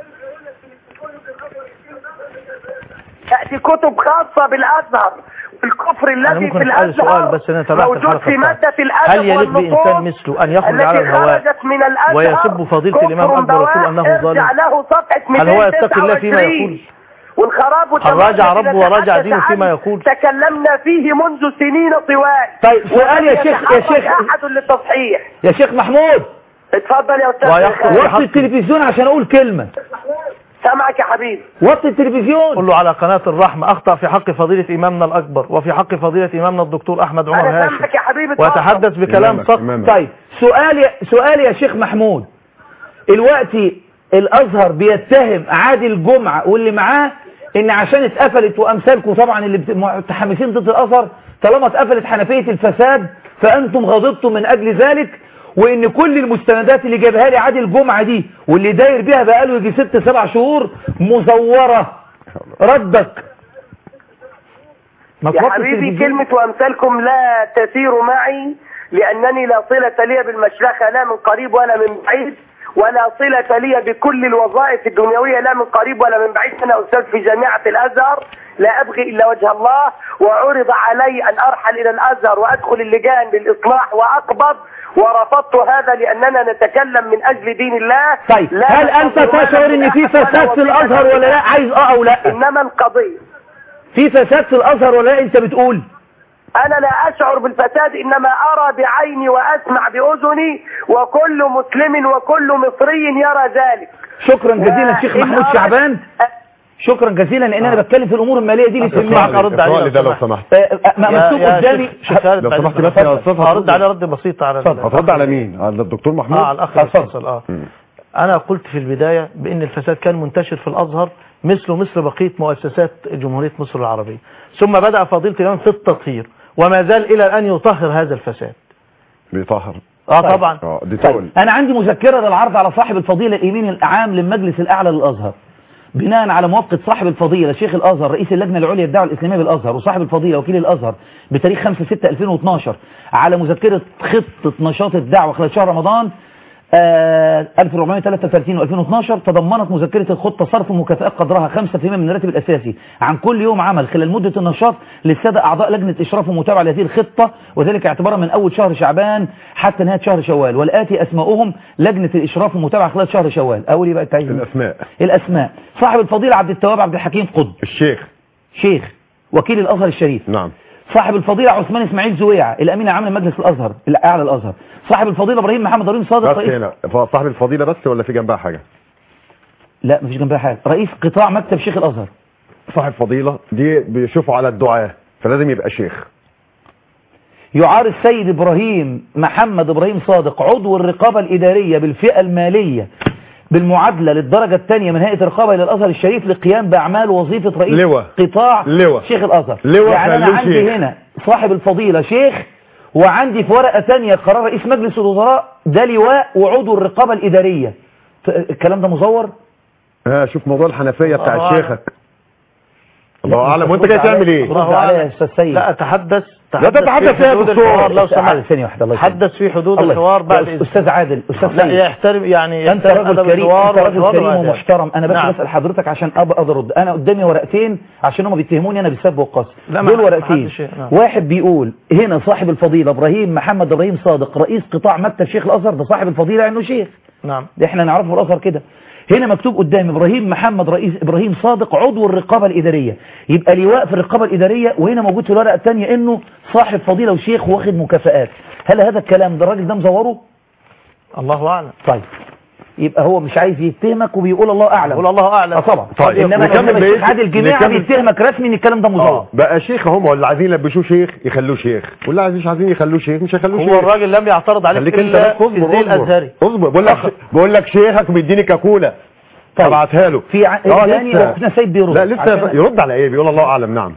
تأتي كتب خاصة بالأزهر الكفر أنا الذي ممكن في أسأل سؤال الأزهر بس أنا تابعت موجود الحلقة في بتاعتك. مادة الأدب هل يليق والنصوص بإنسان مثله أن يخرج التي على الهواء خرجت من الأزهر ويسب فضيلة الإمام كفر أكبر ويقول أنه بواح. ظالم؟ ارجع له صفحة هل هو يتقي الله فيما 229 يقول؟ والخراب هل راجع والتمرد ربه وراجع نتحدث دينه فيما عنه. يقول؟ تكلمنا فيه منذ سنين طوال طيب سؤال يا ولم شيخ يا يتحرك شيخ أحد للتصحيح يا شيخ محمود اتفضل يا أستاذ ويحكم خالد. وطي التلفزيون عشان اقول كلمة سامعك يا حبيبي وطي التلفزيون قل له على قناة الرحمة أخطأ في حق فضيلة إمامنا الأكبر وفي حق فضيلة إمامنا الدكتور أحمد عمر أنا هاشم سامعك يا حبيبي اتفضل. ويتحدث بكلام إمامك- سقط إمامك. طيب سؤالي سؤالي يا شيخ محمود الوقتي الازهر بيتهم عادل جمعة واللي معاه ان عشان اتقفلت وامثالكم طبعا اللي بت- متحمسين ضد الازهر طالما اتقفلت حنفية الفساد فانتم غضبتم من اجل ذلك وان كل المستندات اللي جابها لي عادل جمعة دي واللي داير بيها بقاله يجي ست سبع شهور مزورة ردك ما يا توطي حبيبي التلفزيون. كلمة وأمثالكم لا تسير معي لأنني لا صلة لي بالمشرخة لا من قريب ولا من بعيد ولا صلة لي بكل الوظائف الدنيوية لا من قريب ولا من بعيد أنا أستاذ في جامعة الأزهر لا أبغي إلا وجه الله وعرض علي أن أرحل إلى الأزهر وأدخل اللجان للإصلاح وأقبض ورفضت هذا لأننا نتكلم من أجل دين الله طيب لا هل انت نتضرر ولا تشعر ان في من أحد فساد في ولا الازهر ولا لا عايز اه او لا إنما القضية في فساد في الازهر ولا لا انت بتقول أنا لا أشعر بالفساد إنما أرى بعيني وأسمع بأذني وكل مسلم وكل مصري يرى ذلك شكرا جزيلا شيخ إن محمود أردت- شعبان شكرا جزيلا لان انا بتكلم في الامور الماليه دي اللي اسمعك تهمني ارد عليه اقرأ لي ده لو سمحت. سمحت آه، آه، ما يا- مكتوب يا قدامي شيخ- شيخ خالد لو بعد سمحت إذنك. بس يا أستاذ هرد هترد- عليه رد بسيط على ال- هترد على مين على الدكتور محمود اه على الاخ اللي اتصل اه انا قلت في البداية بان الفساد كان منتشر في الازهر مثله مثل بقية مؤسسات جمهورية مصر العربية ثم بدأ فضيلة الامام في التطهير وما زال الى الان يطهر هذا الفساد بيطهر اه طيب. طبعا اه دي تقول طيب انا عندي مذكره للعرض على صاحب الفضيله الامين الاعام للمجلس الاعلى للازهر بناء على موافقه صاحب الفضيله شيخ الازهر رئيس اللجنه العليا للدعوه الاسلاميه بالازهر وصاحب الفضيله وكيل الازهر بتاريخ 5 6 2012 على مذكره خطه نشاط الدعوه خلال شهر رمضان آه 1433 و2012 تضمنت مذكرة الخطة صرف مكافآت قدرها 5% من الراتب الأساسي عن كل يوم عمل خلال مدة النشاط للسادة أعضاء لجنة إشراف ومتابعة لهذه الخطة وذلك اعتبارا من أول شهر شعبان حتى نهاية شهر شوال والآتي أسماؤهم لجنة الإشراف والمتابعة خلال شهر شوال أول بقى التعيين الاسماء الأسماء صاحب الفضيلة عبد التواب عبد الحكيم قطب الشيخ شيخ وكيل الأزهر الشريف نعم صاحب الفضيلة عثمان اسماعيل زويع الأمين العام لمجلس الأزهر الأعلى الأزهر صاحب الفضيلة إبراهيم محمد ضريم صادق بس رئيس هنا صاحب الفضيلة بس ولا في جنبها حاجة لا مفيش جنبها حاجة رئيس قطاع مكتب شيخ الأزهر صاحب فضيلة دي بيشوفوا على الدعاة فلازم يبقى شيخ يعار السيد إبراهيم محمد إبراهيم صادق عضو الرقابة الإدارية بالفئة المالية بالمعادلة للدرجة الثانية من هيئة الرقابة إلى الأزهر الشريف للقيام بأعمال وظيفة رئيس لواء. قطاع لواء. شيخ الأزهر لواء يعني أنا خلوه عندي شيخ. هنا صاحب الفضيلة شيخ وعندي في ورقة ثانية قرار رئيس مجلس الوزراء ده لواء وعضو الرقابة الإدارية ت- الكلام ده مزور ها شوف موضوع الحنفية بتاع الله شيخك الله أعلم وأنت جاي رد تعمل عليا. إيه رد عليا يا أستاذ سيد لا اتحدث تحدث تتحدث في يا حدود دكتور. الحوار لو أستاذ عادل، سمحت ثانية واحدة الله يسلمك. حدث في حدود الله الحوار يسلمك. بعد يا إذن. أستاذ عادل أستاذ لا سيد. يحترم يعني انت يحترم راجل أدب كريم الحوار انت راجل والحوار كريم والآداب. ومحترم انا بس نعم. بسال حضرتك عشان ابقى ارد انا قدامي ورقتين عشان هم بيتهموني انا بالسب والقصد لا، ما دول حد- ورقتين ما حدش- نعم. واحد بيقول هنا صاحب الفضيله ابراهيم محمد ابراهيم صادق رئيس قطاع مكتب شيخ الازهر ده صاحب الفضيله انه شيخ نعم ده احنا نعرفه في الازهر كده هنا مكتوب قدامي ابراهيم محمد رئيس ابراهيم صادق عضو الرقابه الاداريه يبقى لواء في الرقابه الاداريه وهنا موجود في الورقه الثانيه انه صاحب فضيله وشيخ واخد مكافآت هل هذا الكلام ده الراجل ده مزوره الله اعلم طيب يبقى هو مش عايز يتهمك وبيقول الله اعلم يقول الله اعلم اه طبعا طيب، انما نكمل إنما بقية- الشيخ عادل جماعه نكمل- بيتهمك رسمي ان الكلام ده مزور اه بقى شيخ هم اللي عايزين يلبسوه شيخ يخلوه شيخ واللي عايزين مش عايزين يخلوه شيخ مش هيخلوه شيخ هو الراجل لم يعترض عليك خليك انت الا بس في اصبر الزي اصبر الازهري اصبر بقول لك بقول لك شيخك بيديني كاكولا طيب. ابعتها له في ع- اه تاني لسه واخونا سيد بيرد لا لسه عشان- يرد على ايه بيقول الله اعلم نعم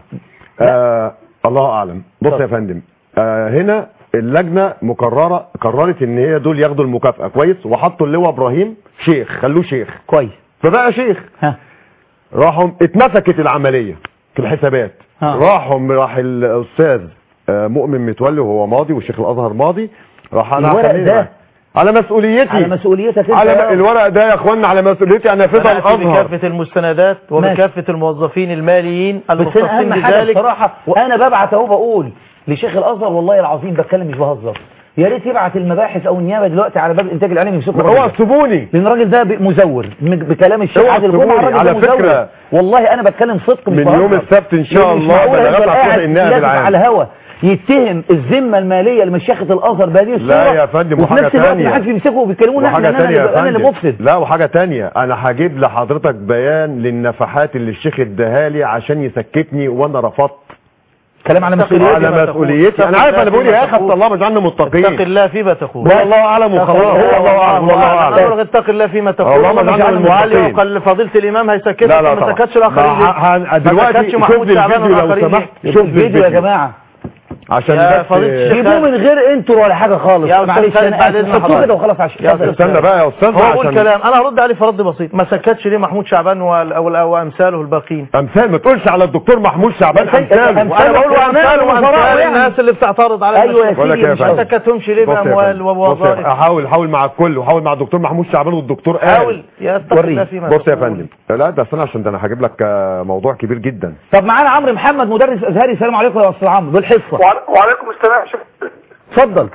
آه الله اعلم بص يا فندم آه هنا اللجنه مقرره قررت ان هي دول ياخدوا المكافاه كويس وحطوا اللواء ابراهيم شيخ خلوه شيخ كويس فبقى شيخ ها راحوا اتمسكت العمليه في الحسابات ها. راحوا راح الاستاذ آه، مؤمن متولي وهو ماضي والشيخ الازهر ماضي راح انا الورق هخليه ده معاه. على مسؤوليتي على مسؤوليتك انت على يا- م... الورق ده يا اخوانا على مسؤوليتي انا فضل نأتي الازهر بكافة المستندات وبكافة الموظفين الماليين بس انا المختصين اهم حاجه بذلك بصراحه انا ببعت اهو بقول لشيخ الازهر والله العظيم بتكلم مش بهزر يا ريت يبعت المباحث او النيابه دلوقتي على باب الانتاج الاعلامي يمسكوا هو الراجل ده. سيبوني لان الراجل ده ب- مزور م- بكلام الشيخ هو عادل جمعه سيبوني. الراجل على ده مزور. فكرة والله انا بتكلم صدق مش من بهزر. يوم السبت إن شاء لأن مش الله معقول بلاغات هيفضل هتروح قاعد النائب لافف العام. على الهوا يتهم الذمه الماليه لمشيخه الازهر بهذه الصوره لا يا فندم وفي وحاجه نفس الوقت ما ثانيه حدش بيمسكه وبيكلمونا احنا وحاجه إن انا ثانيه اللي- يا انا اللي فندم مفسد لا وحاجه ثانيه انا هجيب لحضرتك بيان للنفحات اللي الشيخ اداها لي عشان يسكتني وانا رفضت كلام على مسؤوليتي على ما تقول. مسؤولية انا عارف انا بقول يا اخي تقول. الله اجعلنا متقين اتق الله فيما تقول هو الله اعلم وخلاص هو الله اعلم والله انا اعلم بقول اتق الله فيما تقول اللهم ومش اجعلنا عن من المعلم المتقين. وقال فضيله الامام هيسكتك لا لا ما طبعا سكتش الاخرين ما ليه؟ ه- ه- ما دلوقتي سكتش شوف محمود لي شعبان الفيديو لو والآخرين سمحت ليه؟ شوف لي الفيديو يا الفيديو جماعه عشان يا بس فضيلة الشيخ جيبوه من غير انترو ولا حاجه خالص يا أستاذ معلش خالد انا بعد اسف إذن حطوه حضرتك. كده وخلاص عشان يا اتفضل. استنى بقى يا استاذ هو قول عشان كلام انا هرد عليه في رد بسيط ما سكتش ليه محمود شعبان وال- او أو امثاله الباقيين امثال ما تقولش على الدكتور محمود شعبان بس أنت- امثاله أمثال وانا بقول وأمثال امثال وزراء وامثال يعني. الناس اللي بتعترض على أيوة يا المشاكل. بقول لك يا مش ما فندم. سكتهمش ليه بص يا باموال فندم. بص يا ووظائف فندم. احاول احاول مع الكل وحاول مع الدكتور محمود شعبان والدكتور قال حاول يا اتق الله فيما بص يا تقول. فندم لا ده استنى عشان ده انا هجيب لك آه، موضوع كبير جدا طب معانا عمرو محمد مدرس ازهري السلام عليكم يا استاذ عمرو دول حصه وعلي- وعليكم السلام شيخ اتفضل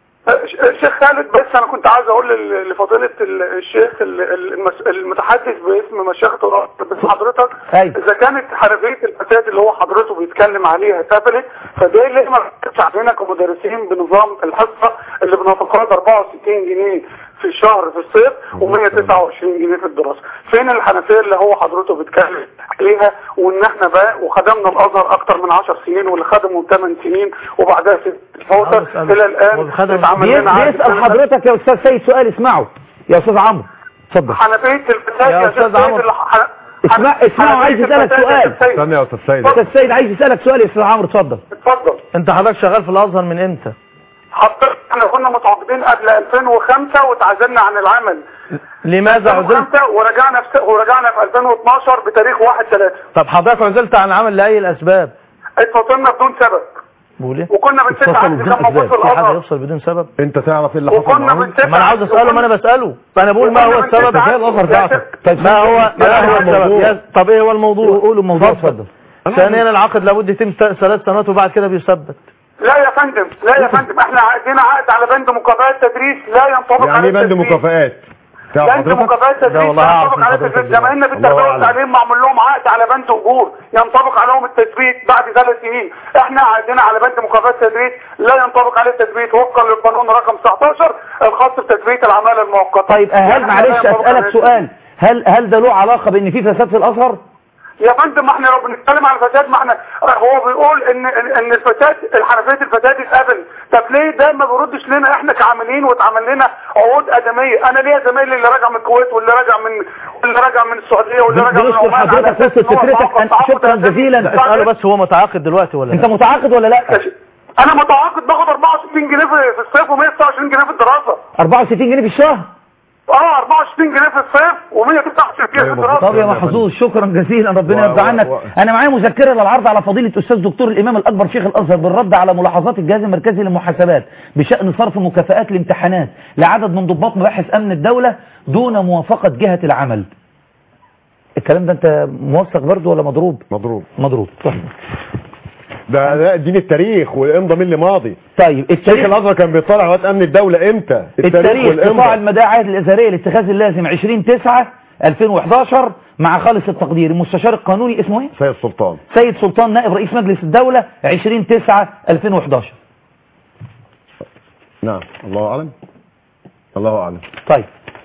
شيخ خالد بس انا كنت عايز اقول لل- لفضيله ال- الشيخ ال- ال- المس- المتحدث باسم مشيخه الارض بس حضرتك أيوة. اذا كانت حنفيه الفساد اللي هو حضرته بيتكلم عليها اتقفلت فده ليه ما ركزش علينا كمدرسين بنظام الحصه اللي بنتقاضى 64 جنيه في الشهر في الصيف و129 جنيه في الدراسه فين الحنفيه اللي هو حضرته بيتكلم عليها وان احنا بقى وخدمنا الازهر اكتر من 10 سنين واللي خدمه 8 سنين وبعدها ست فوتر الى الان اتعمل بي- لنا عقد بيسال سنة. حضرتك يا استاذ سيد سؤال اسمعه يا استاذ عمرو اتفضل حنفيه الفساد يا يا أستاذ سيد عمرو. اللي ح- اسمع اسمعه عايز حنفية يسالك الفساد يا سؤال سيد. استنى يا استاذ سيد استاذ سيد عايز يسالك سؤال يا استاذ عمرو اتفضل اتفضل انت حضرتك شغال في الازهر من امتى حضرتك احنا كنا متعاقدين قبل 2005 وتعزلنا عن العمل لماذا عزلت 2005 ورجعنا في ورجعنا في 2012 بتاريخ 1 3 طب حضرتك عزلت عن العمل لاي الاسباب اتفصلنا بدون سبب بقول ايه وكنا بنسد اتفصل عقد بدون كان موجود في أسباب. في حد الازهر يفصل بدون سبب انت تعرف ايه اللي حصل وكنا معاهم بنسد ما انا عاوز اساله ما انا بساله فانا بقول ما هو السبب وكنا بنسد الازهر عقد- بعتك طيب ما هو ما هو السبب الموضوع. يا- طب ايه هو الموضوع قولوا الموضوع اتفضل ثانيا العقد لابد يتم ت- ثلاث سنوات وبعد كده بيثبت لا يا فندم لا يا فندم احنا عندنا عقد على بند مكافآت تدريس لا ينطبق يعني عليه ايه بند التدريس. مكافآت تعرف بند حضرتك مكافآت ده تدريس والله لا أعرف ينطبق من على حضرتك التدريس ده. زمايلنا الله بالتربيه أعلم. والتعليم معمول لهم عقد على بند اجور ينطبق عليهم التثبيت بعد ثلاث سنين احنا عندنا على بند مكافآت تدريس لا ينطبق عليه التثبيت وفقا للقانون رقم 19 الخاص بتثبيت العماله المؤقته طيب هل يعني لا معلش ينطبق عليه اسالك سؤال هل هل ده له علاقه بان في فساد في الازهر يا فندم ما احنا لو بنتكلم على الفساد ما احنا هو بيقول ان ان ان الفساد الحنفيه الفساد اتقفل طب ليه ده ما بيردش لنا احنا كعاملين واتعمل لنا عقود ادميه انا ليا زمايلي اللي راجع من الكويت واللي راجع من واللي راجع من السعوديه واللي راجع من بنشكر عمان على حضرتك أساس وسط إن هو فكرتك تعاقد أن- تعاقد شكرا أساسي. جزيلا. اساله بس هو متعاقد دلوقتي ولا انت لا متعاقد ولا لا انا متعاقد باخد 64 جنيه في في الصيف و129 جنيه في الدراسه 64 جنيه في الشهر اه 24 جنيه في الصيف و129 جنيه في الدراسه طب يا محظوظ شكرا جزيلا ربنا و- يرضى و- عنك و- انا معايا مذكره للعرض على فضيله استاذ دكتور الامام الاكبر شيخ الازهر بالرد على ملاحظات الجهاز المركزي للمحاسبات بشان صرف مكافآت الامتحانات لعدد من ضباط مباحث امن الدوله دون موافقه جهه العمل الكلام ده انت موثق برضه ولا مضروب مضروب مضروب طيب ده ده اديني التاريخ والامضى مين اللي ماضي طيب شيخ التاريخ الازهر كان بيطلع وقت امن الدوله امتى التاريخ قطاع والامضى المداعي الازهريه لاتخاذ اللازم 20 9 2011 مع خالص التقدير المستشار القانوني اسمه ايه سيد سلطان سيد سلطان نائب رئيس مجلس الدولة 20 9 2011 نعم الله اعلم الله اعلم طيب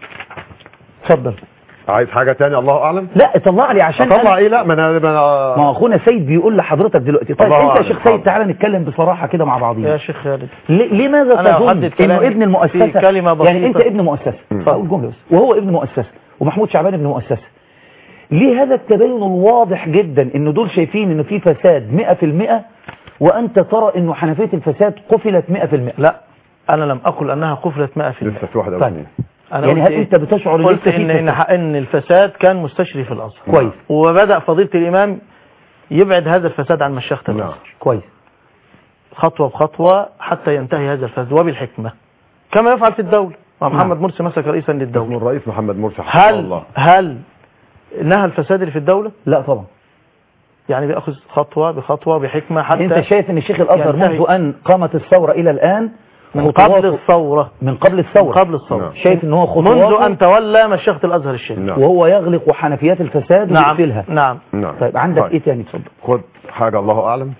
اتفضل عايز حاجه تاني الله اعلم لا اطلع لي عشان اطلع أنا- ايه لا ما انا ما أنا- ما هو اخونا سيد بيقول لحضرتك دلوقتي طيب الله انت يا أعلم. شيخ حاضر. سيد تعالى نتكلم بصراحة كده مع يا بعضينا شيخ خالد ليه- لماذا أنا تظن أحدد انه كلامي ابن المؤسسة في كلمة بسيطة. يعني انت ابن مؤسسة فاقول جملة بس وهو ابن مؤسسة ومحمود شعبان ابن مؤسسة ليه هذا التباين الواضح جدا ان دول شايفين انه في فساد 100% وانت ترى انه حنفية الفساد قفلت 100% لا انا لم اقل انها قفلت 100% لسه في واحد او طيب. اثنين انا يعني قلت هل إيه؟ انت بتشعر ان قلت لسه في ان ان فساد؟ ان الفساد كان مستشري في الازهر كويس وبدا فضيله الامام يبعد هذا الفساد عن مشيخه الازهر كويس خطوه بخطوه حتى ينتهي هذا الفساد وبالحكمه كما يفعل في الدوله ومحمد مرسي مسك رئيسا للدوله اسمه الرئيس محمد مرسي حفظه هل الله هل نهى الفساد اللي في الدوله لا طبعا يعني بياخذ خطوه بخطوه بحكمه حتى انت شايف ان الشيخ الازهر ينتهي. منذ ان قامت الثورة الى الان من خطواته- قبل الثوره من قبل الثورة من قبل الثوره نعم. شايف ان هو منذ خطواته ان تولى مشيخه الازهر الشريف نعم وهو يغلق حنفيات الفساد نعم ويقفلها نعم نعم طيب عندك طيب. ايه تاني اتفضل خد حاجه الله اعلم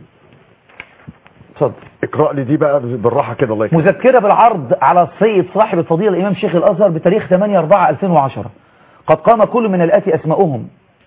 اتفضل اقرا لي دي بقى بالراحه كده الله يكرمك مذكرة بالعرض على السيد صاحب الفضيلة الإمام شيخ الأزهر بتاريخ 8 4 2010 قد قام كل من الآتي أسماؤهم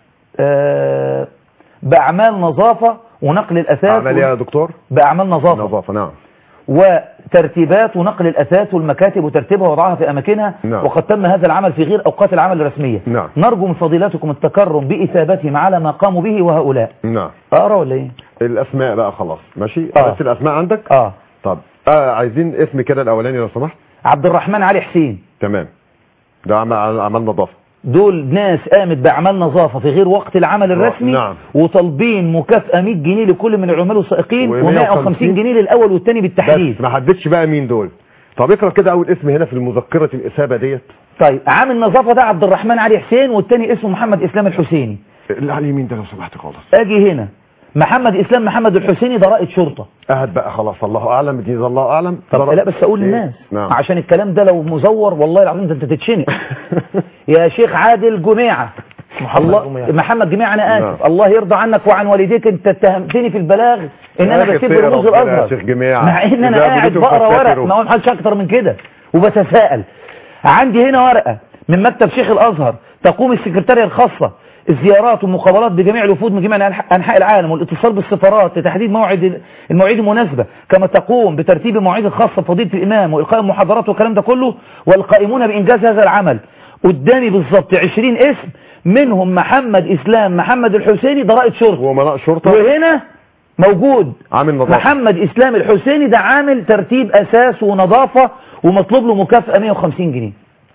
آه، بأعمال نظافة ونقل الأثاث اعمل ايه يا دكتور بأعمال نظافة نظافه نعم وترتيبات ونقل الأثاث والمكاتب وترتيبها ووضعها في أماكنها نعم. وقد تم هذا العمل في غير أوقات العمل الرسمية نعم. نرجو من فضيلتكم التكرم بإثابتهم على ما قاموا به وهؤلاء نعم أقرأ ولا إيه؟ الاسماء بقى خلاص ماشي آه. عرفت الاسماء عندك آه طب آه عايزين اسم كده الاولاني لو سمحت عبد الرحمن علي حسين تمام ده عمل عمل نظافه دول ناس قامت بأعمال نظافة في غير وقت العمل الرسمي نعم. وطالبين مكافأة 100 جنيه لكل من العمال والسائقين و150 و150 جنيه للأول والثاني بالتحديد بس ما حددش بقى مين دول طب اقرا كده اول اسم هنا في المذكره الاسابه ديت طيب عامل نظافة ده عبد الرحمن علي حسين والثاني اسمه محمد إسلام الحسيني اللي على اليمين ده لو سمحت خالص أجي هنا محمد إسلام محمد الحسيني ده رائد شرطة قاعد بقى خلاص الله اعلم دي الله اعلم طب ده لا بس أقول إيه؟ للناس نعم عشان الكلام ده لو مزور والله العظيم ده أنت تتشنق يا شيخ عادل جميعة محمد الله جميعة. محمد جميعة أنا آسف نعم. الله يرضى عنك وعن والديك أنت اتهمتني في البلاغ إن يا أنا أخي بسيب اتقي رموز ربنا يا الأزهر شيخ جميعة. مع إن أنا إذا قاعد بنيتم بقرا ورق فاستتروا. ما عملش أكتر من كده وبتساءل عندي هنا ورقة من مكتب شيخ الأزهر تقوم السكرتارية الخاصة الزيارات والمقابلات بجميع الوفود من جميع أنح- أنحاء العالم والاتصال بالسفارات لتحديد موعد المواعيد المناسبة كما تقوم بترتيب المواعيد الخاصة بفضيلة الإمام وإلقاء المحاضرات والكلام ده كله والقائمون بإنجاز هذا العمل قدامي بالظبط 20 اسم منهم محمد إسلام محمد الحسيني ده رائد شرطة ومناء شرطه وهنا موجود عامل نظافه محمد إسلام الحسيني ده عامل ترتيب أساس ونظافة ومطلوب له مكافأة 150 جنيه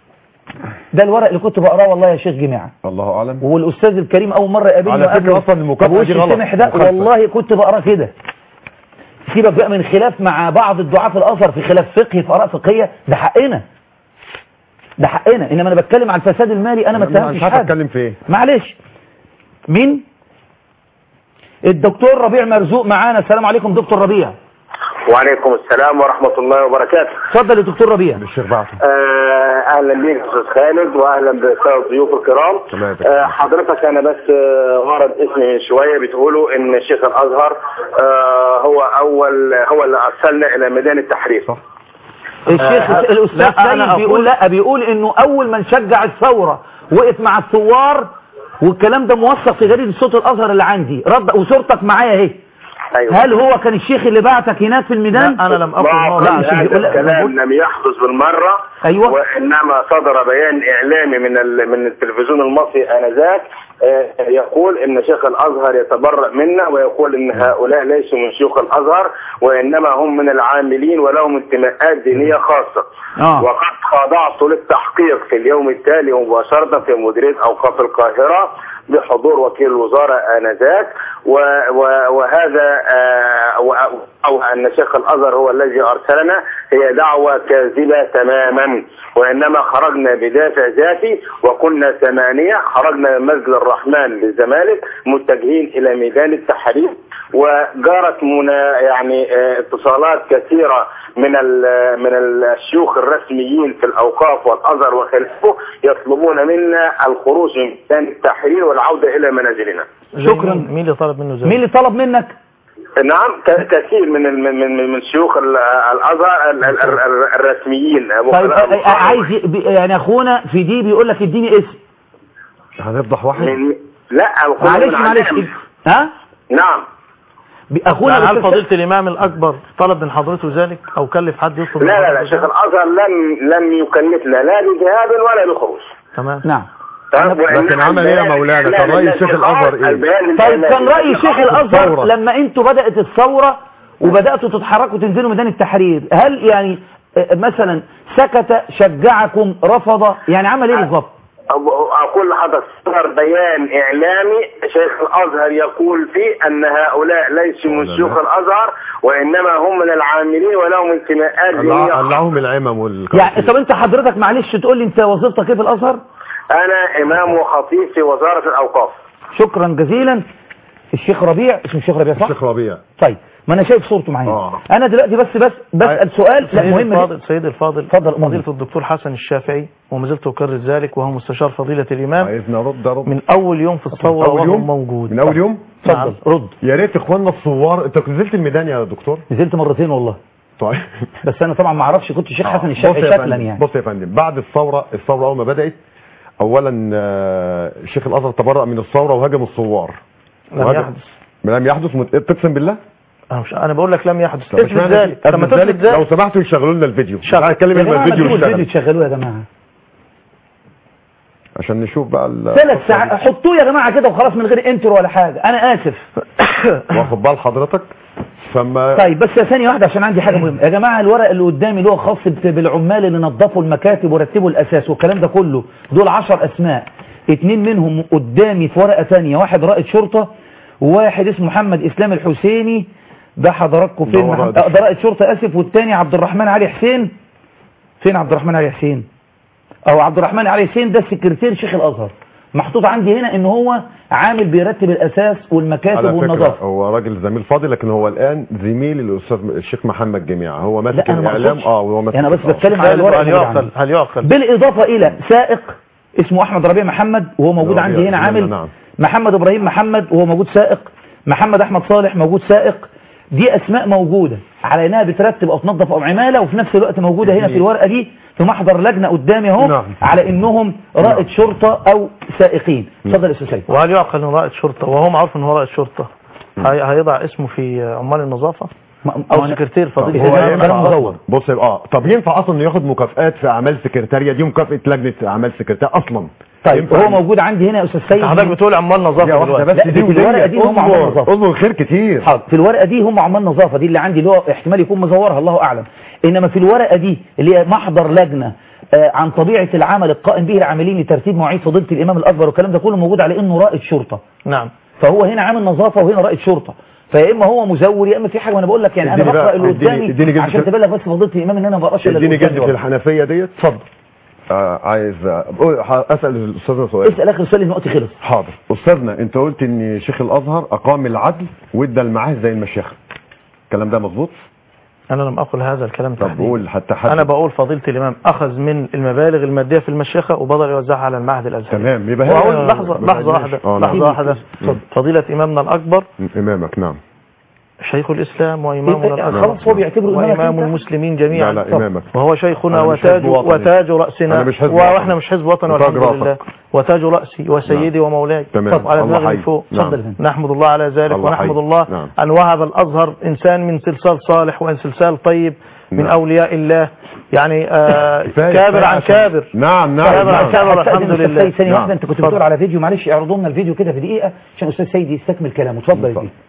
ده الورق اللي كنت بقراه والله يا شيخ جماعة الله اعلم والاستاذ الكريم اول مره يقابلني على فكرة وقابله أصلاً المكافأة طب وش دي غلط. السمح ده مخالفة. والله كنت بقراه كده سيبك بقى من خلاف مع بعض الدعاة في الازهر في خلاف فقهي في اراء فقهيه ده حقنا ده حقنا انما انا بتكلم على الفساد المالي انا ما مش اتهمتش عارف حد اتكلم في ايه معلش مين الدكتور ربيع مرزوق معانا السلام عليكم دكتور ربيع وعليكم السلام ورحمة الله وبركاته اتفضل يا دكتور ربيع الشيخ بعته آه، اهلا بيك يا استاذ خالد واهلا بالساده الضيوف الكرام تمام. آه، حضرتك انا بس آه، ورد اسمي من شويه بتقولوا ان شيخ الازهر آه، هو اول هو اللي ارسلنا الى ميدان التحرير صح الشيخ آه، الاستاذ لا، أنا سيد بيقول أقول- لا بيقول انه اول من شجع الثوره وقف مع الثوار والكلام ده موثق في جريده صوت الازهر اللي عندي رد وصورتك معايا اهي أيوة. هل هو كان الشيخ اللي بعتك هناك في الميدان لا، أنا لم أقل ما مرة. لا، قال عشان هذا بيقول- لا، الكلام بقول- لم يحدث بالمرة أيوة. وإنما صدر بيان إعلامي من ال... من التلفزيون المصري آنذاك آه، يقول إن شيخ الأزهر يتبرأ منا ويقول إن هؤلاء ليسوا من شيوخ الأزهر وإنما هم من العاملين ولهم انتماءات دينية خاصة آه. وقد خضعت للتحقيق في اليوم التالي مباشرة في مديرية أوقاف القاهرة بحضور وكيل الوزارة آنذاك و- و- وهذا آه، و- أو أن شيخ الأزهر هو الذي أرسلنا هي دعوة كاذبة تماما وإنما خرجنا بدافع ذاتي وكنا ثمانية خرجنا من مسجد الرحمن بالزمالك متجهين إلى ميدان التحرير وجرت منا يعني آه، اتصالات كثيرة من ال- من الشيوخ الرسميين في الأوقاف والأزهر وخلافه يطلبون منا الخروج من ميدان التحرير والعودة إلى منازلنا شكراً. مين مين اللي طلب منه ذلك مين اللي طلب منك نعم ك- كثير من ال- من من من شيوخ ال- الازهر ال- ال- ال- الرسميين أبو طيب خلال- آه، آه، عايز ي- بي- يعني اخونا في دي بيقول لك اديني اسم هنفضح واحد من لا أبو خلال معلش من معلش عدنان. ها نعم بي- اخونا يعني هل الأستاذ- فضيلة الإمام الأكبر طلب من حضرته ذلك أو كلف حد يطلب من لا لا لا حضرته شيخ ذلك؟ الازهر لم لم يكلفنا لا بذهاب ولا بخروج تمام نعم طيب، وإنما لكن عمل إيه يا البيان مولانا؟ كان الإعلامي رأي الذي شيخ الأزهر خرج، إيه؟ البيان طيب الإعلامي كان رأي الذي شيخ خرج- الأزهر الثورة. لما انتوا بدأت الثورة وبدأتوا تتحركوا تنزلوا ميدان التحرير هل يعني آه، مثلا سكت شجعكم رفض يعني عمل ايه بالظبط أو- أقول لحضرتك صدر بيان إعلامي شيخ الأزهر يقول فيه أن هؤلاء ليسوا من شيوخ الأزهر وإنما هم من العاملين ولهم انتماءات دينية قلعهم العمم والكراسي يعني طب انت حضرتك معلش تقول لي انت وظيفتك ايه في الازهر أنا إمام وخطيب في وزارة الأوقاف شكرا جزيلا الشيخ ربيع اسمه الشيخ ربيع صح الشيخ ربيع طيب ما انا شايف صورته معايا آه. انا دلوقتي بس بس بسال سؤال لا سيدي مهم الفاضل سيدي الفاضل اتفضل أمي. فضيلة الدكتور حسن الشافعي وما زلت أكرر ذلك وهو مستشار فضيلة الإمام عايزنا رد رد من أول يوم في الثورة أول وهو يوم؟ موجود من أول يوم اتفضل رد يا ريت اخواننا الثوار انت نزلت الميدان يا دكتور نزلت مرتين والله طيب بس انا طبعا ما اعرفش كنت شيخ حسن بص الشافعي يا شكلا فندم، يعني بص يا فندم بعد الثوره الثوره اول ما بدات اولا آه، شيخ الازهر تبرأ من الثوره وهاجم الثوار لم وهاجم- يحدث لم يحدث مت... تقسم بالله أنا, مش... أنا بقول لك لم يحدث طب اثبت اشمعنى ذلك كده؟ لما اثبت تثبت ذلك لو ذلك سمحتوا يشغلوا لنا الفيديو مش شغل. عايز اتكلم يا لما جماعه ما الفيديو تجيبوا الفيديو يشتغل تشغلوه يا جماعه عشان نشوف بقى ال- ثلاث ساعات حطوه يا جماعه كده وخلاص من غير انترو ولا حاجه انا اسف واخد بال حضرتك فما طيب بس ثانية واحدة عشان عندي حاجة مهمة يا جماعة الورق اللي قدامي اللي هو خاص بت- بالعمال اللي نظفوا المكاتب ورتبوا الأساس والكلام ده كله دول عشر أسماء اتنين منهم قدامي في ورقة تانية واحد رائد شرطة وواحد اسمه محمد إسلام الحسيني ده حضراتكم ده فين هو محمد- رائد آه، ده رائد شرطة آسف والتاني عبد الرحمن علي حسين فين عبد الرحمن علي حسين أو عبد الرحمن علي حسين ده سكرتير شيخ الأزهر محطوط عندي هنا ان هو عامل بيرتب الاساس والمكاتب على فكرة والنظافه هو راجل زميل فاضل لكن هو الان زميل الاستاذ الشيخ محمد جميعة هو ماسك لا انا ما الاعلام اقصدش اه وهو ماسك انا بس الإعلام. بتكلم على الورق هل اللي موجود يعقل عندي. هل يعقل بالاضافه الى سائق اسمه احمد ربيع محمد وهو موجود ربيع، عندي هنا نعم، عامل نعم. محمد ابراهيم محمد وهو موجود سائق محمد احمد صالح موجود سائق دي اسماء موجوده على انها بترتب او تنظف او عماله وفي نفس الوقت موجوده هنا في الورقه دي في محضر لجنه قدامي اهو نعم. على انهم رائد شرطه او سائقين اتفضل يا استاذ سيد وهل يعقل ان رائد شرطه وهو معروف ان هو رائد شرطه هي- هيضع اسمه في عمال النظافه ما- او ما أنا- سكرتير فضيله هو الإمام. ينفع كلام أصلاً- مزور. بص يبقى اه طب ينفع اصلا انه ياخد مكافآت في اعمال سكرتاريه دي مكافاه لجنه اعمال سكرتاريه اصلا طيب ينفع هو موجود عندي هنا يا استاذ سيد حضرتك بتقول عمال يا نظافه واحده دلوقتي بس لا، دي في الورقة دي هم عمال اصبر نظافة. اصبر خير كتير حاضر في الورقه دي هم عمال نظافه دي اللي عندي اللي هو احتمال يكون مزورها الله اعلم انما في الورقه دي اللي هي محضر لجنه آه، عن طبيعه العمل القائم به العاملين لترتيب مواعيد فضيله الامام الاكبر والكلام ده كله موجود على انه رائد شرطه نعم فهو هنا عامل نظافه وهنا رائد شرطه فيا اما هو مزور يا اما في حاجه وانا بقول لك يعني انا اديني بقرا بقى- اللي اديني- قدامي اديني جلد عشان في- تبلغ بس فضيله الامام ان انا ما بقراش الا اللي اديني قدامي جد في والله. الحنفيه ديت اتفضل آه عايز أقول- اسال الاستاذنا سؤال اسال اخر سؤال لان وقتي خلص حاضر استاذنا انت قلت ان شيخ الازهر اقام العدل وادى المعاهد زي المشيخه الكلام ده مظبوط انا لم اقل هذا الكلام طب تحديدا قول حتى حد انا بقول فضيله الامام اخذ من المبالغ الماديه في المشيخه وبدأ يوزعها على المعهد الازهري تمام يبقى وأقول هي- لحظه يبقى لحظه ماشي. واحده آه، نعم. لحظه واحده فضيله امامنا الاكبر امامك نعم شيخ الاسلام وامامنا إيه، الاكبر خلاص هو بيعتبره إمامك وامام أنت؟ المسلمين لا جميعا لا امامك وهو شيخنا أنا مش وتاج حزب وطني. وتاج راسنا أنا مش حزب واحنا وطني. مش حزب وطني وتاج والحمد لله راسك. وتاج رأسي وسيدي ومولاي تمام. طب على الله دماغي حي. من فوق نعم. اتفضل. نحمد الله على ذلك الله ونحمد حي. الله نعم. أن وهب الأزهر إنسان من سلسال صالح وإن سلسال طيب من نعم. أولياء الله يعني آه كفاية- كابر كفاية عن عشان- كابر نعم نعم كابر عن نعم. كابر أستأذن الحمد أستاذ لله سيد ثانية واحدة أنت كنت اتفضل. بتقول على فيديو معلش اعرضوا لنا الفيديو كده في دقيقة عشان أستاذ سيد يستكمل كلامه اتفضل يا سيدي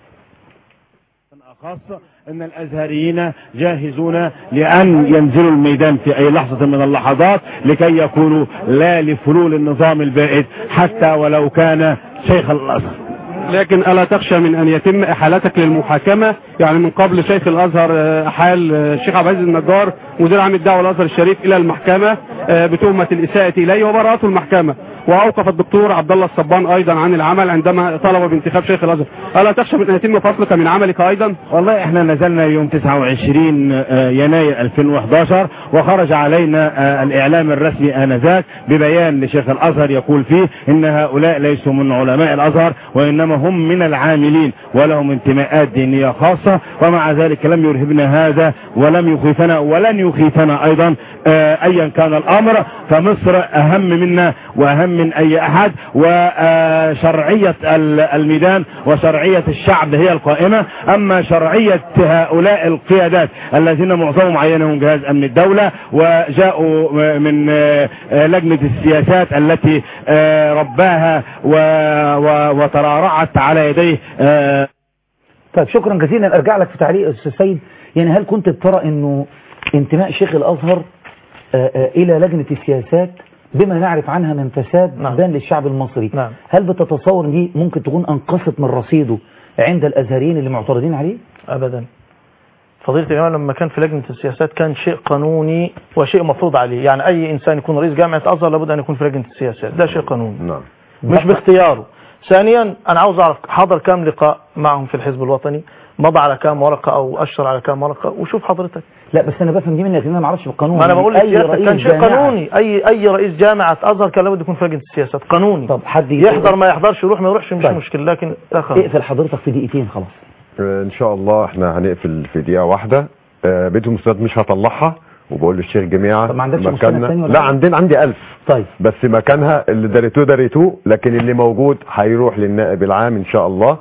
خاصة أن الأزهريين جاهزون لأن ينزلوا الميدان في أي لحظة من اللحظات لكي يكونوا لا لفلول النظام البائد حتى ولو كان شيخ الأزهر لكن ألا تخشى من أن يتم إحالتك للمحاكمة يعني من قبل شيخ الأزهر آه، أحال آه، الشيخ عبد العزيز النجار مدير عام الدعوة الأزهر الشريف إلى المحكمة آه، بتهمة الإساءة إليه وبراءته المحكمة وأوقف الدكتور عبد الله الصبان أيضا عن العمل عندما طلب بانتخاب شيخ الأزهر ألا تخشى من أن يتم فصلك من عملك أيضا والله احنا نزلنا يوم 29 آه، يناير 2011 وخرج علينا آه، الاعلام الرسمي انذاك ببيان لشيخ الازهر يقول فيه ان هؤلاء ليسوا من علماء الازهر وانما هم من العاملين ولهم انتماءات دينية خاصة ومع ذلك لم يرهبنا هذا ولم يخيفنا ولن يخيفنا ايضا آه، ايا كان الامر فمصر اهم منا واهم من اي احد وشرعية الميدان وشرعية الشعب هي القائمة اما شرعية هؤلاء القيادات الذين معظمهم عينهم جهاز امن الدولة وجاءوا من آه، لجنة السياسات التي آه، رباها و- و- وترعرعت على يديه آه، طيب شكرا جزيلا ارجع لك في تعليق يا استاذ سيد يعني هل كنت بترى انه انتماء شيخ الازهر آه، آه، الى لجنة السياسات بما نعرف عنها من فساد نعم. بان للشعب المصري نعم. هل بتتصور ان دي ممكن تكون انقصت من رصيده عند الازهريين اللي معترضين عليه أبدا فضيلة الإمام لما كان في لجنة السياسات كان شيء قانوني وشيء مفروض عليه يعني أي إنسان يكون رئيس جامعة أزهر لابد أن يكون في لجنة السياسات ده شيء قانوني نعم مش باختياره ثانيا أنا عاوز أعرف حضر كام لقاء معهم في الحزب الوطني مضى على كام ورقة أو أشر على كام ورقة وشوف حضرتك لا بس انا بفهم دي منك ان انا ما اعرفش بالقانون ما أنا بقول لك اي سيادتك رئيس كان شيء جامعة قانوني أي أي رئيس جامعة أزهر كان لابد يكون في لجنة السياسات قانوني طب حد يحضر ما يحضرش يروح ما يروحش مش طيب. مشكلة لكن ده قانون. اقفل حضرتك في دقيقتين خلاص آه، ان شاء الله احنا هنقفل في دقيقة واحدة آه، بيتهم المستند مش هطلعها وبقول للشيخ جميعا طب ما عندكش مستند مكاننا تاني ولا لا حاجة؟ عندنا عندي ألف طيب بس مكانها اللي دريتوه دريتوه لكن اللي موجود هيروح للنائب العام ان شاء الله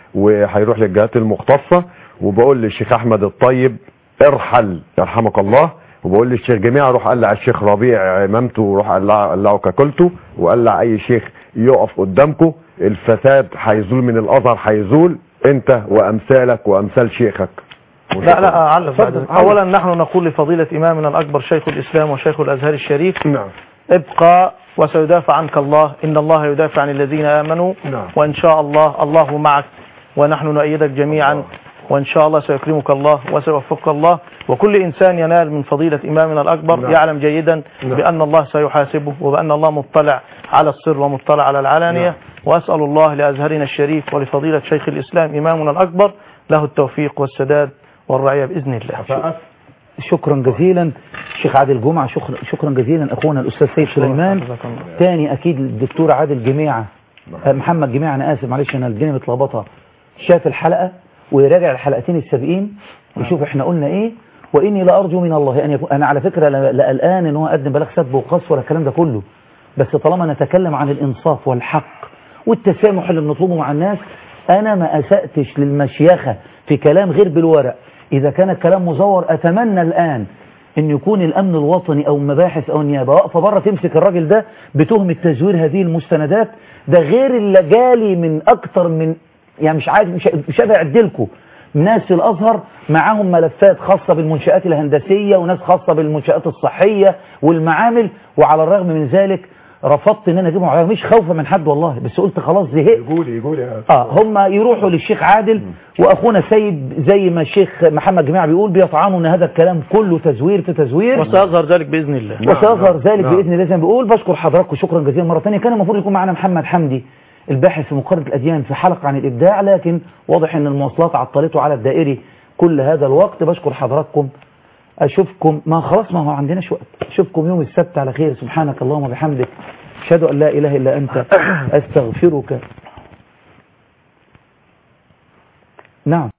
وهيروح للجهات المختصة وبقول للشيخ احمد الطيب ارحل يرحمك الله وبقول للشيخ جميع روح قلع الشيخ ربيع امامته وروح قلع قلعه ككلته وقلع اي شيخ يقف قدامكم الفساد هيزول من الازهر هيزول انت وامثالك وامثال شيخك لا لا أعلق بعد اتفضل، ذلك. علق. أولا نحن نقول لفضيلة إمامنا الأكبر شيخ الإسلام وشيخ الأزهر الشريف نعم ابقى وسيدافع عنك الله إن الله يدافع عن الذين آمنوا نعم. وإن شاء الله الله معك ونحن نؤيدك جميعا وإن شاء الله سيكرمك الله وسيوفقك الله وكل إنسان ينال من فضيلة إمامنا الأكبر نعم. يعلم جيدا نعم. بأن الله سيحاسبه وبأن الله مطلع على السر ومطلع على العلانية نعم. وأسأل الله لأزهرنا الشريف ولفضيلة شيخ الإسلام إمامنا الأكبر له التوفيق والسداد والرعاية بإذن الله شكرا جزيلا الشيخ عادل جمعة شكرا, شكرا جزيلا أخونا الأستاذ سيد سليمان تاني أكيد الدكتور عادل جميعة آه، محمد جميعة أنا آسف معلش أنا الدنيا متلخبطة شاف الحلقة ويراجع الحلقتين السابقين ويشوف احنا قلنا ايه واني لا ارجو من الله ان يكون انا على فكره لا لا قلقان ان هو قدم بلاغ سب وقصف ولا الكلام ده كله بس طالما نتكلم عن الانصاف والحق والتسامح اللي بنطلبه مع الناس انا ما اساتش للمشيخه في كلام غير بالورق اذا كان الكلام مزور اتمنى الان ان يكون الامن الوطني او المباحث او النيابه واقفه بره تمسك الراجل ده بتهمه تزوير هذه المستندات ده غير اللي جالي من اكتر من يعني مش عايز مش مش قادر اعدلكم ناس في الازهر معاهم ملفات خاصه بالمنشات الهندسيه وناس خاصه بالمنشات الصحيه والمعامل وعلى الرغم من ذلك رفضت ان انا اجيبهم على مش خوفا من حد والله بس قلت خلاص زهقت يقول يقول يا اه هم يروحوا للشيخ عادل واخونا سيد زي ما الشيخ محمد جماعه بيقول بيطعنوا ان هذا الكلام كله تزوير في تزوير وسيظهر ذلك بإذن الله وسيظهر ذلك نعم. باذن الله زي ما بيقول بشكر حضراتكم شكرا جزيلا مره ثانيه كان المفروض يكون معنا محمد حمدي الباحث في مقارنه الاديان في حلقه عن الابداع لكن واضح ان المواصلات عطلته على الدائري كل هذا الوقت بشكر حضراتكم اشوفكم ما خلاص ما هو عندناش وقت اشوفكم يوم السبت على خير سبحانك اللهم وبحمدك اشهد ان لا اله الا انت استغفرك نعم